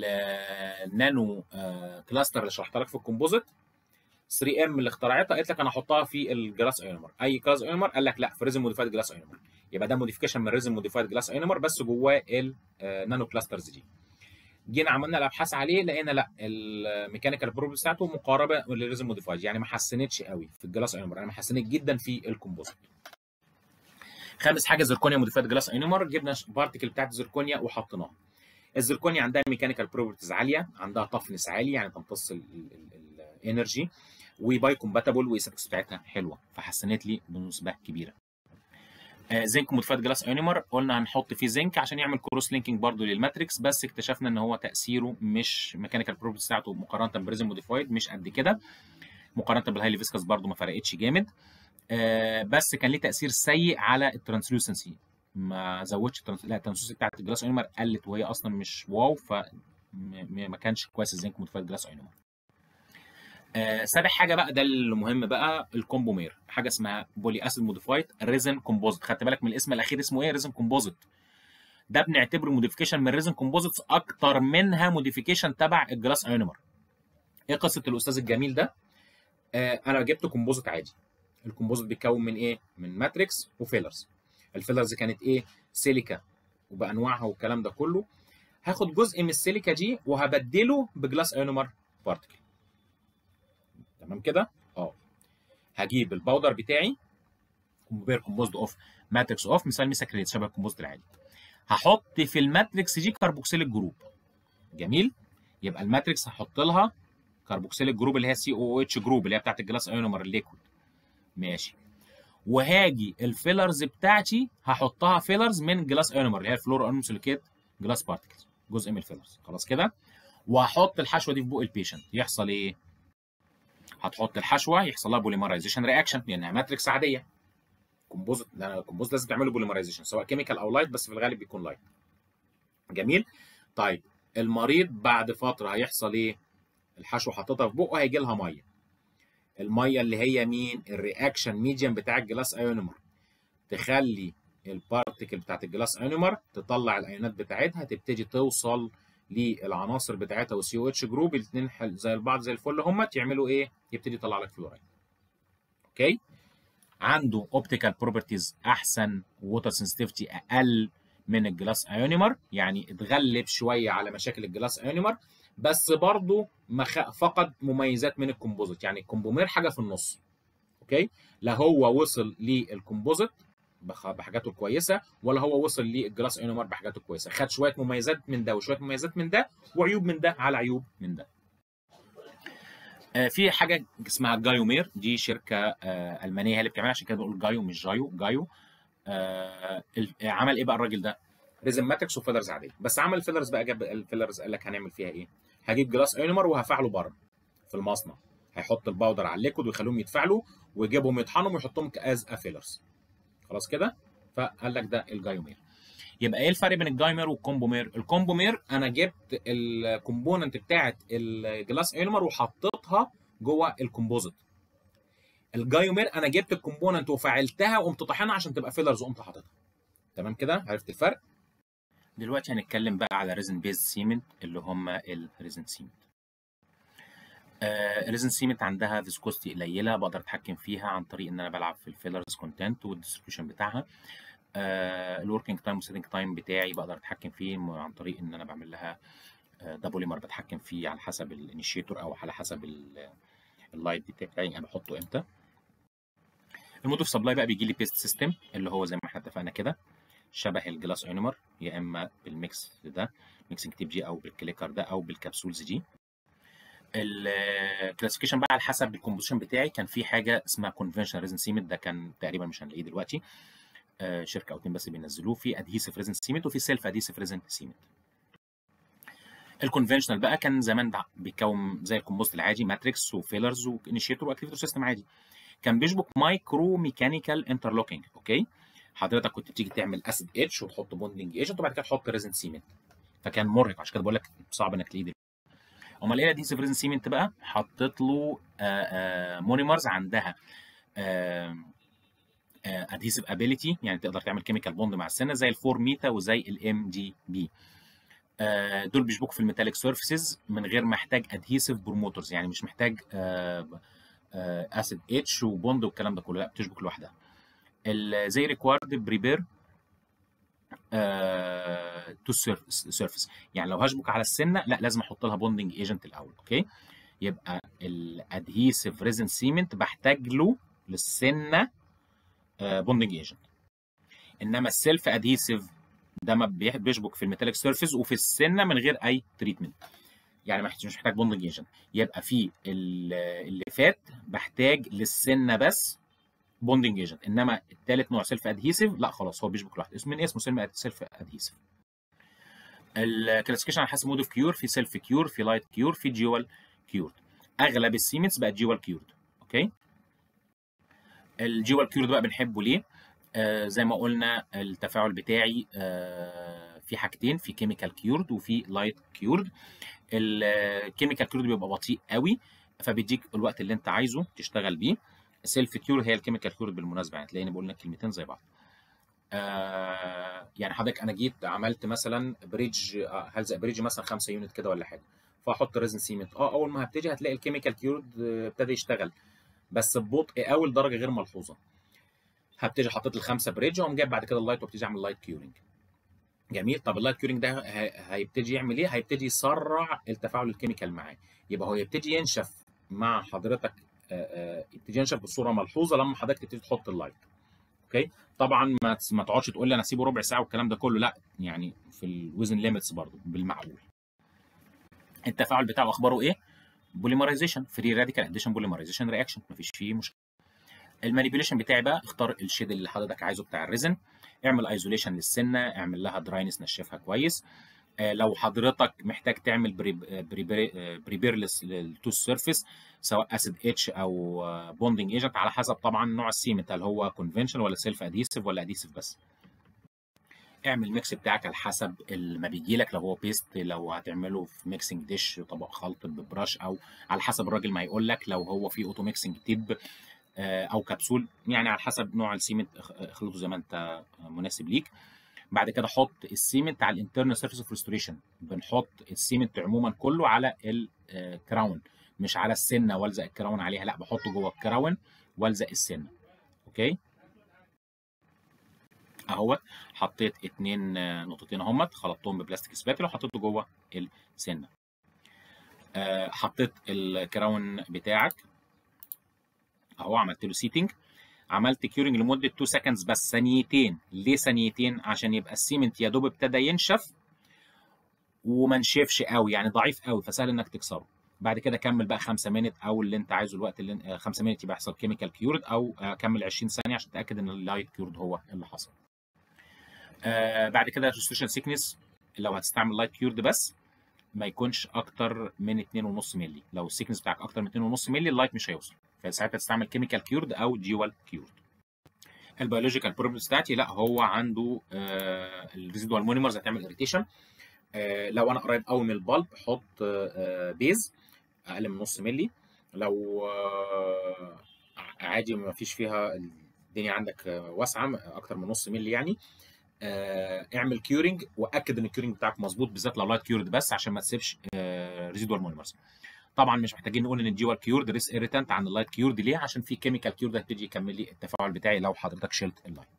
النانو كلاستر اللي شرحتها لك في الكومبوزيت 3 ام اللي اخترعتها قالت لك انا احطها في الجلاس ايونيمر اي جلاس ايونيمر قال لك لا في ريزن موديفايد جلاس ايونيمر يبقى ده موديفيكيشن من ريزن موديفايد جلاس ايونيمر بس جواه النانو كلاسترز دي جينا عملنا الابحاث عليه لقينا لا الميكانيكال بروب بتاعته مقاربه للريزن موديفايد يعني ما حسنتش قوي في الجلاس ايونيمر يعني ما حسنت جدا في الكومبوزيت خامس حاجه زركونيا موديفايد جلاس ايونيمر جبنا بارتكل بتاعت زركونيا وحطيناها الزركونيا عندها ميكانيكال بروبرتيز عاليه عندها طفنس عالي يعني تمتص الانرجي وباي كومباتبل وايثكس بتاعتها حلوه فحسنت لي بنسبه كبيره آه زنك موديفايد جلاس ايونيمر قلنا هنحط فيه زنك عشان يعمل كروس لينكينج برضه للماتريكس بس اكتشفنا ان هو تاثيره مش ميكانيكال بروبرتيز بتاعته مقارنه بريزن موديفايد مش قد كده مقارنه بالهايلي فيسكس برضه ما فرقتش جامد آه بس كان ليه تاثير سيء على الترانسلوسنسي ما زودش الترانس... لا الترانسلوسنسي بتاعت الجلاس ايونيمر قلت وهي اصلا مش واو ف ما كانش كويس الزنك موديفايد جلاس ايونيمر آه سابع حاجه بقى ده المهم بقى الكومبومير حاجه اسمها بولي اسيد موديفايد ريزن كومبوزيت خدت بالك من الاسم الاخير اسمه ايه ريزن كومبوزيت ده بنعتبره موديفيكيشن من ريزن كومبوزيتس اكتر منها موديفيكيشن تبع الجلاس ايونيمر ايه قصه الاستاذ الجميل ده آه انا جبت كومبوزيت عادي الكومبوزيت بيتكون من ايه من ماتريكس وفيلرز الفيلرز كانت ايه سيليكا وبانواعها والكلام ده كله هاخد جزء من السيليكا دي وهبدله بجلاس ايونيمر بارتكل تمام كده اه هجيب الباودر بتاعي كومبير كومبوزد اوف ماتريكس اوف مثال ميساكريت شبه الكومبوزد العادي هحط في الماتريكس دي كربوكسيليك جروب جميل يبقى الماتريكس هحط لها كربوكسيليك جروب اللي هي سي او اتش جروب اللي هي بتاعت الجلاس ايونومر الليكويد ماشي وهاجي الفيلرز بتاعتي هحطها فيلرز من جلاس ايونومر اللي هي الفلور انوم سيليكيت جلاس بارتكلز جزء من الفيلرز خلاص كده وهحط الحشوه دي في بق البيشنت يحصل ايه هتحط الحشوه يحصل لها بوليمرايزيشن رياكشن لانها ماتريكس عاديه كومبوزيت كومبوزيت لازم تعمله بوليمرايزيشن سواء كيميكال او لايت بس في الغالب بيكون لايت جميل طيب المريض بعد فتره هيحصل ايه الحشوه حاططها في بقه هيجي لها ميه الميه اللي هي مين الرياكشن ميديم بتاع الجلاس ايونيمر تخلي البارتكل بتاعت الجلاس ايونيمر تطلع الايونات بتاعتها تبتدي توصل للعناصر بتاعتها والسي او اتش جروب الاثنين زي البعض زي الفل هم يعملوا ايه يبتدي يطلع لك فلورايد اوكي عنده اوبتيكال بروبرتيز احسن ووتر سنسيتيفيتي اقل من الجلاس ايونيمر يعني اتغلب شويه على مشاكل الجلاس ايونيمر بس برضه مخ... فقد مميزات من الكومبوزيت يعني الكومبومير حاجه في النص اوكي لا هو وصل للكومبوزيت بحاجاته الكويسه ولا هو وصل للجلاس ايونيمر بحاجاته الكويسه خد شويه مميزات من ده وشويه مميزات من ده وعيوب من ده على عيوب من ده آه في حاجه اسمها جايومير دي شركه آه المانيه هي اللي بتعملها عشان كده بقول جايو مش جايو جايو آه عمل ايه بقى الراجل ده ريزن ماتريكس وفيلرز عاديه بس عمل فيلرز بقى جاب الفيلرز قال لك هنعمل فيها ايه هجيب جلاس ايونيمر وهفعله بره في المصنع هيحط الباودر على الليكود ويخليهم يتفاعلوا ويجيبهم يطحنوا ويحطهم كاز افيلرز خلاص كده فقال لك ده الجايومير يبقى ايه الفرق بين الجايمر والكومبومير الكومبومير انا جبت الكومبوننت بتاعه الجلاس ايونيمر وحطيتها جوه الكومبوزيت الجايومير انا جبت الكومبوننت وفعلتها وقمت طاحنها عشان تبقى فيلرز وقمت حاططها تمام كده عرفت الفرق دلوقتي هنتكلم بقى على ريزن بيز سيمنت اللي هم الريزن سيمنت آه الريزن سيمنت عندها فيسكوستي قليله بقدر اتحكم فيها عن طريق ان انا بلعب في الفيلرز كونتنت والديستريبيوشن بتاعها آه الوركينج تايم والسيتنج تايم بتاعي بقدر اتحكم فيه عن طريق ان انا بعمل لها آه ده بوليمر بتحكم فيه على حسب الانيشيتور او على حسب اللايت بتاعي انا بحطه امتى المود اوف سبلاي بقى بيجي لي بيست سيستم اللي هو زي ما احنا اتفقنا كده شبه الجلاس ايونيمر يا اما بالميكس ده ميكسنج تيب جي او بالكليكر ده او بالكبسولز دي الكلاسيفيكيشن بقى على حسب الكومبوزيشن بتاعي كان في حاجه اسمها كونفنشنال ريزن سيمنت ده كان تقريبا مش هنلاقيه دلوقتي آه شركه او اتنين بس بينزلوه في ادهيسيف ريزن سيمنت وفي سيلف ادهيسيف ريزن سيمنت الكونفنشنال بقى كان زمان بيتكون زي الكومبوست العادي ماتريكس وفيلرز وانيشيتور واكتيفيتور سيستم عادي كان بيشبك مايكرو ميكانيكال انترلوكينج اوكي حضرتك كنت بتيجي تعمل اسيد اتش وتحط بوندنج ايجنت وبعد كده تحط ريزن سيمنت فكان مرهق عشان كده بقول لك صعب انك تلاقيه دلوقتي امال ايه الادهيسيف ريزن سيمنت بقى حطيت له مونيمرز عندها ادهيسيف ابيليتي يعني تقدر تعمل كيميكال بوند مع السنه زي الفور ميتا وزي الام جي بي دول بيشبكوا في الميتاليك سيرفيسز من غير ما احتاج ادهيسيف بروموترز يعني مش محتاج اسيد اتش وبوند والكلام ده كله لا بتشبك لوحدها زي ريكوارد بريبير تو سيرفيس يعني لو هشبك على السنه لا لازم احط لها بوندنج ايجنت الاول اوكي يبقى الادهيسيف ريزن سيمنت بحتاج له للسنه بوندنج ايجنت انما السيلف ادهيسيف ده ما بيشبك في الميتاليك سيرفيس وفي السنه من غير اي تريتمنت يعني مش محتاج بوندنج ايجنت يبقى في اللي فات بحتاج للسنه بس بوندنج ايجنت انما الثالث نوع سيلف ادهيسيف لا خلاص هو بيشبك لوحده اسمه من اسمه سيلف ادهيسيف الكلاسيفيكيشن على حسب مود اوف كيور في سيلف كيور في لايت كيور في جيوال كيورد اغلب السيمنتس بقت جيوال كيورد اوكي الجيوال كيورد بقى بنحبه ليه آه زي ما قلنا التفاعل بتاعي آه في حاجتين في كيميكال كيورد وفي لايت كيورد الكيميكال كيورد بيبقى بطيء قوي فبيديك الوقت اللي انت عايزه تشتغل بيه سيلف كيور هي الكيميكال كيور بالمناسبه يعني تلاقيني بقول لك كلمتين زي بعض آه يعني حضرتك انا جيت عملت مثلا بريدج آه هلزق بريدج مثلا 5 يونت كده ولا حاجه فاحط ريزن سيمنت اه اول ما هبتدي هتلاقي الكيميكال كيورد ابتدى يشتغل بس ببطء قوي لدرجه غير ملحوظه هبتدي حطيت الخمسه بريدج واقوم جايب بعد كده اللايت وابتدي اعمل لايت كيورنج جميل طب اللايت كيورنج ده هيبتدي يعمل ايه هيبتدي يسرع التفاعل الكيميكال معاه يبقى هو يبتدي ينشف مع حضرتك يبتدي ينشف بصوره ملحوظه لما حضرتك تبتدي تحط اللايت اوكي طبعا ما ما تقعدش تقول لي انا اسيبه ربع ساعه والكلام ده كله لا يعني في الوزن ليميتس برضه بالمعقول التفاعل بتاعه اخباره ايه بوليمرايزيشن فري راديكال اديشن بوليمرايزيشن رياكشن مفيش فيه مشكله المانيبيوليشن بتاعي بقى اختار الشيد اللي حضرتك عايزه بتاع الريزن اعمل ايزوليشن للسنه اعمل لها دراينس نشفها كويس آه لو حضرتك محتاج تعمل بريبيرلس للتو سيرفيس سواء اسيد اتش او بوندنج ايجنت على حسب طبعا نوع السيمنت هل هو كونفنشن ولا سيلف ادهيسيف ولا ادهيسيف بس اعمل ميكس بتاعك على حسب ما بيجي لك لو هو بيست لو هتعمله في ميكسنج ديش طبق خلط ببراش او على حسب الراجل ما يقول لك لو هو في اوتو ميكسنج تيب او كبسول يعني على حسب نوع السيمنت اخلطه زي ما انت مناسب ليك بعد كده حط السيمنت على الانترنال سيرفيس اوف ريستوريشن بنحط السيمنت عموما كله على الكراون مش على السنه والزق الكراون عليها لا بحطه جوه الكراون والزق السنه اوكي اهوت حطيت اتنين نقطتين اهمت خلطتهم ببلاستيك سباتل وحطيته جوه السنه أه حطيت الكراون بتاعك اهو عملت له سيتنج عملت كيورنج لمده 2 سكندز بس ثانيتين ليه ثانيتين عشان يبقى السيمنت يا دوب ابتدى ينشف وما نشفش قوي يعني ضعيف قوي فسهل انك تكسره بعد كده كمل بقى 5 مينت او اللي انت عايزه الوقت اللي 5 مينت يبقى يحصل كيميكال كيورد او كمل 20 ثانيه عشان تتاكد ان اللايت كيورد هو اللي حصل آه بعد كده ريستريشن سيكنس لو هتستعمل لايت كيورد بس ما يكونش اكتر من 2.5 مللي لو السيكنس بتاعك اكتر من 2.5 مللي اللايت مش هيوصل فساعتها تستعمل كيميكال كيورد او جيوال كيورد البيولوجيكال بروبلمز بتاعتي لا هو عنده آه الريزيدوال مونيمرز هتعمل اريتيشن آه لو انا قريب قوي من البلب حط آه بيز اقل من نص مللي لو آه عادي ما فيش فيها الدنيا عندك واسعه اكتر من نص مللي يعني آه اعمل كيورنج واكد ان الكيورنج بتاعك مظبوط بالذات لو لايت كيورد بس عشان ما تسيبش آه ريزيدوال مونيمرز طبعا مش محتاجين نقول ان الجيوال كيورد ريس ايريتانت عن اللايت كيورد ليه عشان في كيميكال كيورد هتبتدي يكمل لي التفاعل بتاعي لو حضرتك شلت اللايت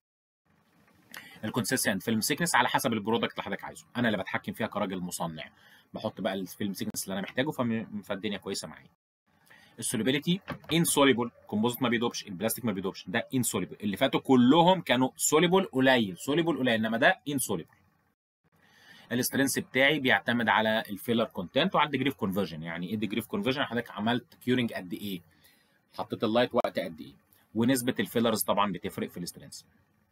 الكونسيستنت فيلم سيكنس على حسب البرودكت اللي حضرتك عايزه انا اللي بتحكم فيها كراجل مصنع بحط بقى الفيلم سيكنس اللي انا محتاجه فالدنيا كويسه معايا السوليبيليتي انسوليبل كومبوزيت ما بيدوبش البلاستيك ما بيدوبش ده انسوليبل اللي فاتوا كلهم كانوا سوليبل قليل سوليبل قليل انما ده انسوليبل الاسترنس بتاعي بيعتمد على الفيلر كونتنت وعلى الديجري اوف كونفرجن يعني ايه الديجري اوف كونفرجن حضرتك عملت كيورنج قد ايه حطيت اللايت وقت قد ايه ونسبه الفيلرز طبعا بتفرق في الاسترنس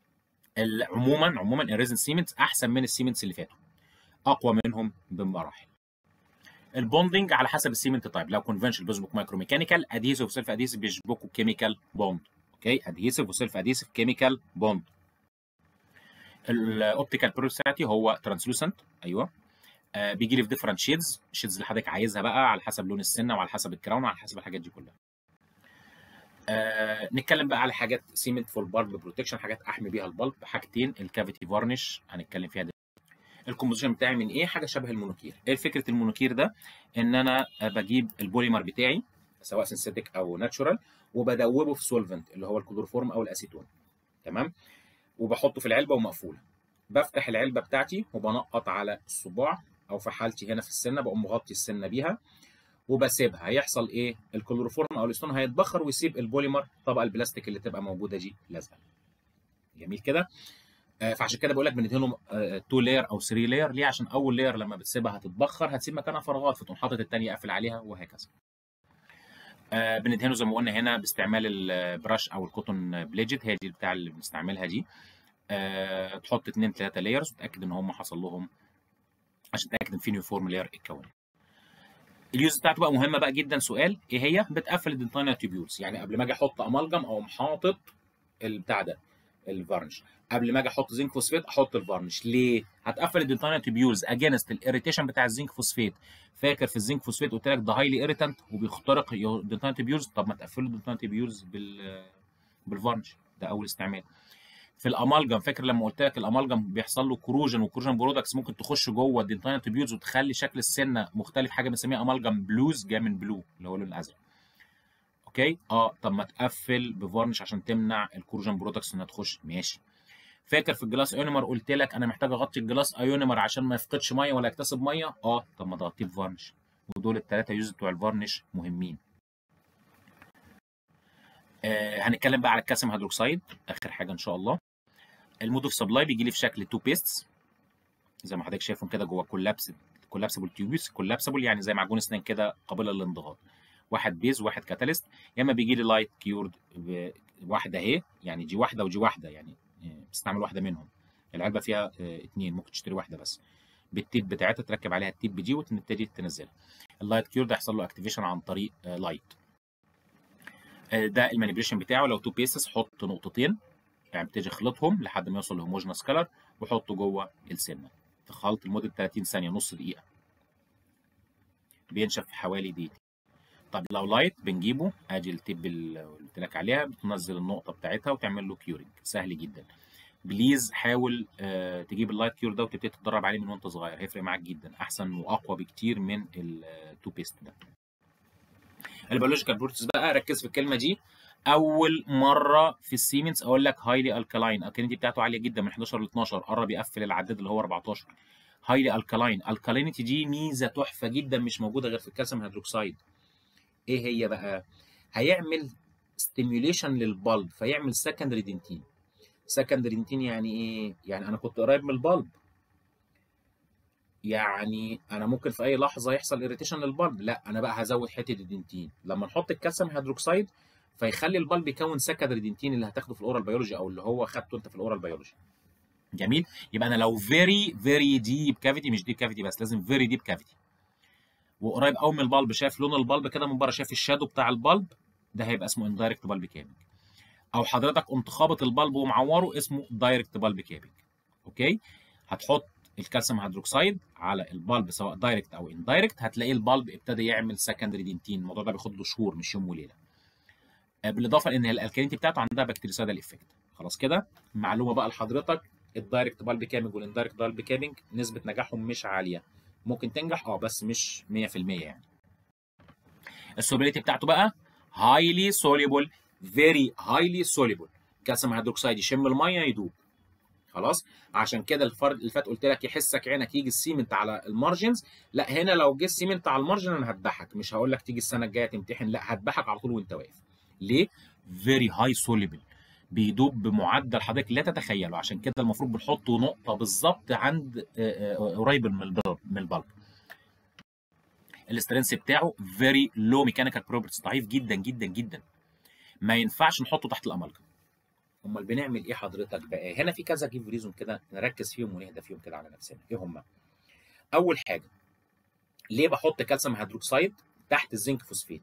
عموما عموما الريزن سيمنتس احسن من السيمنتس اللي فاتوا اقوى منهم بمراحل البوندنج على حسب السيمنت تايب لو كونفنشن بيشبك مايكرو ميكانيكال ادهيسيف وسيلف ادهيسيف بيشبكوا كيميكال بوند اوكي ادهيسيف وسيلف ادهيسيف كيميكال بوند الاوبتيكال بروسيتي هو ترانسلوسنت ايوه آه بيجي لي في ديفرنت شيدز الشيدز اللي حضرتك عايزها بقى على حسب لون السنه وعلى حسب الكراون وعلى حسب الحاجات دي كلها آه نتكلم بقى على حاجات سيمنت فور بالب بروتكشن حاجات احمي بيها البلب حاجتين الكافيتي فارنش هنتكلم فيها دلوقتي الكومبوزيشن بتاعي من ايه حاجه شبه المونوكير ايه فكره المونوكير ده ان انا بجيب البوليمر بتاعي سواء سينثيتيك او ناتشورال وبدوبه في سولفنت اللي هو الكلوروفورم او الاسيتون تمام وبحطه في العلبه ومقفوله بفتح العلبه بتاعتي وبنقط على الصباع او في حالتي هنا في السنه بقوم مغطي السنه بيها وبسيبها هيحصل ايه الكلوروفورم او الاسيتون هيتبخر ويسيب البوليمر الطبقه البلاستيك اللي تبقى موجوده دي لازقه جميل كده آه فعشان كده بقول لك بندهنه 2 لاير او 3 لاير ليه عشان اول لاير لما بتسيبها هتتبخر هتسيب مكانها فراغات فتقوم حاطط الثانيه قافل عليها وهكذا آه بندهنه زي ما قلنا هنا باستعمال البراش او الكوتون بليجت هي دي بتاع اللي بنستعملها دي آه تحط 2 3 لايرز وتتاكد ان هم حصل لهم عشان تتاكد ان في يونيفورم لاير اتكون اليوز بتاعته بقى مهمه بقى جدا سؤال ايه هي بتقفل الدنتاينا تيبيولز يعني قبل ما اجي احط امالجم او حاطط البتاع ده الفارنش قبل ما اجي احط زنك فوسفات احط الفارنش ليه هتقفل الدنتاينا تيبيولز اجينست الاريتيشن بتاع الزنك فوسفات فاكر في الزنك فوسفات قلت لك ده هايلي اريتنت وبيخترق الدنتاينا تيبيولز طب ما تقفلوا الدنتاينا تيبيولز بال بالفارنش ده اول استعمال في الامالجم فاكر لما قلت لك الامالجم بيحصل له كروجن والكروجن برودكتس ممكن تخش جوه الدنتاينا تيبيولز وتخلي شكل السنه مختلف حاجه بنسميها امالجم بلوز جاي من بلو اللي هو اللون الازرق اوكي اه طب ما تقفل بفارنش عشان تمنع الكروجن برودكتس انها تخش ماشي فاكر في الجلاس ايونيمر قلت لك انا محتاج اغطي الجلاس ايونيمر عشان ما يفقدش ميه ولا يكتسب ميه اه طب ما تغطيه بفارنش ودول الثلاثه يوز بتوع الفارنش مهمين آه هنتكلم بقى على الكالسيوم هيدروكسيد اخر حاجه ان شاء الله المود اوف سبلاي بيجي لي في شكل تو بيستس زي ما حضرتك شايفهم كده جوه كولابس كولابسبل تيوبس كولابسبل يعني زي معجون اسنان كده قابله للانضغاط واحد بيز وواحد كاتاليست يا اما بيجي لي لايت كيورد واحده اهي يعني دي واحده ودي واحده يعني بستعمل واحده منهم العلبه فيها اثنين ممكن تشتري واحده بس بالتيب بتاعتها تركب عليها التيب دي وتبتدي تنزلها اللايت كيورد هيحصل له اكتيفيشن عن طريق لايت ده المانيبيوليشن بتاعه لو تو بيسز حط نقطتين يعني بتيجي خلطهم لحد ما يوصل لهوموجينس كلر وحطه جوه السنه في خلط لمده 30 ثانيه نص دقيقه بينشف في حوالي دقيقتين طب لو لايت بنجيبه ادي التيب اللي قلت لك عليها بتنزل النقطه بتاعتها وتعمل له كيورنج سهل جدا بليز حاول آه تجيب اللايت كيور ده وتبتدي تتدرب عليه من وانت صغير هيفرق معاك جدا احسن واقوى بكتير من التو بيست ده البيولوجيكال بروتس بقى ركز في الكلمه دي اول مره في السيمنز اقول لك هايلي الكالاين الكالينيتي بتاعته عاليه جدا من 11 ل 12 قرب يقفل العداد اللي هو 14 هايلي الكالاين الكالينيتي دي ميزه تحفه جدا مش موجوده غير في الكالسيوم هيدروكسيد ايه هي بقى هيعمل ستيميوليشن للبلب فيعمل سكندري دنتين سكندري دنتين يعني ايه يعني انا كنت قريب من البلب يعني انا ممكن في اي لحظه يحصل اريتيشن للبلب لا انا بقى هزود حته الدنتين لما نحط الكالسيوم هيدروكسيد فيخلي البلب يكون سكندري دنتين اللي هتاخده في الاورال بيولوجي او اللي هو خدته انت في الاورال بيولوجي جميل يبقى انا لو فيري فيري ديب كافيتي مش ديب كافيتي بس لازم فيري ديب كافيتي وقريب قوي من البلب شايف لون البلب كده من بره شايف الشادو بتاع البلب ده هيبقى اسمه اندايركت بالب كابنج او حضرتك قمت خابط البلب ومعوره اسمه دايركت بالب كابنج اوكي هتحط الكالسيوم هيدروكسيد على البلب سواء دايركت او اندايركت هتلاقي البلب ابتدى يعمل سكندري دنتين الموضوع ده بياخد له شهور مش يوم وليله بالاضافه لان الالكالينتي بتاعته عندها بكتيريسايدال افكت خلاص كده معلومه بقى لحضرتك الدايركت بالب كابنج والاندايركت بالب كابنج نسبه نجاحهم مش عاليه ممكن تنجح اه بس مش 100% يعني السوليبيليتي بتاعته بقى هايلي سوليبل فيري هايلي سوليبل كالسيوم هيدروكسيد يشم الميه يدوب خلاص عشان كده الفرد اللي فات قلت لك يحسك عينك يجي السيمنت على المارجنز لا هنا لو جه السيمنت على المارجن انا هذبحك مش هقول لك تيجي السنه الجايه تمتحن لا هذبحك على طول وانت واقف ليه فيري هاي سوليبل بيدوب بمعدل حضرتك لا تتخيله عشان كده المفروض بنحطه نقطه بالظبط عند قريب من البلب من البلب الاسترنس بتاعه فيري لو ميكانيكال بروبرتيز ضعيف جدا جدا جدا ما ينفعش نحطه تحت الامالجم امال بنعمل ايه حضرتك بقى هنا في كذا جيف ريزون كده نركز فيهم ونهدى فيهم كده على نفسنا ايه هم اول حاجه ليه بحط كالسيوم هيدروكسيد تحت الزنك فوسفيت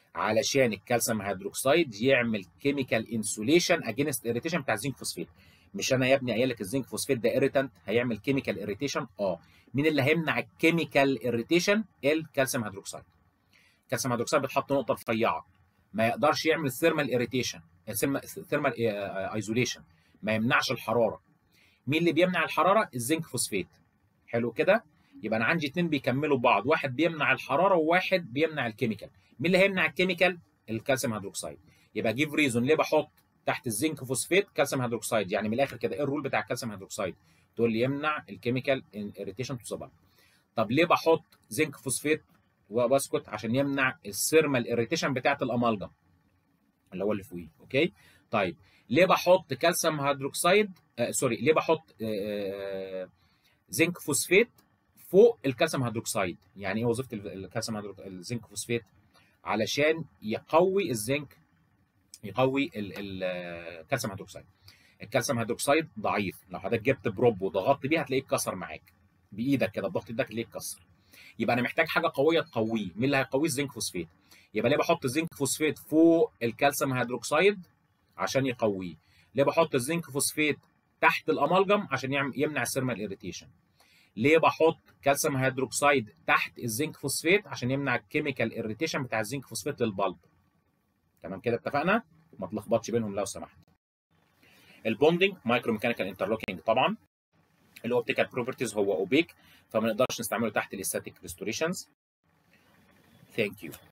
علشان الكالسيوم هيدروكسيد يعمل كيميكال انسوليشن اجينست اريتيشن بتاع الزنك فوسفيت مش انا يا ابني قايل لك الزنك فوسفات ده ايريتانت هيعمل كيميكال اريتيشن اه مين اللي هيمنع الكيميكال اريتيشن الكالسيوم هيدروكسيد الكالسيوم هيدروكسيد بتحط نقطه رفيعه ما يقدرش يعمل ثيرمال اريتيشن ثيرمال ايزوليشن ما يمنعش الحراره مين اللي بيمنع الحراره الزنك فوسفات حلو كده يبقى انا عندي اتنين بيكملوا بعض واحد بيمنع الحراره وواحد بيمنع الكيميكال مين اللي هيمنع الكيميكال الكالسيوم هيدروكسيد يبقى جيف ريزون ليه بحط تحت الزنك فوسفات كالسيوم هيدروكسيد يعني من الاخر كده ايه الرول بتاع الكالسيوم هيدروكسيد تقول لي يمنع الكيميكال اريتيشن تو ذا طب ليه بحط زنك فوسفات وبسكت عشان يمنع الثيرمال اريتيشن بتاعت الامالجم اللي هو اللي فوقيه اوكي طيب ليه بحط كالسيوم هيدروكسيد آه سوري ليه بحط آه زنك فوسفات فوق الكالسيوم هيدروكسيد يعني ايه وظيفه الكالسيوم هيدروكسيد الزنك فوسفات علشان يقوي الزنك يقوي الكالسيوم هيدروكسيد الكالسيوم هيدروكسيد ضعيف لو حضرتك جبت بروب وضغطت بيه هتلاقيه اتكسر معاك بايدك كده بضغط ايدك تلاقيه اتكسر يبقى انا محتاج حاجه قويه تقويه مين اللي هيقويه الزنك فوسفات يبقى ليه بحط الزنك فوسفات فوق الكالسيوم هيدروكسيد عشان يقويه ليه بحط الزنك فوسفات تحت الامالجم عشان يعمل يمنع السيرمال اريتيشن ليه بحط كالسيوم هيدروكسيد تحت الزنك فوسفات عشان يمنع الكيميكال اريتيشن بتاع الزنك فوسفات للبلب تمام كده اتفقنا ما تلخبطش بينهم لو سمحت البوندنج مايكرو ميكانيكال انترلوكينج طبعا الاوبتيكال بروبرتيز هو اوبيك فما نقدرش نستعمله تحت الاستاتيك ريستوريشنز ثانك يو